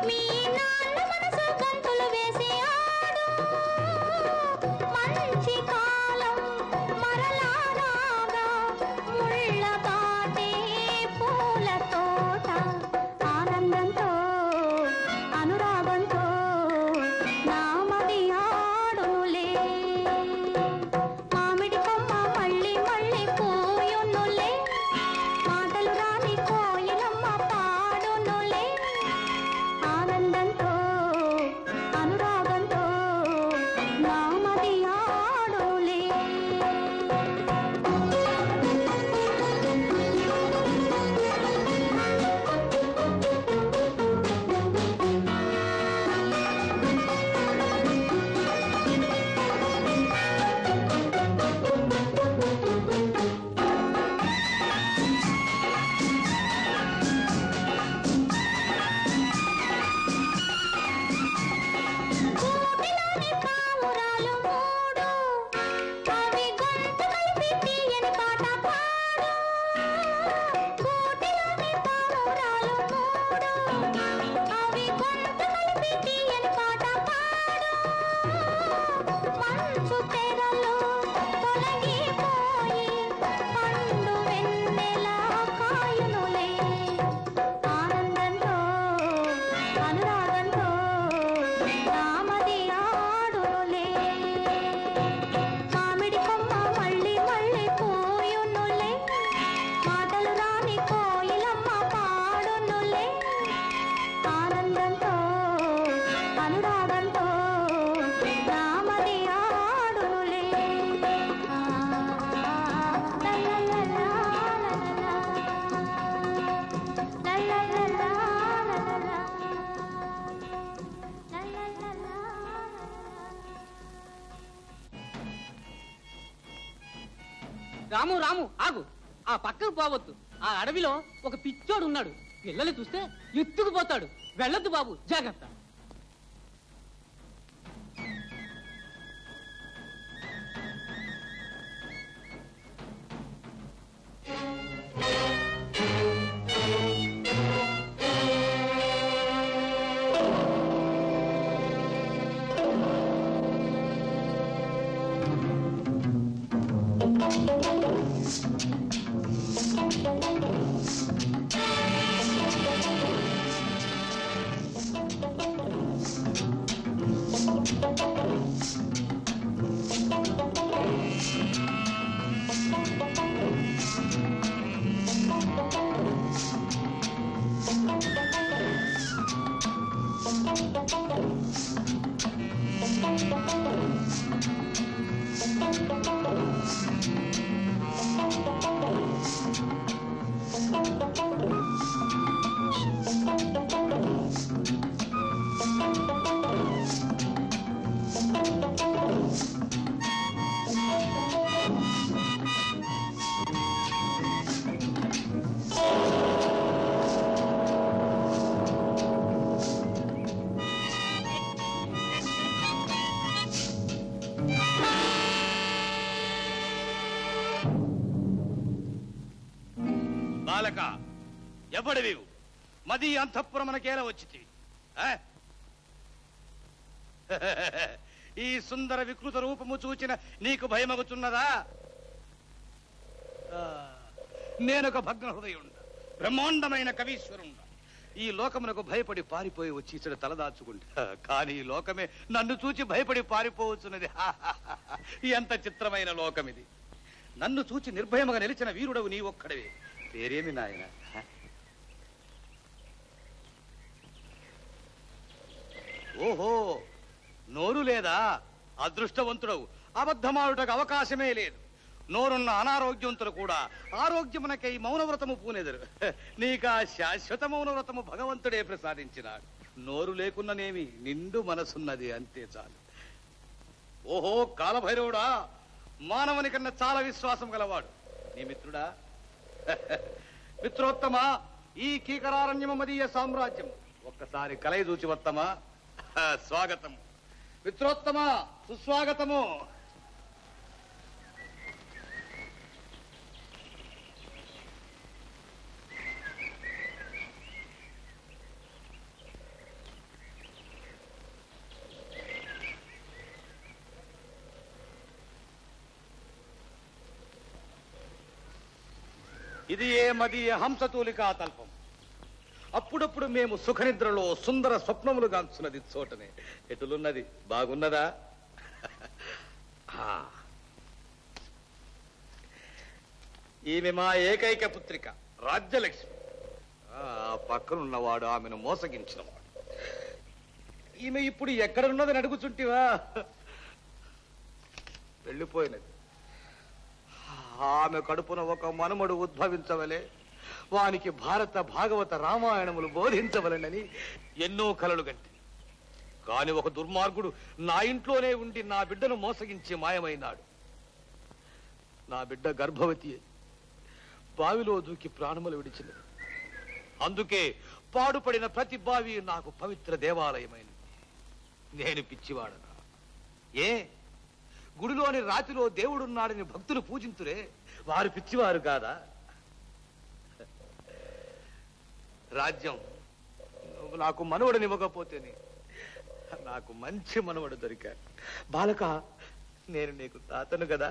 మీ నాన్న మనసు గంతులు వేసి ఆడు మంచి కాలం మరలా రాగా ముళ్ళ బాటే పూల తోట ఆనందంతో అనురాగంతో నామది ఆడునులే మామిడి కొమ్మ మళ్ళీ మళ్ళీ పూయునులే మాటలు రాని కోయిలమ్మ పాడునులే ఆనందంతో అనురాగంతో నామది ఆడునులే కోటిలోని పావురాలు మూడు అవి గొంతు కలిపి తీయని పాట పాడు కోటిలోని పావురాలు మూడు అవి గొంతు కలిపి తీయని పాట పాడు మంచు తెరలు తొలగిపోయి పండు వెన్నెల కాయునులే ఆనందంతో అనురాగంతో రామది ఆడునులే మామిడి కొమ్మ మళ్ళీ మళ్ళీ పూయునులే మాటలు రాని కోయిలమ్మ పాడునులే ఆనందంతో అనురాగంతో రామది ఆడునులే రాము రాము ఆగు ఆ పక్కకు పోవద్దు ఆ అడవిలో ఒక పిచ్చోడు ఉన్నాడు పిల్లలు చూస్తే ఎత్తుకుపోతాడు వెళ్ళొద్దు బాబు జాగ్రత్త బాలక ఎవడివివు మది అంతఃపురమనకేల వచ్చితి ఆ? ఈ సుందర వికృత రూపము చూచిన నీకు భయమగుతున్నదా ఆ, నేనొక భగ్న హృదయుండ బ్రహ్మాండమైన కవీశ్వరుండ ఈ లోకమునకు భయపడి పారిపోయి వచ్చి ఇచ్చట తలదాచుకుంటా కానీ ఈ లోకమే నన్ను చూచి భయపడి పారిపోవచ్చున్నది ఎంత చిత్రమైన లోకమిది నన్ను చూచి నిర్భయముగా నిలిచిన వీరుడవు నీ ఒక్కడవే పేరేమి నాయన ఓహో నోరు లేదా అదృష్టవంతుడవు అబద్ధమాడుటకు అవకాశమే లేదు నోరున్న అనారోగ్యవంతులు కూడా ఆరోగ్యమునకై మౌనవ్రతము పూనెదరు నీకా శాశ్వత మౌనవ్రతము భగవంతుడే ప్రసాదించినాడు నోరు లేకున్ననేమి నిండు మనసున్నది అంతే చాలు ఓహో కాలభైరవుడా మానవుని కన్నా చాలా విశ్వాసం గలవాడు నీ మిత్రుడా మిత్రోత్తమా ఈ కీకరారణ్యము మదీయ సామ్రాజ్యం ఒక్కసారి కలయి చూచి వత్తమా స్వాగతం మిత్రోత్తమా సుస్వాగతము ఇది ఏ మది హంసతూలికా తల్పం అప్పుడప్పుడు మేము సుఖనిద్రలో సుందర స్వప్నములు గాంచున్నది చోటనే ఎటులున్నది బాగున్నదా ఆ. ఈమె మా ఏకైక పుత్రిక రాజ్యలక్ష్మి ఆ పక్కనున్నవాడు ఆమెను మోసగించినవాడు ఈమె ఇప్పుడు ఎక్కడున్నదని అడుగుచుంటివా వెళ్ళిపోయినది ఆమె కడుపున ఒక మనుమడు ఉద్భవించవలే వానికి భారత భాగవత రామాయణములు బోధించవలనని ఎన్నో కలలు గంటి కాని ఒక దుర్మార్గుడు నా ఇంట్లోనే ఉండి నా బిడ్డను మోసగించి మాయమైనాడు నా బిడ్డ గర్భవతి అయి బావిలో దూకి ప్రాణములు విడిచినది అందుకే పాడుపడిన ప్రతి బావి నాకు పవిత్ర దేవాలయమైనది నేను పిచ్చివాడనా ఏ గుడిలోని రాతిలో దేవుడున్నాడని భక్తులు పూజింతురే వారు పిచ్చివారు కాదా రాజ్యం నువ్వు నాకు మనవడనివ్వకపోతేనే నాకు మంచి మనవడు దొరికాడు బాలక నేను నీకు తాతను కదా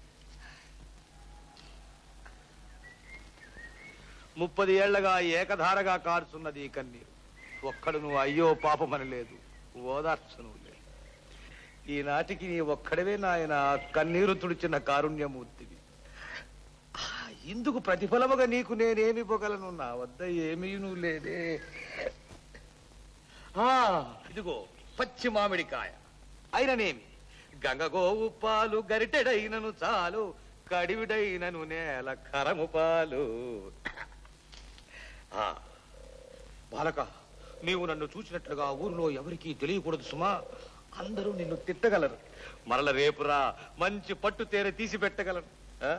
ముప్పది ఏళ్లగా ఏకధారగా కారుతున్నది ఈ కన్నీరు ఒక్కడు నువ్వు అయ్యో పాపమని లేదు ఓదార్చను లేదు ఈనాటికి నీ ఒక్కడవే నాయన కన్నీరు తుడిచిన కారుణ్యమూర్తివి ఆ, ఇందుకు ప్రతిఫలముగా నీకు నేనేమివ్వగలను నా వద్ద ఏమీ నువ్వు లేదే ఆ, ఇదిగో పచ్చి మామిడికాయ అయిననేమి గంగగోవు పాలు గరిటెడైనను చాలు కడివిడైనను నేల కరము పాలు ఆ, బాలక నీవు నన్ను చూసినట్లుగా ఊరిలో ఎవరికీ తెలియకూడదు సుమా అందరూ నిన్ను తిట్టగలరు మరల రేపురా మంచి పట్టు తేర తీసి పెట్టగలను ఆ?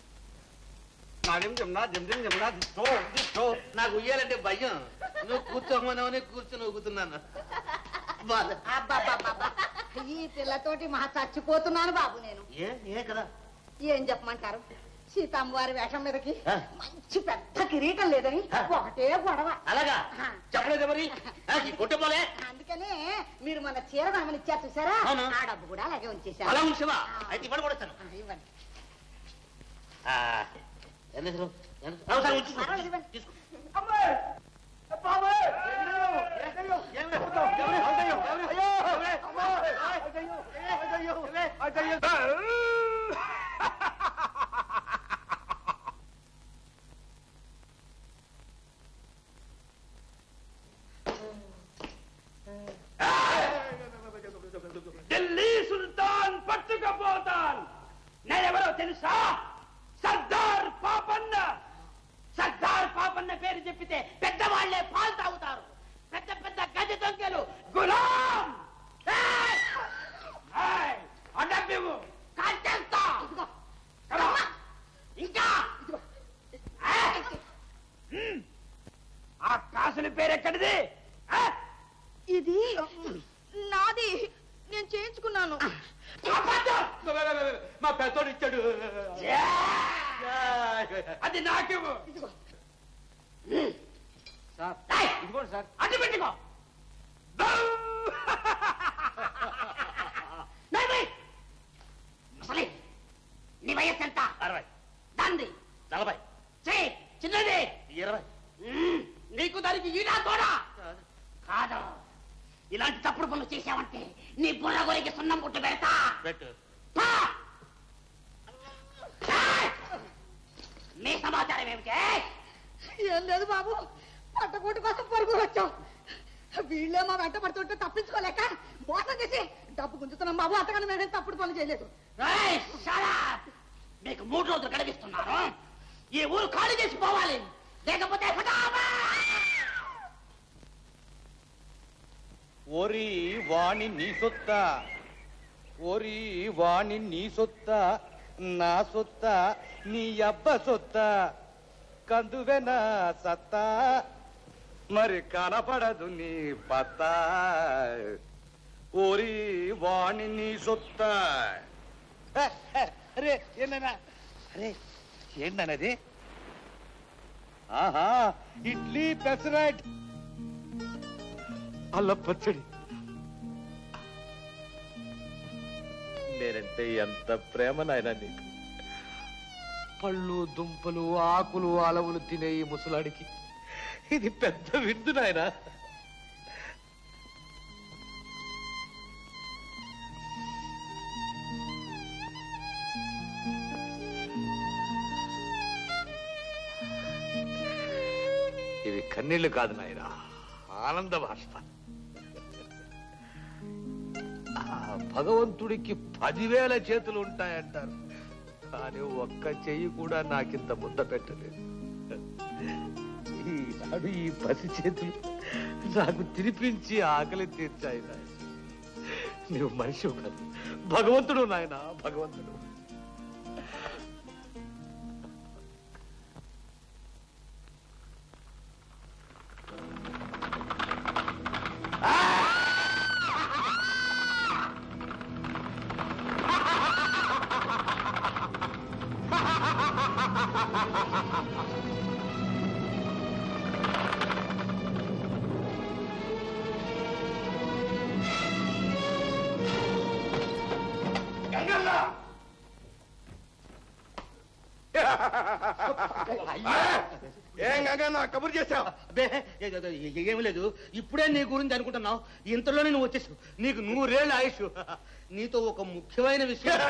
నాకు ఉయ్యాలంటే భయం నువ్వు కూర్చోమనవని కూర్చొని ఊగుతున్నాను బాధ. అబ్బబ్బబ్బబ్బా. ఈ పిల్లతోటి మా చచ్చిపోతున్నాను బాబు నేను ఏ ఏ కదా ఏం చెప్పమంటారు సీతమ్మ వారి వేషం మీదకి మంచి పెద్ద కిరీటం లేదని ఒకటే గొడవ అలాగా చెప్పలేదు మరి ఆ, ఈ కొట్టుపోలే అందుకనే మీరు మన చీర కొనమని ఇచ్చారు చూసారా అవును. ఆ డబ్బు కూడా అలాగే ఉంచేశారు అలా ఉంచవా అయితే ఇవ్వడం కూడా ఇస్తాను ఆ, ఇవ్వండి ఆ, ఎంత ఇస్తారు? ఎంత- ఆ, ఒకసారి ఉంచు. పర్వాలేదు, ఇవ్వండి. ఢిల్లీ సుల్తాన్ పట్టుకపోతాన్ నేనెవరో తెలుసా సర్దార్ పాపన్న సర్దార్ పాపన్న పేరు చెప్పితే పెద్దవాళ్లే పాలు తాగుతారు పెద్ద పెద్ద గది దొంగలు గులాం ఏయ్! ఏయ్! ఆ డబ్బివ్వు. కాల్చేస్తా. Come on. ఇంకా ఏయ్! హ్మ్. ఆ కాసుల పేరు ఎక్కడిది ఆ? ఇది నాది నేను చేయించుకున్నాను మా పెద్దోడు ఇచ్చాడు అది నాకేమో సార్ ఇదిగోండి సార్ అడ్డు పెట్టుకో ముసలి నీ వయస్సు ఎంత అరవై దాంది నలభై చెయ్యి చిన్నది ఇరవై మ్మ్. నీకు దానికి ఈడా తోడా కాదు ఇలాంటి తప్పుడు పనులు చేశావంటే నీ బుర్ర గొరికి సున్నం పుట్టు పెడతా పెట్టు పా! ఏయ్! నీ సమాచారం ఏమిటి ఏం లేదు బాబు పట్టకోటి కోసం పరుగులు వచ్చాం వీళ్ళే మా వెంట పడుతుంటే తప్పించుకోలేక మోసం చేసి డబ్బు గుంజుతున్నాం బాబు అంతకన్నా మేమేం తప్పుడు పనులు చేయలేదు ఏయ్, shut up! మీకు మూడు రోజులు గడిపిస్తున్నాను ఈ ఊరు ఖాళీ చేసి పోవాలి లేకపోతే ఫటాఫట్! ఓరి వాణి నీ సొత్త ఓరి వాణి నీ సొత్త నా సొత్త నీ అబ్బ సొత్త కందువెన సత్తా మరి కనపడదు నీ పత్త ఓరి వాణి నీ సొత్త అరే ఏంటన్నా అరే ఏంటన్నది ఆహా ఇడ్లీ పెసరట్ అల్ల పచ్చడి నేనంటే ఎంత ప్రేమ నాయన నీకు పళ్ళు దుంపలు ఆకులు అలవులు తినే ఈ ముసలాడికి ఇది పెద్ద విందు నాయనా ఇవి కన్నీళ్లు కాదు నాయనా ఆనంద బాష్ప ఆ భగవంతుడికి పదివేల చేతులు ఉంటాయంటారు కానీ ఒక్క చెయ్యి కూడా నాకింత ముద్ద పెట్టలేదు ఈనాడు ఈ పసి చేతులు నాకు తినిపించి ఆకలి తీర్చాయి నాయన నువ్వు మనిషి కాదు భగవంతుడు నాయన భగవంతుడు ఏం గంగన్న కబురు చేశావు అబ్బే ఏ- ఏ- ఏ- ఏమీ లేదు ఇప్పుడే నీ గురించి అనుకుంటున్నావు ఇంతలోనే నువ్వు వచ్చేసావు నీకు నూరేళ్ళ ఆయుష్ నీతో ఒక ముఖ్యమైన విషయం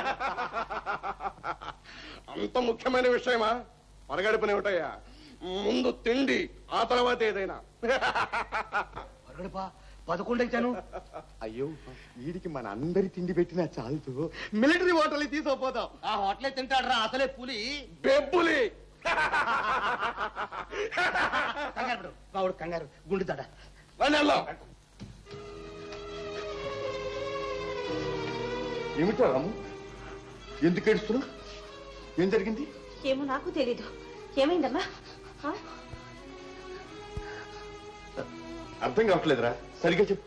అంత ముఖ్యమైన విషయమా పరగడుపునే ఉంటాయా ముందు తిండి ఆ తర్వాత ఏదైనా పరగడపా పదకొండు ఇచ్చాను అయ్యో వీడికి మన అందరి తిండి పెట్టినా చాలుతూ మిలిటరీ హోటల్ తీసుకోపోతాం ఆ హోటలే తింటాడు రా అసలే పులి బెబ్బులి కంగారు పడు. మావాడు కంగారు గుండుతాడా రండి వెళ్దాం. ఏమిటో రాము ఎందుకు ఏడుస్తున్నావు ఏం జరిగింది ఏమో నాకు తెలీదు ఏమైందమ్మా ఆ? అర్థం కావట్లేదురా సరిగ్గా చెప్పు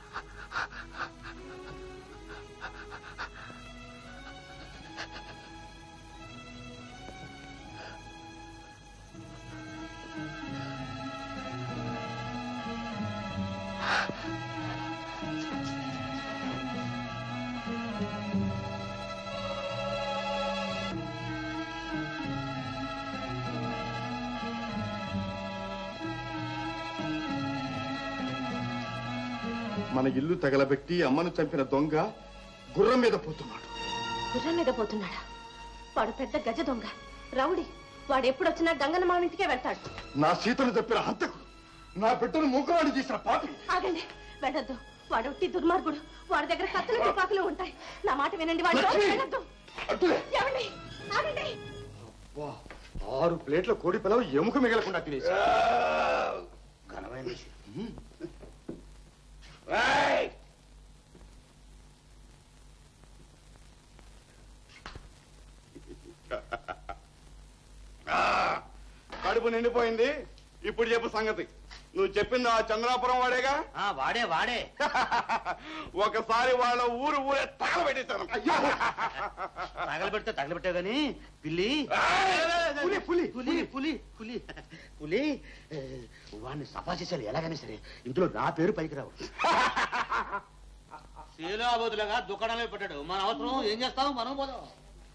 మన ఇల్లు తగలబెట్టి అమ్మను చంపిన దొంగ గుర్రం మీద పోతున్నాడు గుర్రం మీద పోతున్నాడా వాడు పెద్ద గజ దొంగ రౌడీ వాడు ఎప్పుడు వచ్చినా గంగన్న మామ ఇంటికే వెళ్తాడు నా సీతను తప్పిన హంతకుడు నా బిడ్డను మూకవాడి చేసిన పాపి ఆగండి వెళ్ళొద్దు వాడు ఒట్టి దుర్మార్గుడు వాడి దగ్గర కత్తులు తుపాకులు ఉంటాయి నా మాట వినండి వాడు లక్ష్మి! వెళ్ళొద్దు అడ్డులే ఏమండి ఆగండి వా, ఆరు ప్లేట్ల కోడి పిలవ ఎముక మిగలకుండా తినేసి ఘనమైన విషయం కడుపు నిండిపోయింది ఇప్పుడు చెప్పు సంగతి నువ్వు చెప్పింది ఆ చంద్రాపురం వాడేగా వాడే వాడే ఒకసారి వాళ్ళ ఊరు ఊరే తగలబెట్టేశాను తగలబెడితే తగలబెట్టావు గాని పిల్లి పులి, పులి, పులి పులి పులి పులి ఏ, వాడిని సఫా చేశారు ఎలాగైనా సరే ఇందులో నా పేరు పైకి రావు శీలాబోతులుగా దుకాణంలో పెట్టాడు మన అవసరం ఏం చేస్తావు మనం పోదాం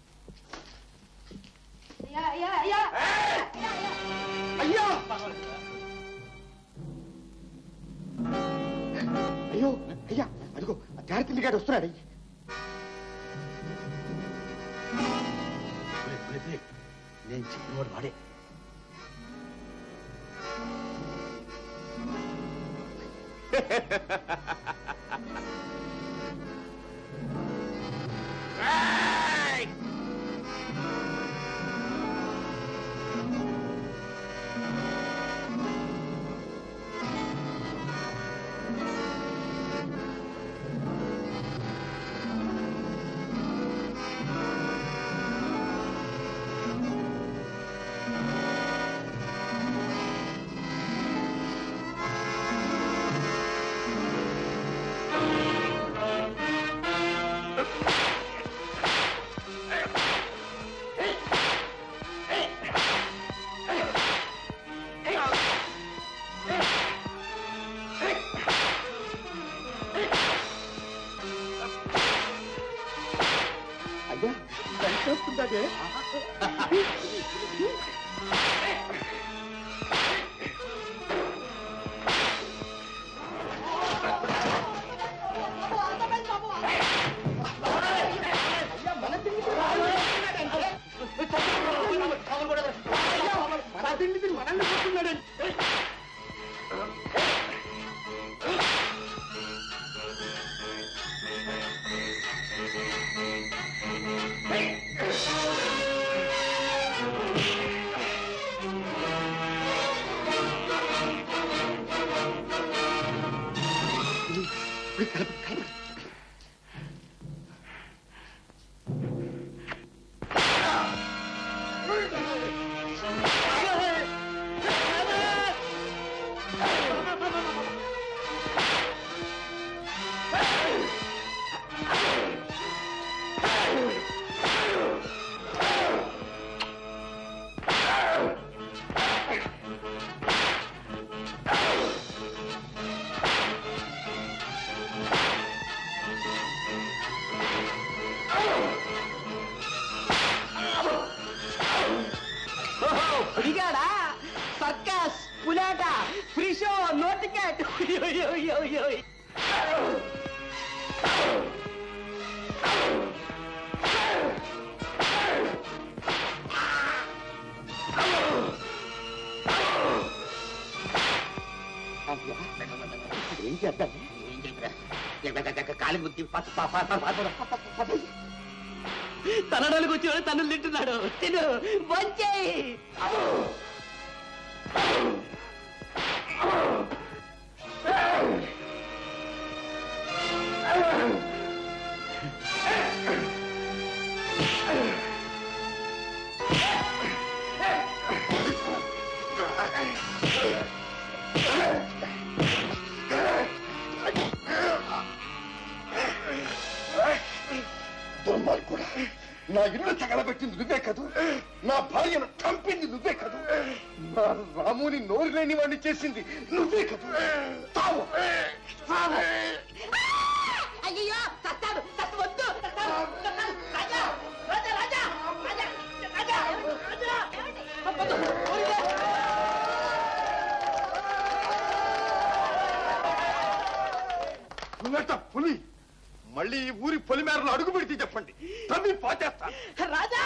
అయ్యా అయ్యో అయ్యా అదిగో జాగ్రత్త గారు వస్తున్నాడు పులి, పులి, పులి. నేను చెప్పినవాడు వాడే ఆ చేస్తుందదే మన తిండి తిని మనల్ని కొట్టున్నాడండి పులిగాడా సర్కస్ పులాట ఫ్రీ షో నో టికెట్ ఏం చేద్దాం ఏం చేయరా కాలి బుద్ధి పట్టు పా పా పా పా పా తనడానికి వచ్చి తను తింటున్నాడు తిను వంచేయి దుర్మార్గుడా నా ఇల్లు తగలబెట్టింది నువ్వే కదూ నా భార్యను చంపింది నువ్వే కదూ నా రాముని నోరు లేని వాడిని చేసింది నువ్వే కదూ తావు తావు. అయ్యో చస్తాడు చస్త వద్దు చస్తాడు, చస్తాడు. రాజా రాజా రాజా రాజా రాజా రాజా నువ్వెంత పులి మళ్ళీ ఈ ఊరి పొలిమేరలో అడుగు పెడితే చెప్పండి తమ్మి పాచేస్తా రాజా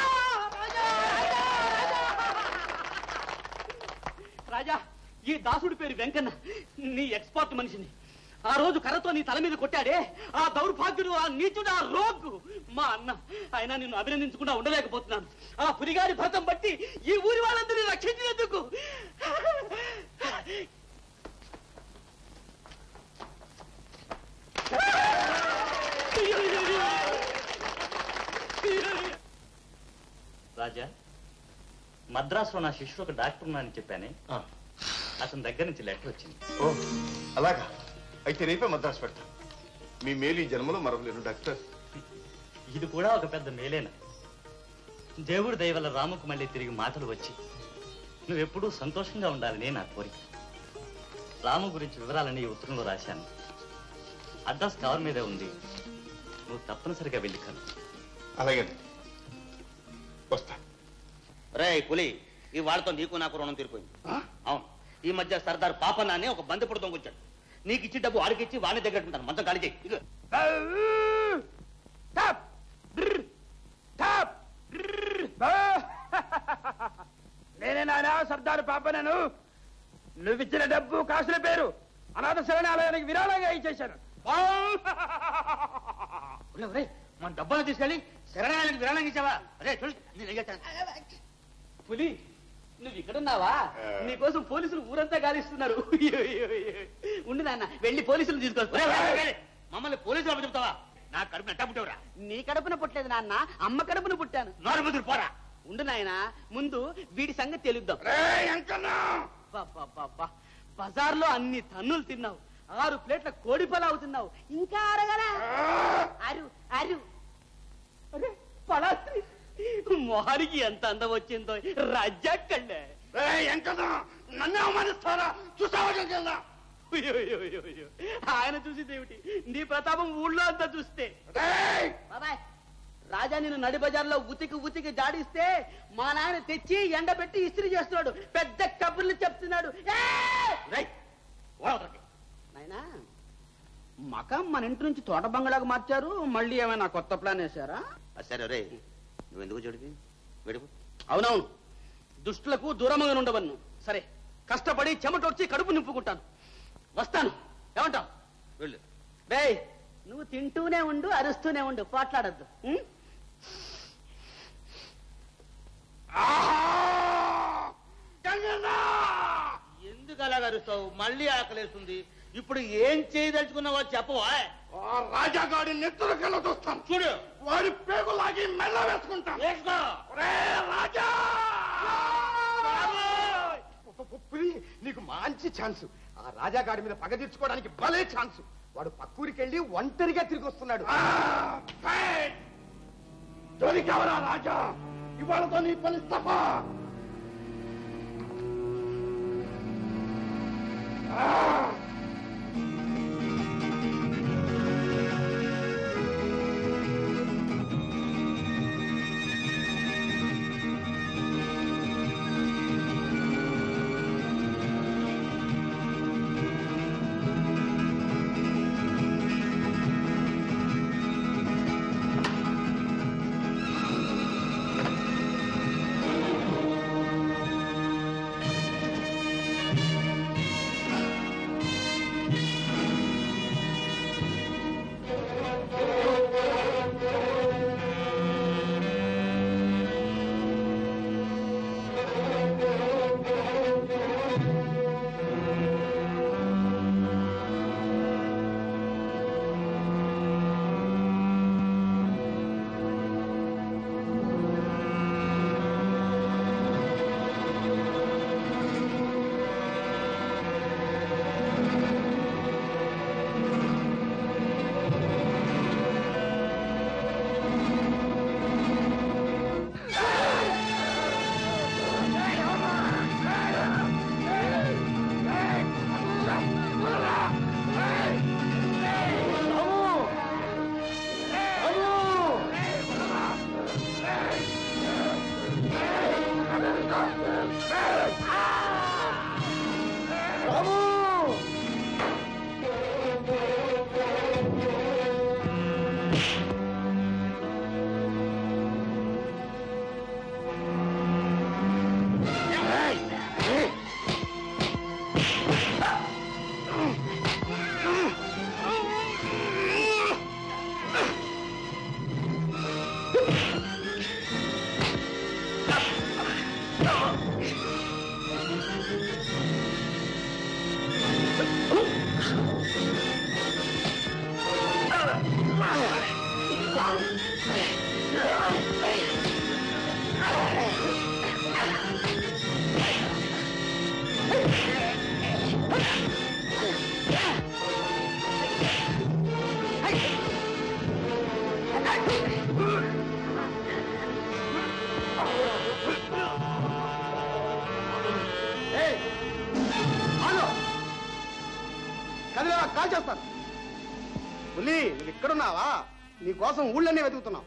రాజా ఈ దాసుడి పేరు వెంకన్న నీ ఎక్స్పర్ట్ మనిషిని ఆ రోజు కర్రతో నీ తల మీద కొట్టాడే ఆ దౌర్భాగ్యుడు ఆ నీచుడు ఆ రోగ్గు మా అన్న ఆయన నిన్ను అభినందించకుండా ఉండలేకపోతున్నాను ఆ పులిగారి భర్తం బట్టి ఈ ఊరి వాళ్ళందరినీ రక్షించినందుకు రాజా మద్రాసులో నా శిష్యుడు ఒక డాక్టర్ ఉన్నానని చెప్పానే అతని దగ్గర నుంచి లెటర్ వచ్చింది ఓ అలాగా అయితే రేపే మద్రాసు పెడతా మీ మేలు ఈ జన్మలో మరవలేను డాక్టర్ ఇది కూడా ఒక పెద్ద మేలేనా దేవుడి దయ వల్ల రాముకు మళ్ళీ తిరిగి మాటలు వచ్చి నువ్వెప్పుడూ సంతోషంగా ఉండాలని నా కోరిక రాము గురించి వివరాలని ఈ ఉత్తరంలో రాశాను అడ్రస్ కవర్ మీదే ఉంది నువ్వు తప్పనిసరిగా వెళ్ళి కలు అలాగే వస్తా రే పులి ఈ వాడితో నీకు నాకు రుణం తీరిపోయింది అవును ఈ మధ్య సర్దార్ పాపన్న అని ఒక బందిపుడు దొంగొచ్చాడు నీకు ఇచ్చి డబ్బు వాడికి ఇచ్చి వాడిని దగ్గర ఉంటాను మంచం ఖాళీ చేయి ఇదిగో. నేనే నాయనా సర్దారు పాపనను నువ్విచ్చిన డబ్బు కాసుల పేరు అనాథ శరణాలయానికి విరాళంగా ఇచ్చేశాను మన డబ్బులు తీసుకెళ్ళి శరణాలయానికి విరాళం ఇచ్చావా అరే చూడు పులి నువ్వు ఇక్కడున్నావా నీకోసం పోలీసులు ఊరంతా గాలిస్తున్నారు అయ్యో, అయ్యో, అయ్యో. ఉండు నాన్న వెళ్ళి పోలీసులు తీసుకొస్తా మమ్మల్ని పోలీసులు చెప్తావా నా కడుపు ఎట్టా పుట్టేవరా నీ కడుపున పుట్టలేదు నాన్న అమ్మ కడుపున పుట్టాను నోరు ముదురు పోరా ఉండు నాయనా ముందు వీడి సంగతి తెలుద్దాం అబ్బబ్బబ్బబ్బా. బజార్లో అన్ని తన్నులు తిన్నావు ఆరు ప్లేట్ల కోడి పలావు తిన్నావు ఇంకా అరగరా అరు అరు అరే, పలాస్త్రి మొహానికి ఎంత అందం వచ్చిందో రజ్జక్కళ్ళే నన్ను అవమానిస్తారా చూసావా అయ్యో, అయ్యో, అయ్యో, అయ్యో. ఆయన చూసింది ఏమిటి నీ ప్రతాపం ఊళ్ళో అంతా చూస్తే బాబాయ్ రాజా నిన్ను నడి బజార్లో ఉతికి ఉతికి జాడిస్తే మా నాయన తెచ్చి ఎండబెట్టి ఇస్త్రీ చేస్తున్నాడు పెద్ద కబుర్లు చెప్తున్నాడు ఏయ్! నాయనా మకం మన ఇంటి నుంచి తోట బంగ్లాకు మార్చారు మళ్ళీ ఏమైనా కొత్త ప్లాన్ వేశారా సరే రే నువ్వు ఎందుకు చెడిపి వెడుపు అవునవును దుష్టులకు దూరంగా ఉండవన్ను సరే కష్టపడి చెమటొచ్చి కడుపు నింపుకుంటాను వస్తాను ఏమంటావు వెళ్ళు బే నువ్వు తింటూనే ఉండు అరుస్తూనే ఉండు పోట్లాడద్దు ఎందుకు అలా అరుస్తావు మళ్ళీ ఆకలేస్తుంది ఇప్పుడు ఏం చేయదలుచుకున్నావో చెప్పవా రాజాగాడి నెత్తురు కళ్ళ చూస్తాను చూడు వాడి పేగులాగి మెల్ల వేసుకుంటాను వేసుకో రాజా పులి నీకు మంచి ఛాన్స్ ఆ రాజాగాడి మీద పగ తీర్చుకోవడానికి భలే ఛాన్స్ వాడు పక్కూరికెళ్ళి ఒంటరిగా తిరిగి వస్తున్నాడు దొరికావరా రాజా ఇవాళతో నీ పని తప్ప కదిలే కాల్ చేస్తాను పులి నువ్వు ఇక్కడున్నావా నీ కోసం ఊళ్ళన్నీ వెతుకుతున్నావు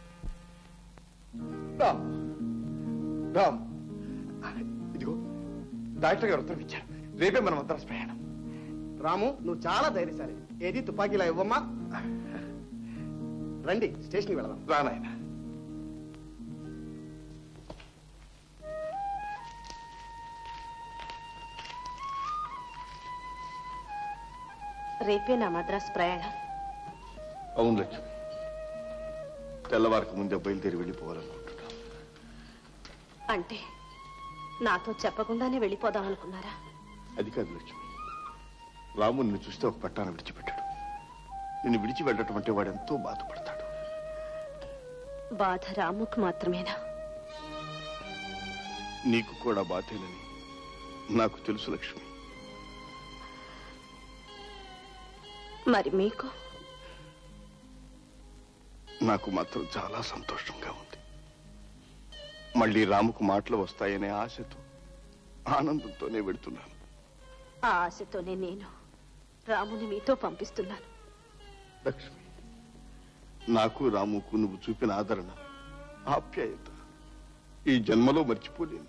రామ్ రామ్ ఇదిగో డాక్టర్ గారు ఉత్తరం ఇచ్చారు రేపే మనం మద్రాసు ప్రయాణం రాము నువ్వు చాలా ధైర్యశాలి ఏది తుపాకీలా ఇవ్వమ్మా రండి స్టేషన్కి వెళదాం రానాయన రేపే నా మద్రాసు ప్రయాణం అవును లక్ష్మి తెల్లవారికి ముందే బయలుదేరి వెళ్ళిపోవాలనుకుంటున్నాను అంటే నాతో చెప్పకుండానే వెళ్ళిపోదాం అనుకున్నారా అది కాదు లక్ష్మి రాము నిన్ను చూస్తే ఒక పట్టాన విడిచిపెట్టాడు నిన్ను విడిచి వెళ్ళటం అంటే వాడు ఎంతో బాధపడతాడు బాధ రాముకు మాత్రమేనా నీకు కూడా బాధేనని నాకు తెలుసు లక్ష్మి మరి మీకు నాకు మాత్రం చాలా సంతోషంగా ఉంది మళ్ళీ రాముకు మాటలు వస్తాయనే ఆశతో ఆనందంతోనే వెడుతున్నాను ఆ ఆశతోనే నేను రాముని మీతో పంపిస్తున్నాను లక్ష్మి నాకు రాముకు నువ్వు చూపిన ఆదరణ ఆప్యాయత ఈ జన్మలో మర్చిపోలేను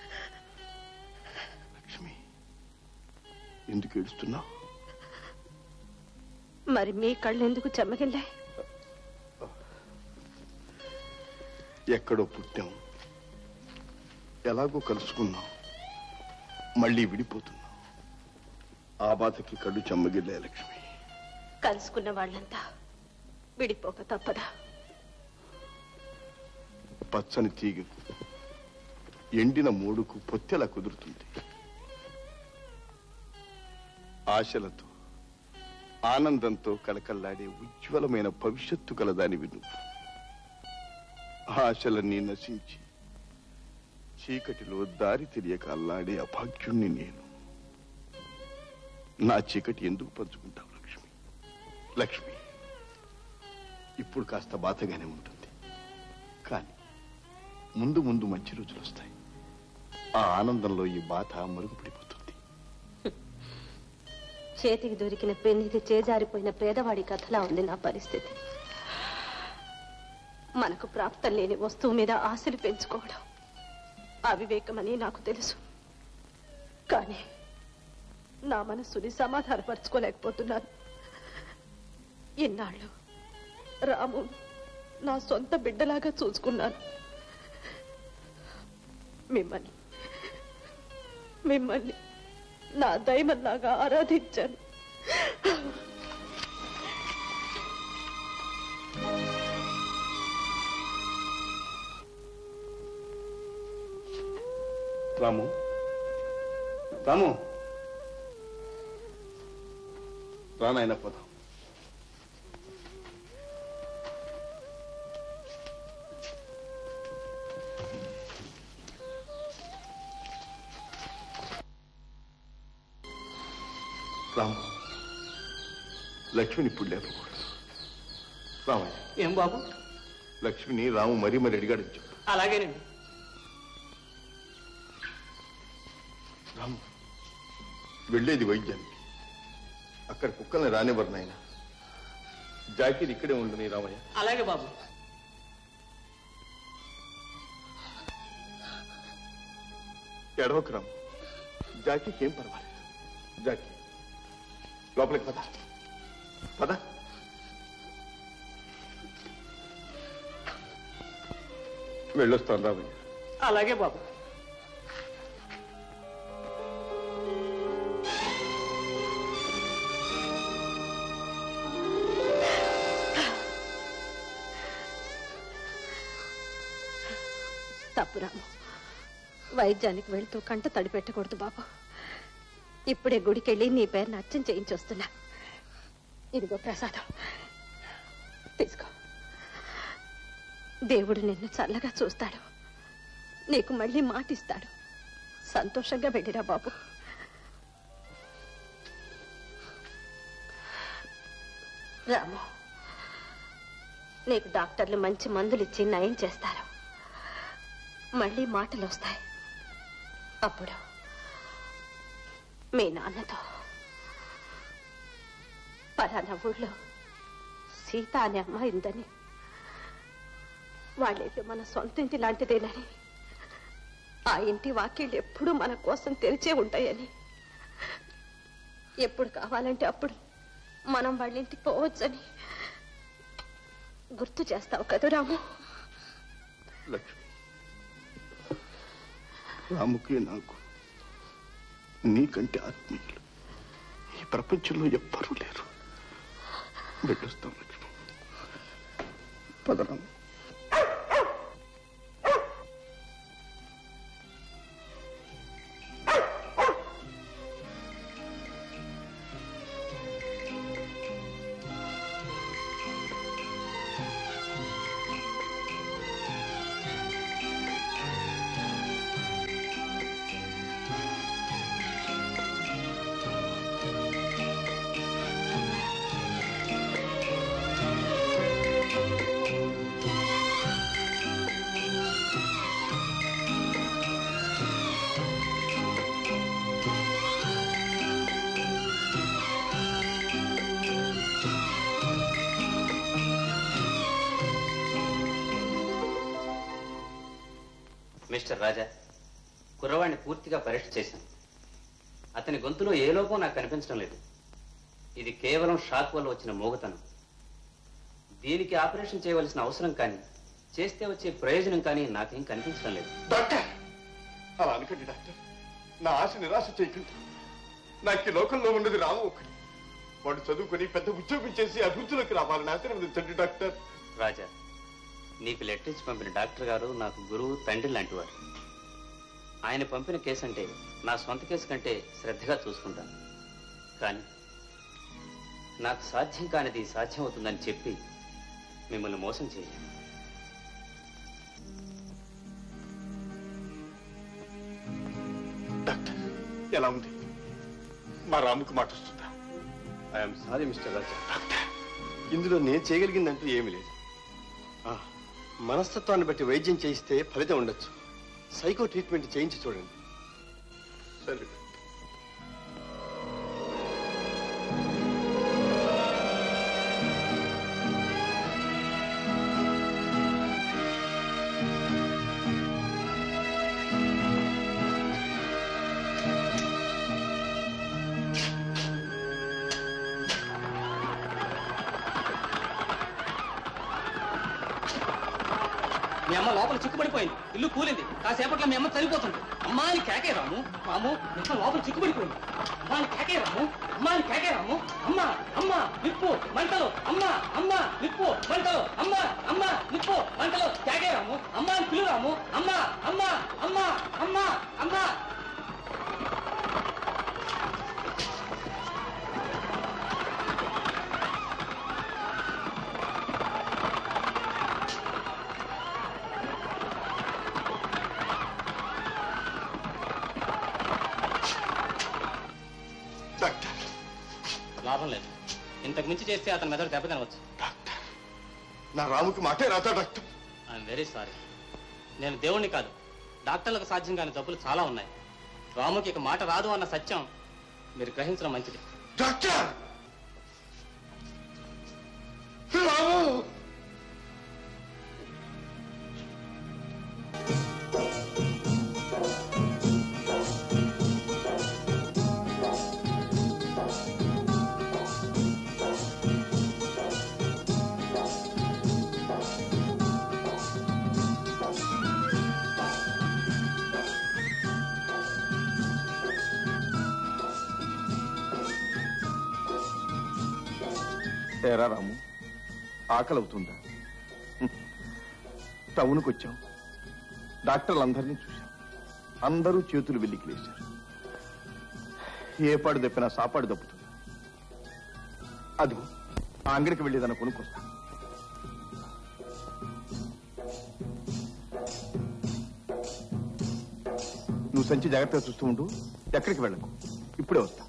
లక్ష్మి ఎందుకు ఏడుస్తున్నావు మరి మీ కళ్ళెందుకు చెమ్మగిల్లాయి ఎక్కడో పుట్టాం ఎలాగో కలుసుకున్నాం మళ్ళీ విడిపోతున్నాం ఆ బాధకి కళ్ళు చెమ్మగిల్లే లక్ష్మి కలుసుకున్న వాళ్ళంతా విడిపోక తప్పదా పచ్చని తీగకు ఎండిన మూడుకు పొత్తెలా కుదురుతుంది ఆశలతో ఆనందంతో కలకల్లాడే ఉజ్వలమైన భవిష్యత్తు కలదానివి నువ్వు ఆశలన్నీ నశించి చీకటిలో దారి తెలియక అల్లాడే అభాగ్యుణ్ణి నేను నా చీకటి ఎందుకు పంచుకుంటావు లక్ష్మి లక్ష్మి ఇప్పుడు కాస్త బాధగానే ఉంటుంది కానీ ముందు ముందు మంచి రోజులు వస్తాయి ఆ ఆనందంలో ఈ బాధ మరుగుపడిపోతుంది చేతికి దొరికిన పెన్నిది చేజారిపోయిన పేదవాడి కథలా ఉంది నా పరిస్థితి మనకు ప్రాప్తం లేని వస్తువు మీద ఆశలు పెంచుకోవడం అవివేకమని నాకు తెలుసు కానీ నా మనస్సుని సమాధానపరచుకోలేకపోతున్నాను ఇన్నాళ్ళు రాము నా సొంత బిడ్డలాగా చూసుకున్నాను మిమ్మల్ని మిమ్మల్ని నా దైవంలాగా ఆరాధించాను రాము రాము రానాయన పదం రాము లక్ష్మిని ఇప్పుడు లేపకూడదు రామయ్య ఏం బాబు లక్ష్మిని రాము మరీ మరి అడిగాడు చెప్పు అలాగేనండి రాము వెళ్ళేది వైద్యానికి అక్కడ కుక్కల్ని రానివ్వరు నాయన జాకీర్ ఇక్కడే ఉండని రామయ్య అలాగే బాబు ఎడవకు రాము జాకీకి ఏం పర్వాలేదు జాకీ లోపలికి పద పద వెళ్ళొస్తాను రామయ్య అలాగే బాబు తప్పు రాము వైద్యానికి వెళ్తూ కంట తడి పెట్టకూడదు బాబు ఇప్పుడే గుడికెళ్ళి నీ పేరుని అర్చన చేయించి వస్తున్నా ఇదిగో ప్రసాదం తీసుకో దేవుడు నిన్ను చల్లగా చూస్తాడు నీకు మళ్ళీ మాటిస్తాడు సంతోషంగా వెళ్ళిరా బాబు రాము నీకు డాక్టర్లు మంచి మందులు ఇచ్చి నయం చేస్తారు మళ్ళీ మాటలు వస్తాయి అప్పుడు మీ నాన్నతో పలానా ఊళ్ళో సీత అనే అమ్మాయి ఉందని వాళ్ళైతే మన సొంత ఇంటి లాంటిదేనని ఆ ఇంటి వాకిళ్ళు ఎప్పుడూ మన కోసం తెరిచే ఉంటాయని ఎప్పుడు కావాలంటే అప్పుడు మనం వాళ్ళ ఇంటికి పోవచ్చని గుర్తు చేస్తావు కదూ రాము లక్ష్మి రాముకి నాకు నీకంటే ఆత్మీయులు ఈ ప్రపంచంలో ఎవ్వరూ లేరు వెళ్ళొస్తాం లక్ష్మి పదరాము ఆ మిస్టర్ రాజా కుర్రవాణ్ణి పూర్తిగా పరీక్ష చేశాను అతని గొంతులో ఏ లోపం నాకు కనిపించడం లేదు ఇది కేవలం షాక్ వల్ల వచ్చిన మోగతనం దీనికి ఆపరేషన్ చేయవలసిన అవసరం కానీ చేస్తే వచ్చే ప్రయోజనం కానీ నాకేం కనిపించడం లేదు డాక్టర్ అలా అనకండి డాక్టర్ నా ఆశ నిరాశ చేయకండి నాకు ఈ లోకంలో ఉన్నది రాము ఒకటి వాడు చదువుకొని పెద్ద ఉద్యోగం చేసి అభివృద్ధిలోకి రావాలని ఆశీర్వదించండి డాక్టర్ రాజా నీకు లెటర్ ఇచ్చి పంపిన డాక్టర్ గారు నాకు గురువు తండ్రి లాంటివారు ఆయన పంపిన కేసు అంటే నా సొంత కేసు కంటే శ్రద్ధగా చూసుకుంటాను కానీ నాకు సాధ్యం కానిది సాధ్యం అవుతుందని చెప్పి మిమ్మల్ని మోసం చేయలేను డాక్టర్ ఎలా ఉంది మా రాముకు మాట వస్తుందా ఐఎమ్ సారీ మిస్టర్ రాజా ఇందులో నేను చేయగలిగిందంటూ ఏమీ లేదు ఆ, మనస్తత్వాన్ని బట్టి వైద్యం చేయిస్తే ఫలితం ఉండొచ్చు సైకో ట్రీట్మెంట్ చేయించి చూడండి సరే మీ అమ్మ లోపల చిక్కుపడిపోయింది ఇల్లు కూలింది కాసేపట్లో మీ అమ్మ చనిపోతుంది అమ్మాని కేకే రాము రాము నిప్ప లోపల చిక్కుపడిపోయింది అమ్మాని కేకే రాము అమ్మాని కేకే రాము అమ్మ అమ్మ నిప్పు మంటలు అమ్మ అమ్మ నిప్పు మంటలు అమ్మ అమ్మ నిప్పు మంటలు కేకే రాము అమ్మాని పిలు రాము అమ్మ అమ్మ అమ్మ అమ్మ అమ్మ లాభం లేదు ఇంతకు మించి చేస్తే అతని మెదడు దెబ్బతినవచ్చు నా రాముకి మాటే రాదా డాక్టర్ ఐఎమ్ వెరీ సారీ నేను దేవుణ్ణి కాదు డాక్టర్లకు సాధ్యం కాని జబ్బులు చాలా ఉన్నాయి రాముకి ఇక మాట రాదు అన్న సత్యం మీరు గ్రహించడం మంచిది డాక్టర్ రాము ఏరా రాము ఆకలి అవుతుందా హ్మ్. టౌన్కి వచ్చాం డాక్టర్లు అందరినీ చూశాం అందరూ చేతులు వెల్లికి లేచారు ఏ పాడు తప్పినా సాపాడు తప్పుతుంది అదిగో ఆ అంగడికి వెళ్ళేదన్న కొనుక్కొస్తా నువ్వు సంచి జాగ్రత్తగా చూస్తూ ఉండు ఎక్కడికి వెళ్ళకు ఇప్పుడే వస్తా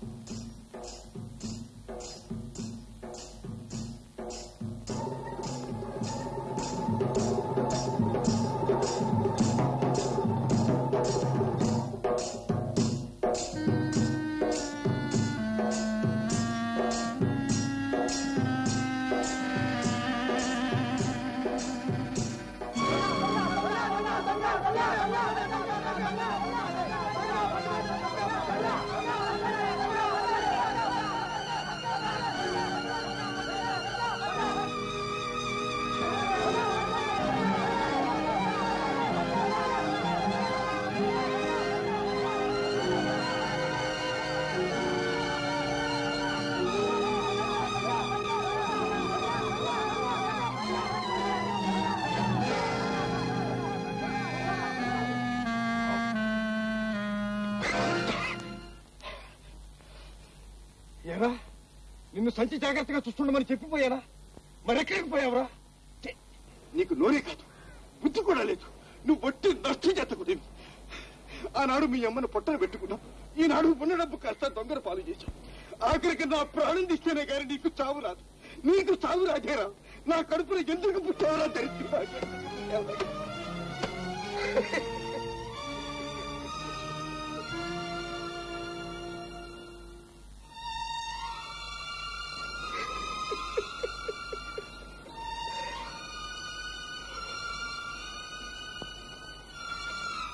ఏరా నిన్ను సంచి జాగ్రత్తగా చూస్తుండమని చెప్పిపోయానా మరెక్కడికి పోయావురా ఛే, నీకు నోరే కాదు బుద్ధి కూడా లేదు నువ్వు ఒట్టి నష్టం చేతకుని ఆనాడు మీ అమ్మను పొట్టన పెట్టుకున్నావు ఈనాడు ఉన్న డబ్బు కాస్త దొంగర పాలు చేశావు ఆఖరికి నా ప్రాణం తీస్తేనే గాని నీకు చావు రాదు నీకు చావు రాజేరా నా కడుపులో ఎందుకు పుట్టావరా తెలిసి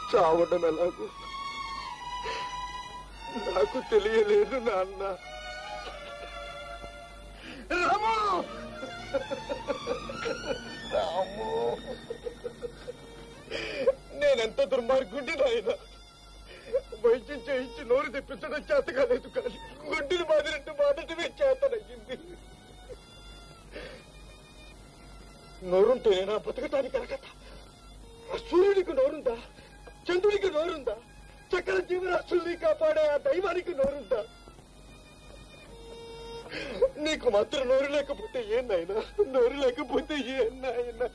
చావడం ఎలాగో నాకు తెలియలేదు నాన్న రాము రాము నేనెంత దుర్మార్గుండి నాయన వైద్యం చేయించి నోరు తెప్పించడం చేత కాలేదు కానీ గుడ్డిని మాదిరింటి మాటమే చేతనయ్యింది నోరుంటే నా బతకటానికి అరగత ఆ సూర్యుడికి నోరుందా చంద్రుడికి నోరుందా చక్ర జీవరాశుల్ని కాపాడే ఆ దైవానికి నోరుందా నీకు మాత్రం నోరు లేకపోతే ఏం నాయనా నోరు లేకపోతే ఏం నాయనా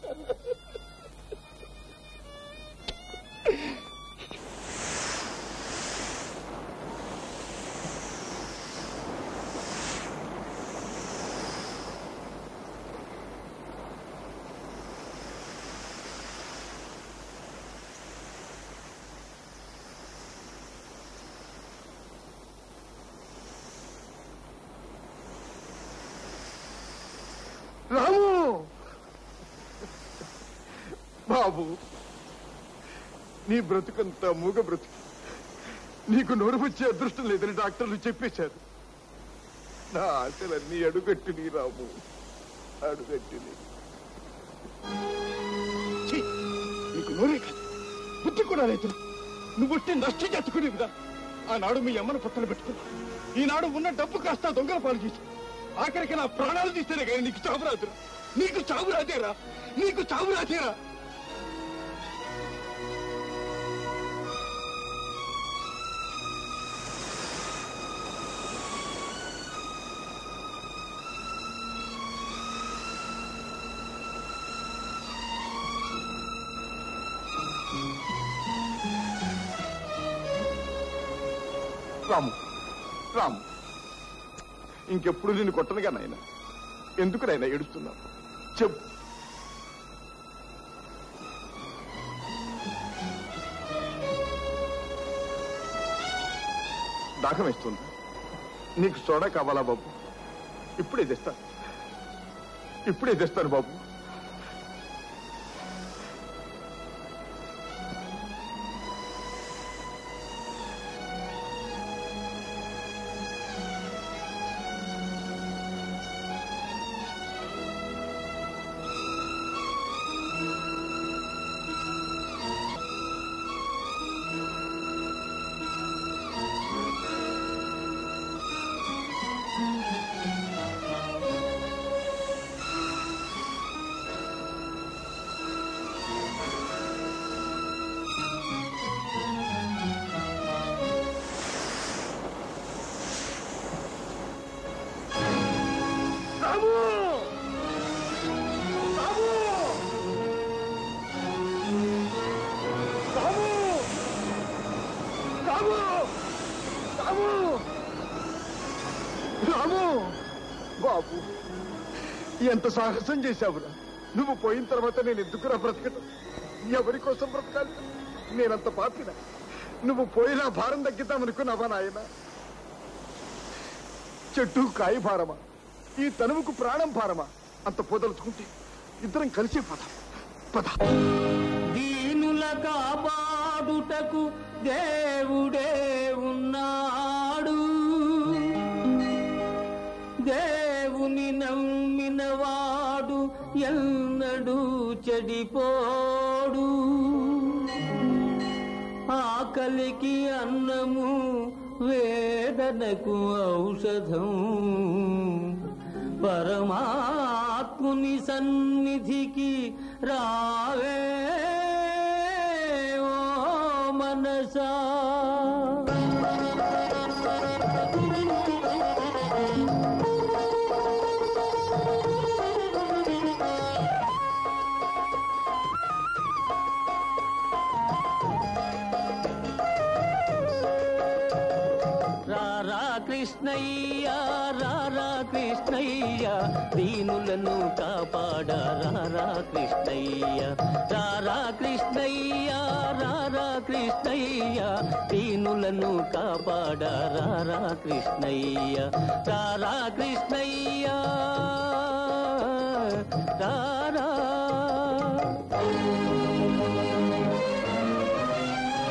రాము బాబు నీ బ్రతుకంతా మూగ బ్రతుకు నీకు నోరు వచ్చే అదృష్టం లేదని డాక్టర్లు చెప్పేశారు నా ఆశలన్నీ అడుగట్టిని రాము అడుగట్టిని ఛీ! నీకు నోరే కాదు బుద్ధి కూడా లేదు నువ్వు వచ్చి నష్టం చేతుకునేవిరా ఆనాడు మీ అమ్మను పక్కన పెట్టుకున్నా ఈనాడు ఉన్న డబ్బు కాస్త దొంగల పాలు చేసి ఆఖరికి నా ప్రాణాలు తీస్తేనే కానీ నీకు చావు రాదురా నీకు చావు రాదేరా నీకు చావు రాదేరా రాము రాము ఇంకెప్పుడు నిన్ను కొట్టనుగా నాయన ఎందుకు నాయన ఏడుస్తున్నావు చెప్పు దాహం వేస్తుంది నీకు సోడా కావాలా బాబు ఇప్పుడే తెస్తాను ఇప్పుడే తెస్తాను బాబు రాము రాము రాము రాము రాము రాము బాబు ఎంత సాహసం చేశావురా నువ్వు పోయిన తర్వాత నేను ఎందుకురా బ్రతకటం ఎవరి కోసం బ్రతకాలి నేనంత పాపిన నువ్వు పోయినా భారం తగ్గిద్దామనుకున్నావా నాయన చెట్టు కాయ భారమా ఈ తనువుకు ప్రాణం భారమా అంత పోదలుచుకుంటే ఇద్దరం కలిసే పద పద దీనుల కాపాడుటకు దేవుడే ఉన్నాడు దేవుని నమ్మిన వాడు ఎన్నడూ చెడిపోడు ఆకలికి అన్నము వేదనకు ఔషధం పరమాత్ముని సన్నిధికి రావే ఓ మనసా రారా కృష్ణయ్య రారా కృష్ణయ్య దీనులను కాపాడ రారా కృష్ణయ్య రారా కృష్ణయ్య రారా కృష్ణయ్య దీనులను కాపాడ రారా కృష్ణయ్య రారా కృష్ణయ్య రారా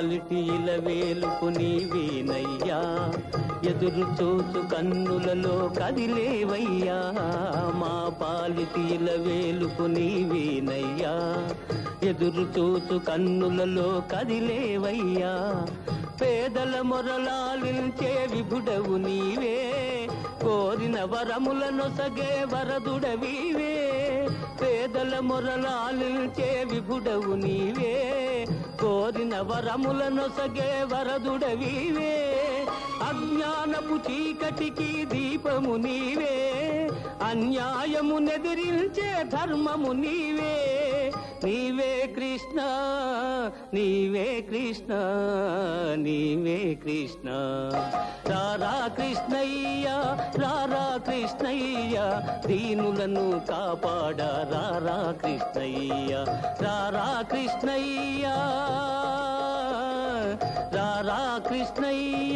పాలిటి ఇలవేలుకు నీవేనయ్యా ఎదురు చూచు కన్నులలో కదిలేవయ్యా మా పాలిటి ఇలవేలుకు నీవేనయ్యా ఎదురు చూచు కన్నులలో కదిలేవయ్యా పేదల మొరలాలించే విభుడవు నీవే కోరిన వరములను సగే వరదుడవీవే పేదల మొరలాలించే విభుడవు నీవే కోరిన వరములను సగే వరదుడవీవే అజ్ఞానపు చీకటికి దీపము నీవే అన్యాయము నెదిరించే ధర్మము నీవే నీవే కృష్ణ నీవే కృష్ణ నీవే కృష్ణ రారా కృష్ణయ్య రారా కృష్ణయ్య దీనులను కాపాడ రారా కృష్ణయ్య రారా కృష్ణయ్య రారా కృష్ణయ్య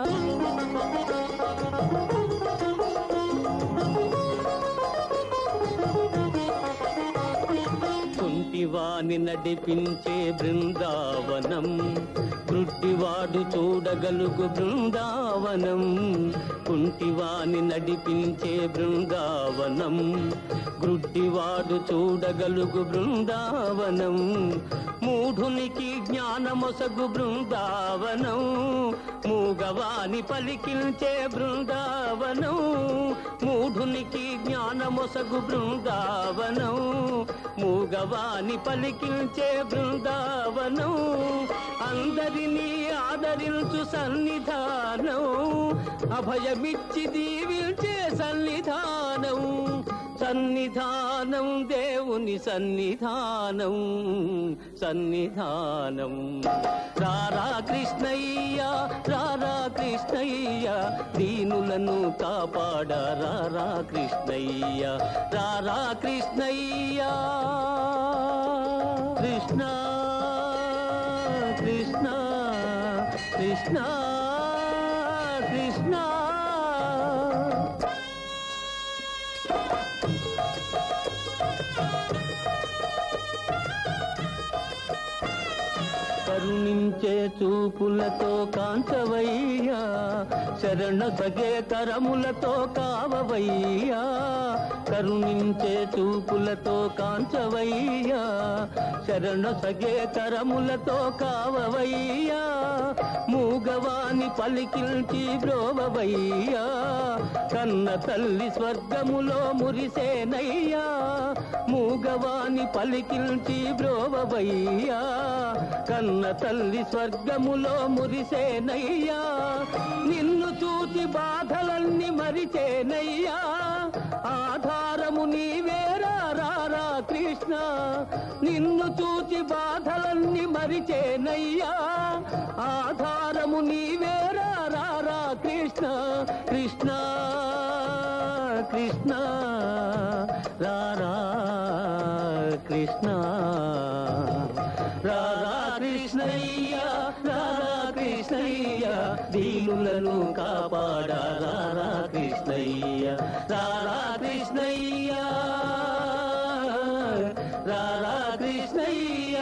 కుంటివాని నడిపించే బృందావనం గ్రుడ్డివాడు చూడగలుగు బృందావనం కుంటివాని నడిపించే బృందావనం గ్రుడ్డివాడు చూడగలుగు బృందావనం మూఢునికి జ్ఞానమొసగు బృందావనం మూగవాని పలికించే బృందావనం మూఢునికి జ్ఞానమొసగు బృందావనం మూగవాని పలికించే బృందావనం అందరినీ ఆదరించు సన్నిధానం అభయమిచ్చి దీవించే సన్నిధానం సన్నిధానం దేవుని సన్నిధానం సన్నిధానం రారా కృష్ణయ్య రారా కృష్ణయ్య దీనులను కాపాడ రారా కృష్ణయ్య రారా కృష్ణయ్య కృష్ణ కృష్ణ కృష్ణ కృష్ణ కరుణించే చూపులతో కాంచవయ్యా శరణ సగే కరములతో కావవయ్యా కరుణించే చూపులతో కాంచవయ్యా శరణ సగే కరములతో కావవయ్యా మూగవాని పలికిల్చి బ్రోవవయ్యా కన్న తల్లి స్వర్గములో మురిసేనయ్యా మూగవాని పలికిల్చి బ్రోవవయ్యా కన్న తల్లి స్వర్గములో మురిసేనయ్యా నిన్ను చూచి బాధలన్నీ మరిచేనయ్యా ఆధారము నీవేరా రారా కృష్ణ నిన్ను చూచి బాధలన్నీ మరిచేనయ్యా ఆధారము నీవేరా రారా కృష్ణ కృష్ణ కృష్ణ రారా కృష్ణ రారా కృష్ణయ్య రారా కృష్ణయ్య దీనులను కాపాడ రారా కృష్ణయ్య రారా కృష్ణయ్య రారా కృష్ణయ్య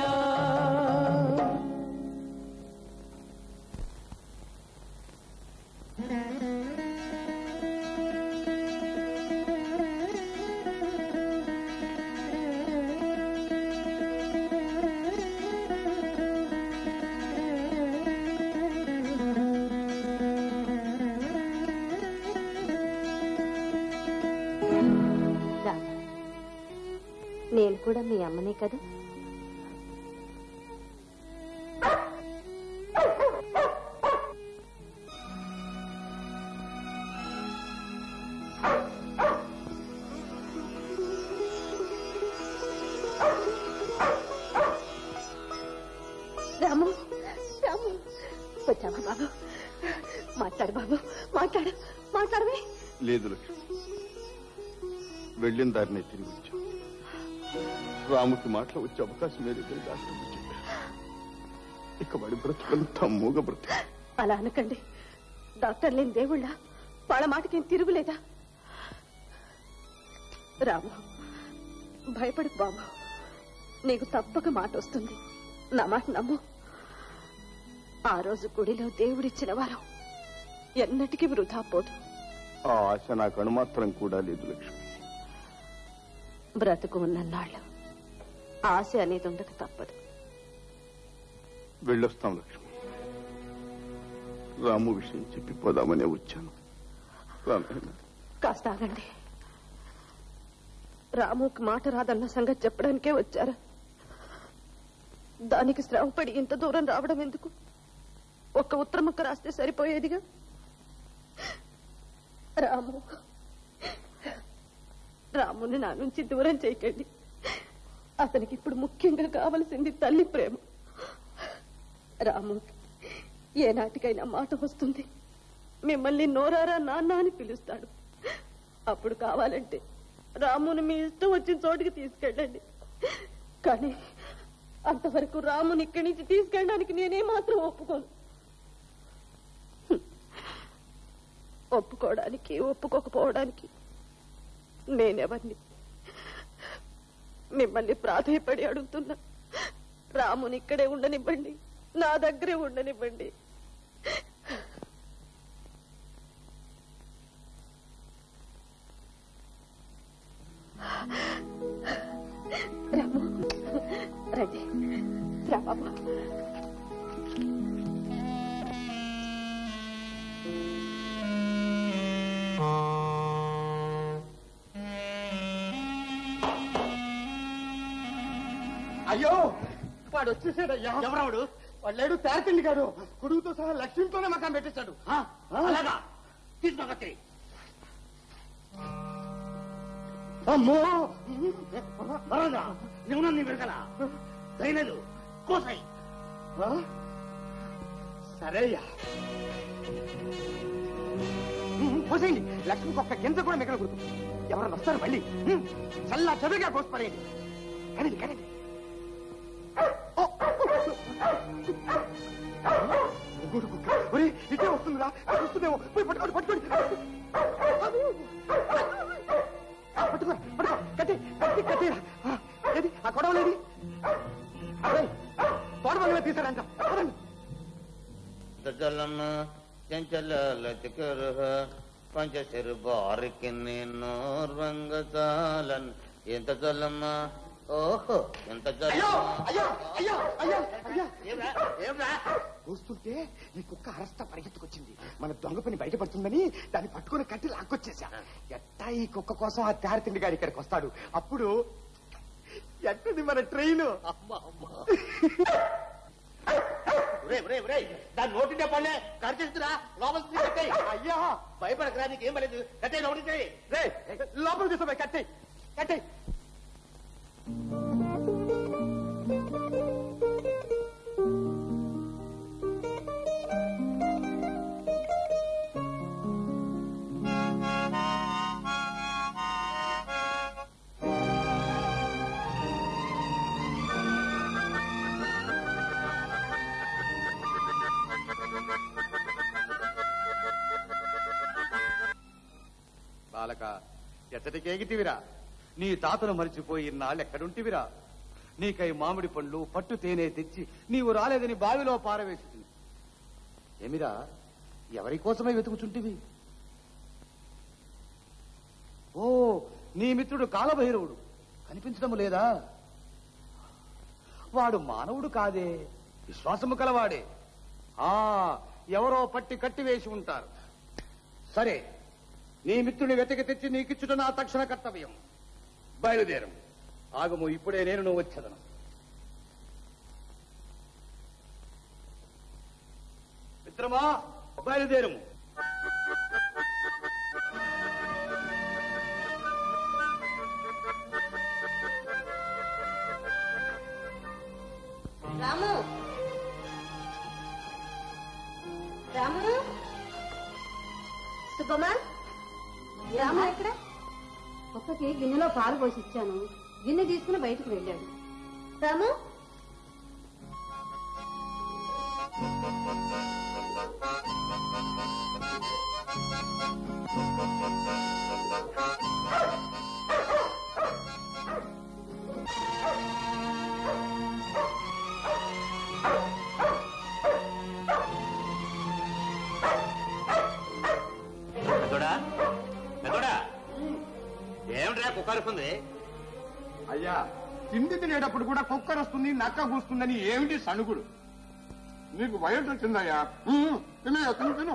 రా. నేను కూడా మీ అమ్మనే కదా రాము రాము వచ్చావా బాబు మాట్లాడు బాబు మాట్లాడు మాట్లాడవే లేదు లక్ష్మి వెళ్ళిన దారినే తిరిగి వచ్చాం రాముకి మాటలు వచ్చే అవకాశం లేదు డాక్టర్ చెప్పారు ఇక వాడి బ్రతుకంతా మూగ బ్రతుకు అలా అనకండి డాక్టర్ లేని దేవుళ్ళ వాళ్ళ మాటకేం తిరుగులేదా రాము భయపడకు బాబు నీకు తప్పక మాట వస్తుంది నా మాట నమ్ము ఆ రోజు గుడిలో దేవుడిచ్చిన వరం ఎన్నటికీ వృధా పోదు ఆ ఆశ నాకు అణుమాత్రం కూడా లేదు లక్ష్మి బ్రతుకు ఉన్నన్నాళ్ళు ఆశ అనేది ఉండక తప్పదు వెళ్ళొస్తాం లక్ష్మి రాము విషయం చెప్పి పోదామనే వచ్చాను రామాయణ కాస్త ఆగండి రాముకి మాట రాదన్న సంగతి చెప్పడానికే వచ్చారా దానికి శ్రమపడి ఇంత దూరం రావడం ఎందుకు ఒక్క ఉత్తరముక్క రాస్తే సరిపోయేదిగా రాము రాముని నా నుంచి దూరం చేయకండి అతనికి ఇప్పుడు ముఖ్యంగా కావలసింది తల్లి ప్రేమ రాము ఏనాటికైనా మాట వస్తుంది మిమ్మల్ని నోరారా నాన్న అని పిలుస్తాడు అప్పుడు కావాలంటే రాముని మీ ఇష్టం వచ్చిన చోటికి తీసుకెళ్ళండి కానీ అంతవరకు రాముని ఇక్కడి నుంచి తీసుకెళ్ళడానికి నేనే మాత్రం ఒప్పుకోను హ్మ్. ఒప్పుకోవడానికి ఒప్పుకోకపోవడానికి నేనెవరిని మిమ్మల్ని ప్రాధేయపడి అడుగుతున్నా రాముని ఇక్కడే ఉండనివ్వండి నా దగ్గరే ఉండనివ్వండి రాము రండి రా బాబు అయ్యో వాడు వచ్చేసాడయ్యా ఎవరాడు వాడు లేడు తేరతండి గారు కొడుకుతో సహా లక్ష్మితోనే మకాం పెట్టేశాడు అలాగా తీసుకొచ్చి అమ్మో వరదా నువ్వు నన్ను వెరకలా దయలేదు కోసై ఆ? సరే అయ్యా ఉమ్, పోసేయండి లక్ష్మికి ఒక్క గింజ కూడా మిగలకూడదు ఎవరన్నా వస్తారు మళ్ళీ ఉమ్, చల్లా చదువుగా కోసిపడేయండి కదండి కదండి ముగ్గురు కుక్క ఒరే ఇటే వస్తుందిరా వస్తుందేమో పోయి పట్టుకోండి పట్టుకోండి పట్టుకో పట్టుకో కట్టి కట్టి కట్టిరా ఆ, ఏది ఆ గొడవ లేది తోట బంగ్లా తీసారంట పదండి. జలమ చంచల లతికరుహ పంచశిరు బారికి నోర్వంగ చాలన్ ఎంత జలమ ఓహో ఎంత అయ్యో జలమ అయ్యో అయ్యో అయ్యో అయ్యో ఏమ్రా ఏమ్రా చూస్తుంటే ఈ కుక్క అరస్తా పరిగెత్తుకొచ్చింది మన దొంగ పని బయటపడుతుందని దాన్ని పట్టుకుని కట్టి లాక్కొచ్చేసా ఎట్టా ఈ కుక్క కోసం ఆ తేరతిండి గారు ఇక్కడికి వస్తాడు అప్పుడు ఎట్టది మన ట్రైన్ రే రే రే దాని నోటింటే పడలే కరిచేస్తురా లోపల తీసి కట్టేయ్. అయ్యా భయపడకరా నీకు ఏం పడలేదు కట్టే నోటి రే లోపల తీసుకోపోయి కట్టే కట్టే బాలక ఎచ్చటికేగితివిరా నీ తాతను మరిచిపోయి ఇన్నాళ్ళు ఎక్కడుంటివిరా నీకై మామిడి పండ్లు పట్టు తేనె తెచ్చి నీవు రాలేదని బావిలో పారవేసింది ఏమిరా ఎవరి కోసమై వెతుకుచుంటివి ఓ నీ మిత్రుడు కాలభైరవుడు కనిపించడం లేదా వాడు మానవుడు కాదే విశ్వాసము కలవాడే ఆ ఎవరో పట్టి కట్టివేసి ఉంటారు సరే నీ మిత్రుని వెతికి తెచ్చి నీకిచ్చుట నా తక్షణ కర్తవ్యం బయలుదేరం ఆగము ఇప్పుడే నేను నువ్వు వచ్చేదను మిత్రమా బయలుదేరము రాము రాము సుబ్బమ్మా రాము ఎక్కడ ఒక్కకి గిన్నెలో పాలు పోసి ఇచ్చాను గిన్నె తీసుకుని బయటకు వెళ్ళాడు రాము కుక్కరుస్తుంది అయ్యా తిండి తినేటప్పుడు కూడా కుక్కర్ వస్తుంది నక్క కూస్తుందని ఏమిటి సణుగుడు నీకు వయసు వచ్చిందయ్యా ఉమ్, తినయ్యా తిను తిను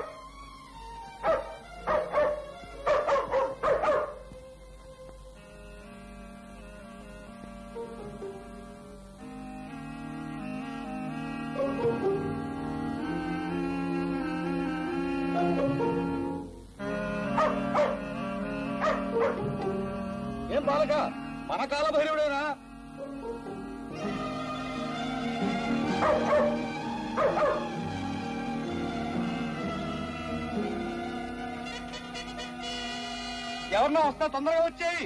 ఏం బాలక మన కాల భైరవుడేనా ఎవరినో వస్తా తొందరగా వచ్చేయి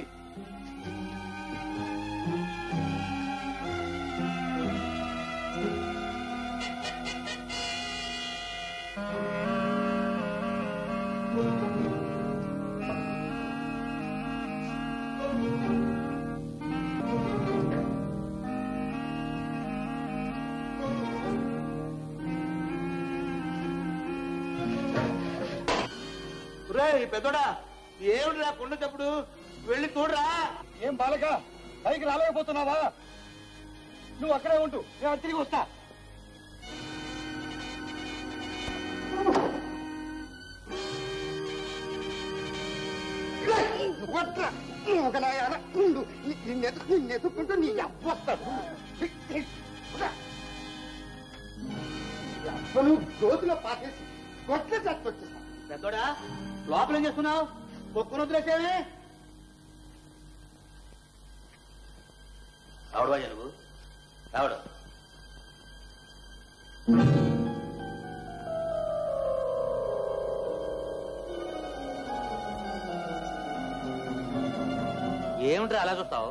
పెద్దోడా ఏమిటి కుండ చెప్పుడు వెళ్ళి చూడరా ఏం బాలక పైకి రాలేకపోతున్నావా నువ్వు అక్కడే ఉంటూ నేను అటు తిరిగి వస్తా వట్రా ఒక నాయన ఉండు నిన్నెతు నిన్నెతుక్కుంటూ నీ అవ్వస్తాడు అవ్వను గోతులో పాటేసి కొట్ల చచ్చొచ్చేస్తా పెద్దోడా లోపల ఏం చేస్తున్నావు కుక్కను వదిలేసేవే రావడవా నువ్వు రావడం ఏమిట్రా అలా చూస్తావు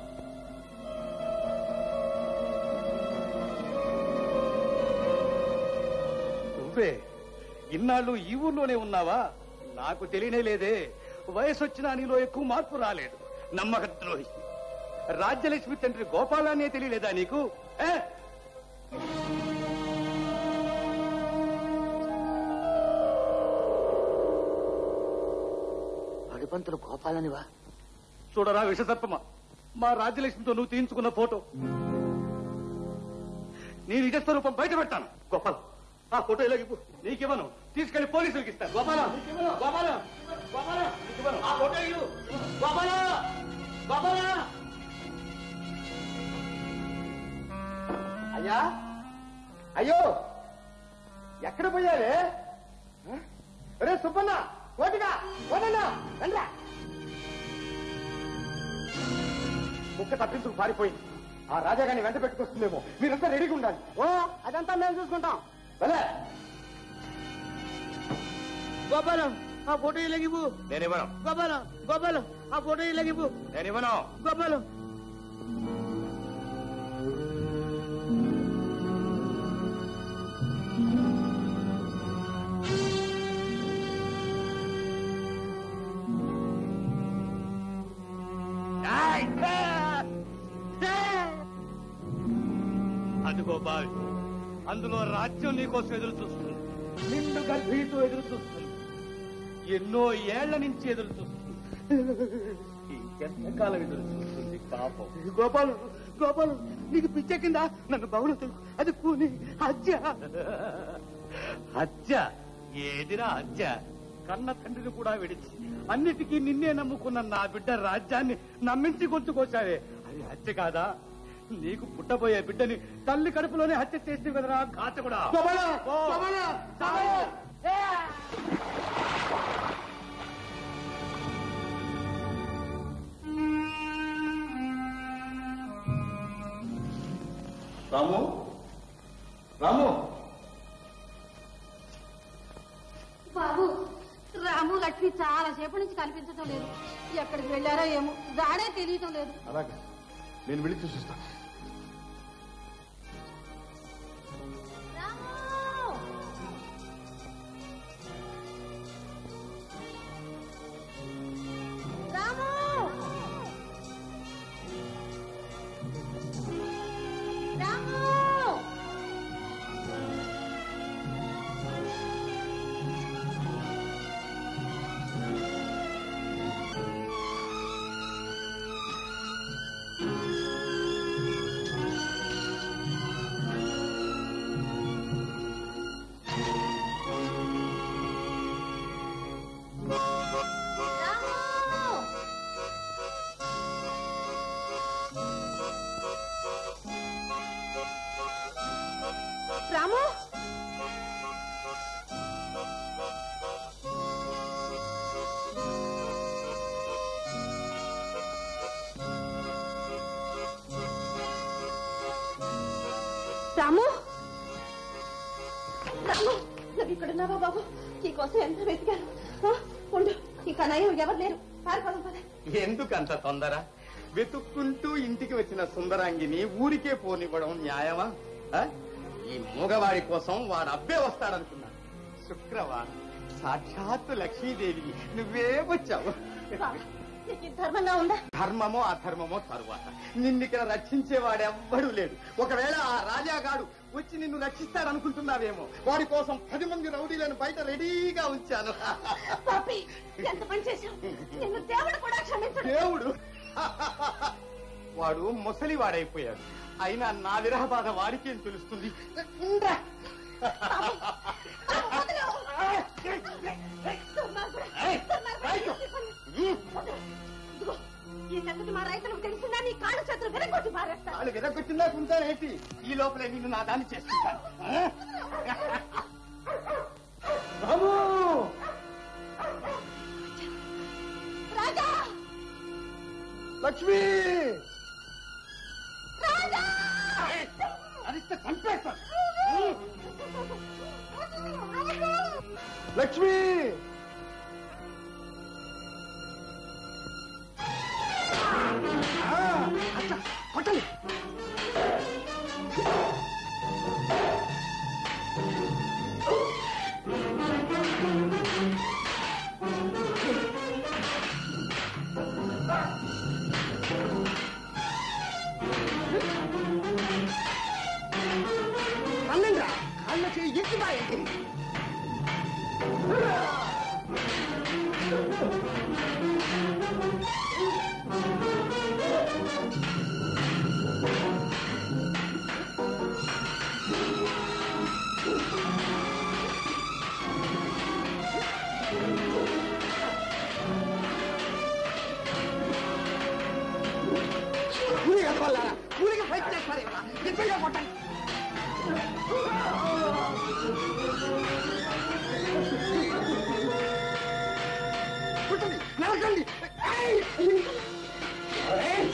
నువ్వే ఇన్నాళ్ళు ఈ ఊర్లోనే ఉన్నావా నాకు తెలియనే లేదే వయసు వచ్చినా నీలో ఎక్కువ మార్పు రాలేదు నమ్మక ద్రోహి రాజ్యలక్ష్మి తండ్రి గోపాలానే తెలియలేదా నీకు ఏ? అడిపంతులు గోపాలనివా చూడరా విషసర్పమ మా రాజ్యలక్ష్మితో నువ్వు తీయించుకున్న ఫోటో నీ నిజ స్వరూపం బయట పెడతాను గోపాలం ఆ ఫోటో ఇలాగిపో నీకివ్వను తీసుకెళ్లి పోలీసులకు ఇస్తాను గోపాలం గోపాలం గోపాలం నీకివ్వను ఆ ఫోటో ఇవ్వు గోపాలం గోపాలం అయ్యా అయ్యో ఎక్కడ పోయారే ఆ? రే సుబ్బన్న కోటిగా కోటన్నా రండ్రా కుక్క తప్పించుకు పారిపోయింది ఆ రాజాగాని వెంట పెట్టుకొస్తుందేమో మీరంతా రెడీగా ఉండాలి ఓ అదంతా మేము చూసుకుంటాం భలే గోపాలం ఆ ఫోటో ఇలాగివ్వు నేనివ్వను గోపాలం గోపాలం ఆ ఫోటో ఇలాగివ్వు నేనివ్వను గోపాలం అదిగో బావి అందులో రాజ్యం నీకోసం ఎదురు చూస్తుంది నిండు గర్భీతో ఎదురు చూస్తుంది ఎన్నో ఏళ్ల నుంచి ఎదురు చూస్తుంది ఇంకెంతకాలం ఎదురు చూస్తుంది పాపం గోపాలు గోపాలు నీకు పిచ్చెక్కిందా నన్ను బహుళ తెలుగు అది కూని హత్య హత్య ఏదిరా హత్య కన్న తండ్రిని కూడా విడిచి అన్నిటికీ నిన్నే నమ్ముకున్న నా బిడ్డ రాజ్యాన్ని నమ్మించి గొంతుకొచ్చావే అది హత్య కాదా నీకు పుట్టబోయే బిడ్డని తల్లి కడుపులోనే హత్య చేసి కదరా ఘాత కూడా గోపాల గోపాల రాము రాము బాబు రాము లక్ష్మి చాలా సేపటి నుంచి కనిపించడం లేదు ఎక్కడికి వెళ్ళారో ఏమో దాడే తెలియటం లేదు అలాగే నేను వెళ్ళి చూసిస్తాను రాము రాము రాము రాము నువ్వు ఇక్కడున్నావా బాబు నీకోసం ఎంత వెతికాను ఆ, ఉండు ఇంకా నయం ఎవరు లేరు పారిపోదాం పద ఎందుకంత తొందర వెతుక్కుంటూ ఇంటికి వచ్చిన సుందరాంగిని ఊరికే పోనివ్వడం న్యాయమా ఆ? ఈ మూగవాడి కోసం వాడు అబ్బే వస్తాడనుకున్నా శుక్రవారం సాక్షాత్తు లక్ష్మీదేవి నువ్వే వచ్చావు బాబు, నీకు ఇది ధర్మంగా ఉందా ధర్మమో అధర్మమో తరువాత నిన్నిక్కడ రక్షించేవాడెవ్వడూ లేడు ఒకవేళ ఆ రాజాగాడు వచ్చి నిన్ను రక్షిస్తాడనుకుంటున్నావేమో వాడి కోసం పది మంది రౌడీలను బయట రెడీగా ఉంచాను పాపి ఎంత పని చేశావు నిన్ను దేవుడు కూడా క్షమించడు దేవుడు వాడు ముసలి వాడైపోయాడు అయినా నా విరహ బాధ వాడికేం తెలుస్తుంది ఉండ్రా. ఇదిగో, ఈ సంగతి మా రైతులకు తెలిసిందా నీ కాళ్ళు చేతులు విరగొట్టి పారేస్తా వాళ్ళు విరగొచ్చిందా కుంటానేంటి ఈ లోపలే నిన్ను నా దాన్ని చేసుకుంటాను ఆ? బాబు రాజా లక్ష్మి రాజా అరిస్తే చంపేస్తాను లక్ష్మి ఆ, అట్లా, కొట్టండి అన్నండ్రా కాళ్ళ చేయి ఎక్కి బాయండి కూలిగా కొల్లారా కూలిగా ఫైట్ చేస్తారేమా నిజంగా కొట్టండి కొట్టండి నరకండి ఏయ్! ఏయ్!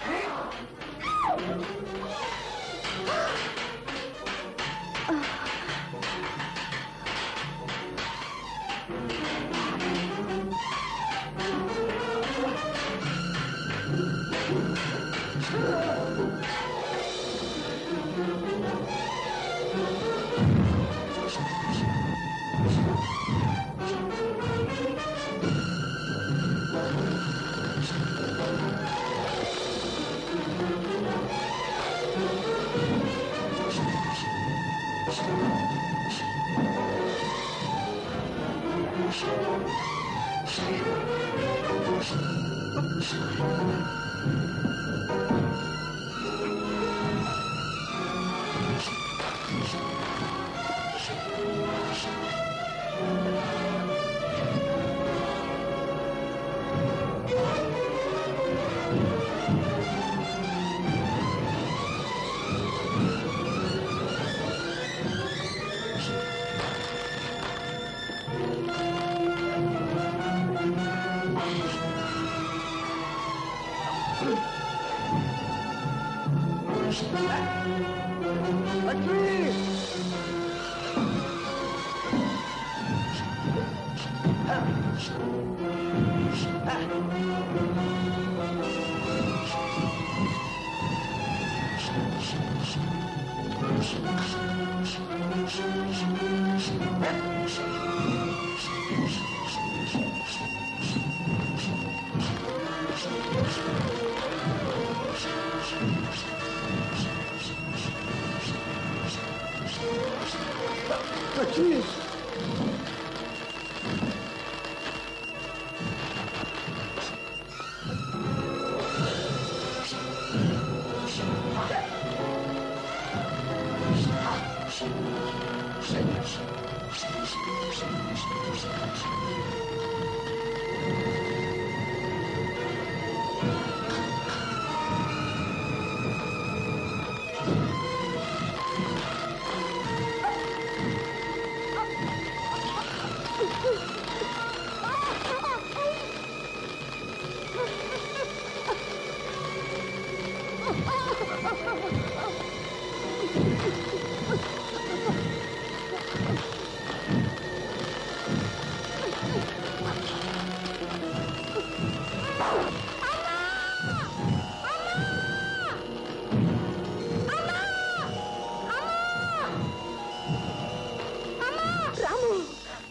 లక్ష్మి Oh,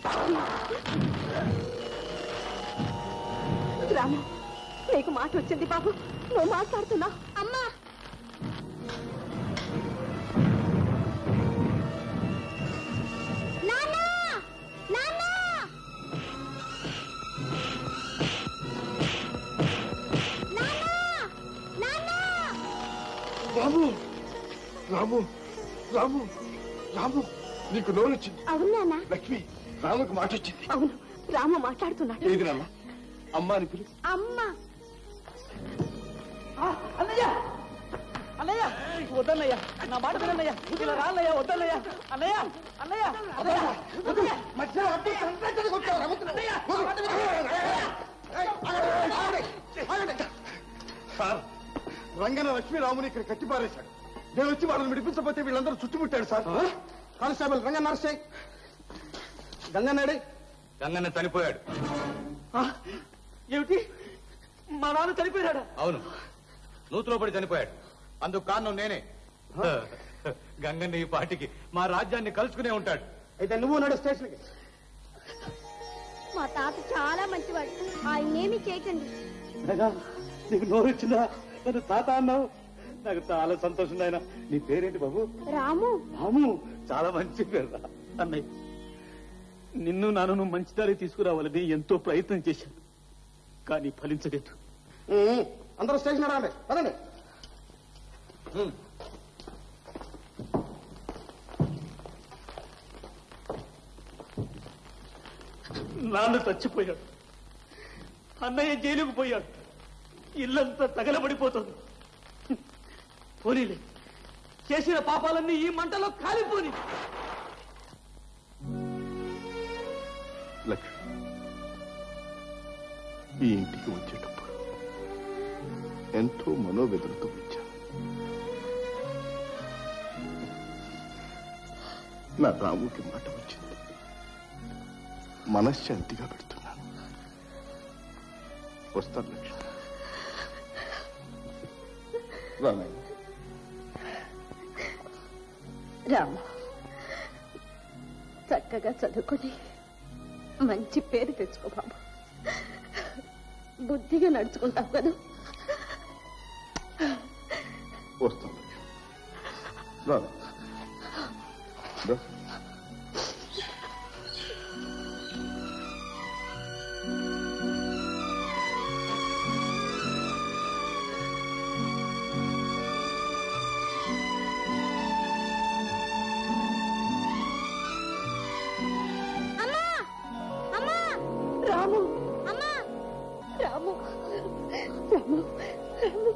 రాము నీకు మాట వచ్చింది బాబు నువ్వు మాట్లాడుతున్నా అమ్మా నాన్నా నాన్నా రాము రాము రాము రాము నీకు నోరు వచ్చింది అవును నాన్న లక్ష్మి రాముకు మాట వచ్చింది అవును రాము మాట్లాడుతున్నాడు ఏది నాన్న అమ్మా అని పిలు అమ్మ అన్నయ్య అన్నయ్య వద్దన్నయ్య నా మాట వినన్నయ్య ఇలా రాన్నయ్య వద్దన్నయ్య అన్నయ్య అన్నయ్య అన్నయ్య మధ్యలో అడ్డు సంతరించని కొట్టావు, రమతులు. సార్ రంగన లక్ష్మీ రాముని ఇక్కడ కట్టిపారేశాడు నేను వచ్చి వాళ్ళని విడిపించకపోతే వీళ్ళందరూ చుట్టుముట్టాడు సార్ కానిస్టేబుల్ రంగన్న అరెస్ట్ చేయి గంగన్నాడే గంగన్న చనిపోయాడు ఏమిటి మా నాన్న చనిపోయాడా అవును నూతులో పడి చనిపోయాడు అందుకు కారణం నేనే గంగన్న ఈ పాటికి మా రాజ్యాన్ని కలుసుకునే ఉంటాడు అయితే నువ్వు నడు స్టేషన్కి మా తాత చాలా మంచివాడు ఆయన్నేమి చేయకండి నీకు నోరు వచ్చిందా నన్ను తాత అన్నావు నాకు చాలా సంతోషం ఆయన నీ పేరేంటి బాబు రాము రాము చాలా మంచి పేరు రా. అన్నయ్య నిన్ను నాన్నను మంచి దారి తీసుకురావాలని ఎంతో ప్రయత్నం చేశాను కానీ ఫలించలేదు అందరూ స్టేషన్ రండి పదండి నాన్న చచ్చిపోయాడు అన్నయ్య జైలుకు పోయాడు ఇల్లంతా తగలబడిపోతుంది పోనీలే చేసిన పాపాలన్నీ ఈ మంటలో కాలిపోని లక్ష్మి ఈ ఇంటికి వచ్చేటప్పుడు ఎంతో మనోవేదనతో వచ్చాను నా రాముకి మాట వచ్చింది మనశ్శాంతిగా పెడుతున్నాను వస్తాను లక్ష్మి రామయ్య రాము చక్కగా చదువుకొని మంచి పేరు తెచ్చుకో బాబు బుద్ధిగా నడుచుకుంటావు కదా వస్తాను లక్ష్మి రా రా. అమ్మా అమ్మా రాము అమ్మా రాము రాము రాము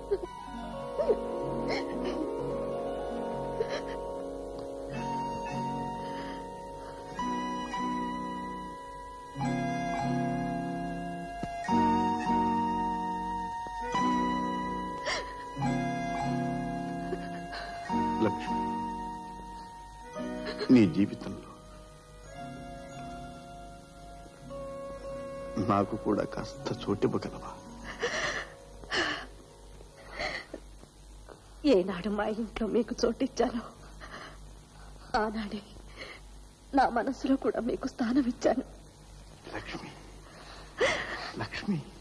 లక్ష్మి నీ జీవితంలో నాకు కూడా కాస్త చోటివ్వగలవా ఏనాడు మా ఇంట్లో మీకు చోటిచ్చానో ఆనాడే నా మనసులో కూడా మీకు స్థానం ఇచ్చాను లక్ష్మి లక్ష్మి